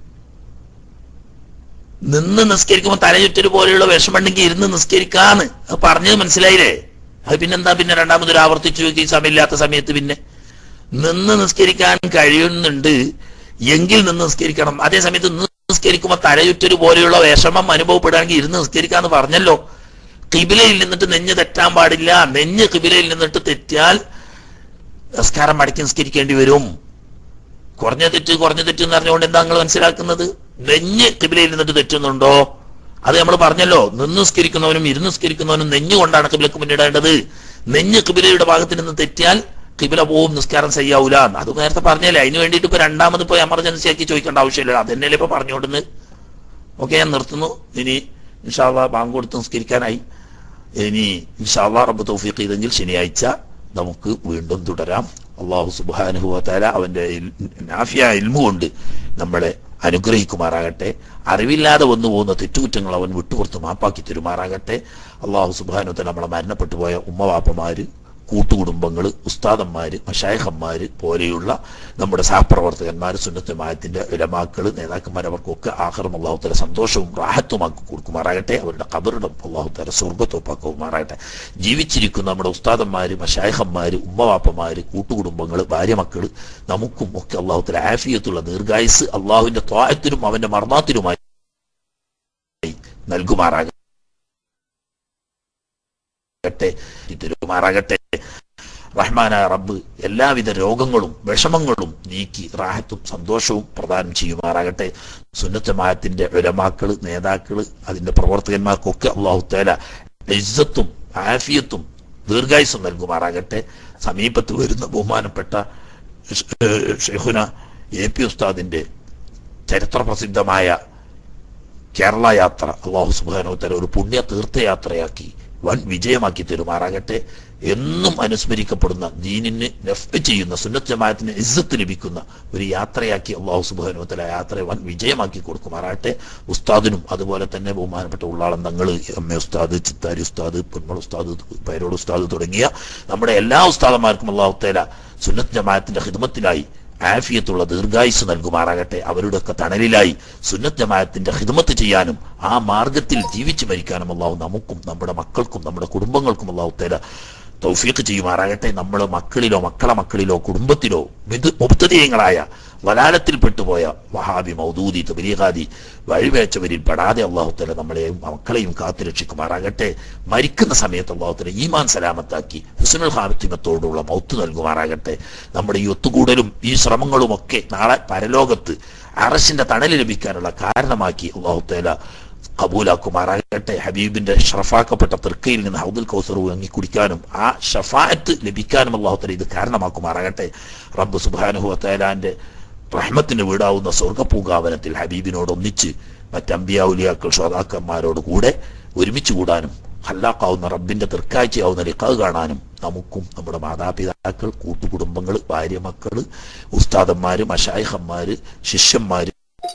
നിന്ന് നിസ്കരിക്കുമ്പോ തലചുറ്റല് പോലെയുള്ള വിഷമുണ്ടെങ്കിൽ ഇരുന്ന് നിസ്കരിക്കാന്ന് അത് പറഞ്ഞത് മനസ്സിലായില്ലേ അത് പിന്നെന്താ പിന്നെ രണ്ടാമതൊരു ആവർത്തിച്ചു നോക്കി ഈ സമയമില്ലാത്ത സമയത്ത് പിന്നെ നിന്ന് നിസ്കരിക്കാൻ കഴിയുന്നുണ്ട് എങ്കിൽ നിന്ന് നിസ്കരിക്കണം അതേ സമയത്ത് നിന്ന് നിസ്കരിക്കുമ്പോൾ തലയുറ്റൊരു പോലെയുള്ള വിഷമം അനുഭവപ്പെടുകയാണെങ്കിൽ ഇരുന്ന് നിസ്കരിക്കാന്ന് പറഞ്ഞല്ലോ കിബിലയിൽ നിന്നിട്ട് നെഞ്ഞ് തെറ്റാൻ പാടില്ല നെഞ്ഞ് കിബിലയിൽ നിന്നിട്ട് തെറ്റിയാൽ നിസ്കാരം മടക്കി നിസ്കരിക്കേണ്ടി വരും കുറഞ്ഞ തെറ്റ് കുറഞ്ഞ തെറ്റ് എന്ന് പറഞ്ഞുകൊണ്ട് എന്താ നിങ്ങൾ മനസ്സിലാക്കുന്നത് നെഞ്ഞ് കിബിലയിൽ നിന്നിട്ട് തെറ്റുന്നുണ്ടോ അത് നമ്മൾ പറഞ്ഞല്ലോ നിന്ന് നിസ്കരിക്കുന്നവനും ഇരുന്ന് നിസ്കരിക്കുന്നവനും നെഞ്ഞ് കൊണ്ടാണ് കിബിലക്ക് മുന്നിടേണ്ടത് നെഞ്ഞ് കിബിലയുടെ ഭാഗത്ത് നിന്ന് തെറ്റിയാൽ കിബില പോവും നിസ്കാരം ചെയ്യാവൂല അത് നേരത്തെ പറഞ്ഞല്ലേ അതിന് വേണ്ടിയിട്ട് ഇപ്പൊ രണ്ടാമത് ഇപ്പൊ എമർജൻസി ആക്കി ചോദിക്കേണ്ട ആവശ്യമില്ല അതന്നെയല്ലേ ഇപ്പൊ പറഞ്ഞുകൊണ്ടെന്ന് ഓക്കെ ഞാൻ നിർത്തുന്നു ഇനി ഇൻഷാല്ല ബാങ്ക് കൊടുത്ത് നിസ്കരിക്കാനായി ഇനി ഇൻഷാല്ല റബ്ബ് തൗഫീഖ് ചെയ്തെങ്കിൽ ശനിയാഴ്ച നമുക്ക് വീണ്ടും തുടരാം അള്ളാഹു സുബാനുഭവത്താല അവന്റെ ഇൽ- നാഫിയ ഇൽമു കൊണ്ട് നമ്മളെ അനുഗ്രഹിക്കുമാറാകട്ടെ അറിവില്ലാതെ വന്നു പോകുന്ന തെറ്റുകുറ്റങ്ങൾ അവൻ വിട്ടുപുറത്ത് മാപ്പാക്കി തരുമാറാകട്ടെ അള്ളാഹു സുബാനുത്തല നമ്മളെ മരണപ്പെട്ടു പോയ ഉമ്മവാപ്പമാര് കൂട്ടുകുടുംബങ്ങള് ഉസ്താദന്മാര് മഷായഹന്മാര് പോലെയുള്ള നമ്മുടെ സഹപ്രവർത്തകന്മാര് സുന്നത്തമായത്തിന്റെ ഇലമാക്കള് നേതാക്കന്മാർ അവർക്കൊക്കെ ആഹ്റം അള്ളാഹുത്തല സന്തോഷവും റാഹത്തുമാക്കി കൊടുക്കുമാറാകട്ടെ അവരുടെ കബറിടം അള്ളാഹുത്തല സ്വർഗത്തൊപ്പാക്കുമാറാകട്ടെ ജീവിച്ചിരിക്കുന്ന നമ്മുടെ ഉസ്താദന്മാര് മഷായഹന്മാര് ഉമ്മവാപ്പമാര് കൂട്ടുകുടുംബങ്ങള് ഭാര്യമക്കള് നമുക്കും ഒക്കെ അള്ളാഹുത്തല ആഫിയത്തുള്ള ദീർഘായുസ് അള്ളാഹുവിന്റെ ത്വായത്തിനും അവന്റെ മർമാത്തിനുമായി നൽകുമാറാകട്ടെ തിരുമാറാകട്ടെ റഹ്മാനായ റബ്ബ് എല്ലാവിധ രോഗങ്ങളും വിഷമങ്ങളും നീക്കി റാഹത്തും സന്തോഷവും പ്രദാനം ചെയ്യുമാറാകട്ടെ സുന്നത്തമായത്തിന്റെ ഉലമാക്കള് നേതാക്കള് അതിന്റെ പ്രവർത്തകന്മാർക്കൊക്കെ അള്ളാഹു തേല ഇജ്ജത്തും ആഫിയത്തും ദീർഘായുസും നൽകുമാറാകട്ടെ സമീപത്ത് വരുന്ന ബഹുമാനപ്പെട്ട ഷ്- ഏഹ് ഷെയ്ഖുന എ പി ഉസ്താദിന്റെ ചരിത്ര പ്രസിദ്ധമായ കേരള യാത്ര അള്ളാഹു സുബാനോത്തര ഒരു പുണ്യ തീർത്ഥയാത്രയാക്കി വൻ വിജയമാക്കി തരുമാറാകട്ടെ എന്നും അനുസ്മരിക്കപ്പെടുന്ന ദീനിന് നെഫ് ചെയ്യുന്ന സുന്നത്ത് ജമാഅത്തിന് ഇസ്സത്ത് ലഭിക്കുന്ന ഒരു യാത്രയാക്കി അള്ളാഹു സുബാനുവത്തല യാത്രയെ വൻ വിജയമാക്കി കൊടുക്കുമാറാകട്ടെ ഉസ്താദിനും അതുപോലെ തന്നെ ബഹുമാനപ്പെട്ട ഉള്ളാളം തങ്ങൾ എം എ ഉസ്താദ് ചിത്താരി ഉസ്താദ് പൊന്മൾ ഉസ്താദ് പൈരോട് ഉസ്താദ് തുടങ്ങിയ നമ്മുടെ എല്ലാ ഉസ്താദന്മാർക്കും അള്ളാഹു തേല സുന്നത്ത് ജമാഅത്തിന്റെ ഹിദ്മത്തിലായി ആഫിയത്തുള്ള ദീർഘായുസ് നൽകുമാറാകട്ടെ അവരുടെയൊക്കെ തണലിലായി സുന്നത്ത് ജമാഅത്തിന്റെ ഹിദ്മത്ത് ചെയ്യാനും ആ മാർഗത്തിൽ ജീവിച്ചു മരിക്കാനും അള്ളാഹു നമുക്കും നമ്മുടെ മക്കൾക്കും നമ്മുടെ കുടുംബങ്ങൾക്കും അള്ളാഹു തേല തൗഫീഖ് ചെയ്യുമാറാകട്ടെ നമ്മൾ മക്കളിലോ മക്കളെ മക്കളിലോ കുടുംബത്തിലോ മുബ്തദീയങ്ങളായ വലാലത്തിൽ പെട്ടുപോയ വഹാബി മൗദൂദി തബലീഗാദി വഴിവേച്ചവരിൽ പെടാതെ അള്ളാഹുത്തല നമ്മളെയും മക്കളെയും കാത്തുരക്ഷിക്കുമാറാകട്ടെ മരിക്കുന്ന സമയത്ത് അള്ളാഹുത്തല ഈമാൻ സലാമത്താക്കി ഹുസനുൽ ഹാമിത്തിമത്തോടുള്ള മൗത്ത് നൽകുമാറാകട്ടെ നമ്മുടെ ഈ ഒത്തുകൂടലും ഈ ശ്രമങ്ങളും ഒക്കെ നാളെ പരലോകത്ത് അറസിന്റെ തണല് ലഭിക്കാനുള്ള കാരണമാക്കി അള്ളാഹുത്തേല കബൂലാക്കുമാറാകട്ടെ ഹബീബിന്റെ ഷറഫാക്കപ്പെട്ട തൃക്കയിൽ നിന്ന് ഹൗദുൽ കൗസർ വാങ്ങി കുടിക്കാനും ആ ഷഫായത്ത് ലഭിക്കാനും അള്ളാഹുത്തല ഇത് കാരണമാക്കുമാറാകട്ടെ റബ്ബ് സുബാനുഹുവത്തേലാന്റെ റഹ്മത്തിന് വീടാവുന്ന സ്വർഗപൂങ്കാവനത്തിൽ ഹബീബിനോട് ഒന്നിച്ച് മറ്റമ്പിയാവുലിയാക്കൾ ശ്രോതാക്കന്മാരോട് കൂടെ ഒരുമിച്ച് കൂടാനും ഹല്ലാക്കാവുന്ന റബ്ബിന്റെ തൃക്കാഴ്ചയാവുന്ന ലിക്കാവ് കാണാനും നമുക്കും നമ്മുടെ മാതാപിതാക്കൾ കൂട്ടുകുടുംബങ്ങൾ ഭാര്യമക്കള് ഉസ്താദന്മാര് മഷായിഹന്മാര് ശിഷ്യന്മാര്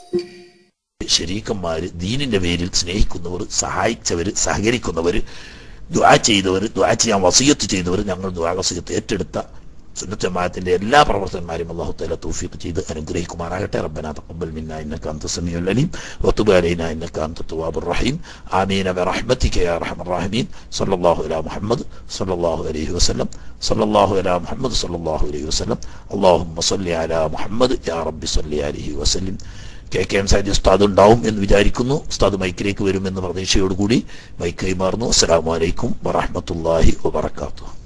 ശരീക്കന്മാര് ദീനിന്റെ പേരിൽ സ്നേഹിക്കുന്നവർ സഹായിച്ചവര് സഹകരിക്കുന്നവര് ദ്വാ ചെയ്തവർ ദ്വാ ചെയ്യാൻ വസീയത്ത് ചെയ്തവർ ഞങ്ങൾ ദ്വാ വസീയത്ത് ഏറ്റെടുത്ത സുന്നത്ത് ജമാഅത്തിന്റെ എല്ലാ പ്രവർത്തകന്മാരും അള്ളാഹു തആല തൗഫീഖ് ചെയ്ത് അനുഗ്രഹിക്കുമാറാകട്ടെ റബ്ബന തഖബ്ബൽ മിന്നാ ഇന്നക അൻത സമീഉൽ അലീം വതുബ് അലൈനാ ഇന്നക അൻത തവ്വാബുർ റഹീം ആമീൻ ബിറഹ്മതിക യാ അർഹമർ റഹീമീൻ സല്ലല്ലാഹു അലാ മുഹമ്മദ് സല്ലല്ലാഹു അലൈഹി വസല്ലം സല്ലല്ലാഹു അലാ മുഹമ്മദ് സല്ലല്ലാഹു അലൈഹി വസല്ലം അല്ലാഹുമ്മ സല്ലി അലാ മുഹമ്മദ് യാ റബ്ബി സല്ലി അലൈഹി വസല്ലം കെ കെ എം സാജി ഉസ്താദ് ഉണ്ടാവും എന്ന് വിചാരിക്കുന്നു ഉസ്താദ് മൈക്കിലേക്ക് വരുമെന്ന പ്രതീക്ഷയോടുകൂടി മൈക്ക് കൈമാറുന്നു അസ്സലാമു അലൈക്കും വറഹ്മത്തുള്ളാഹി വബറകാതുഹു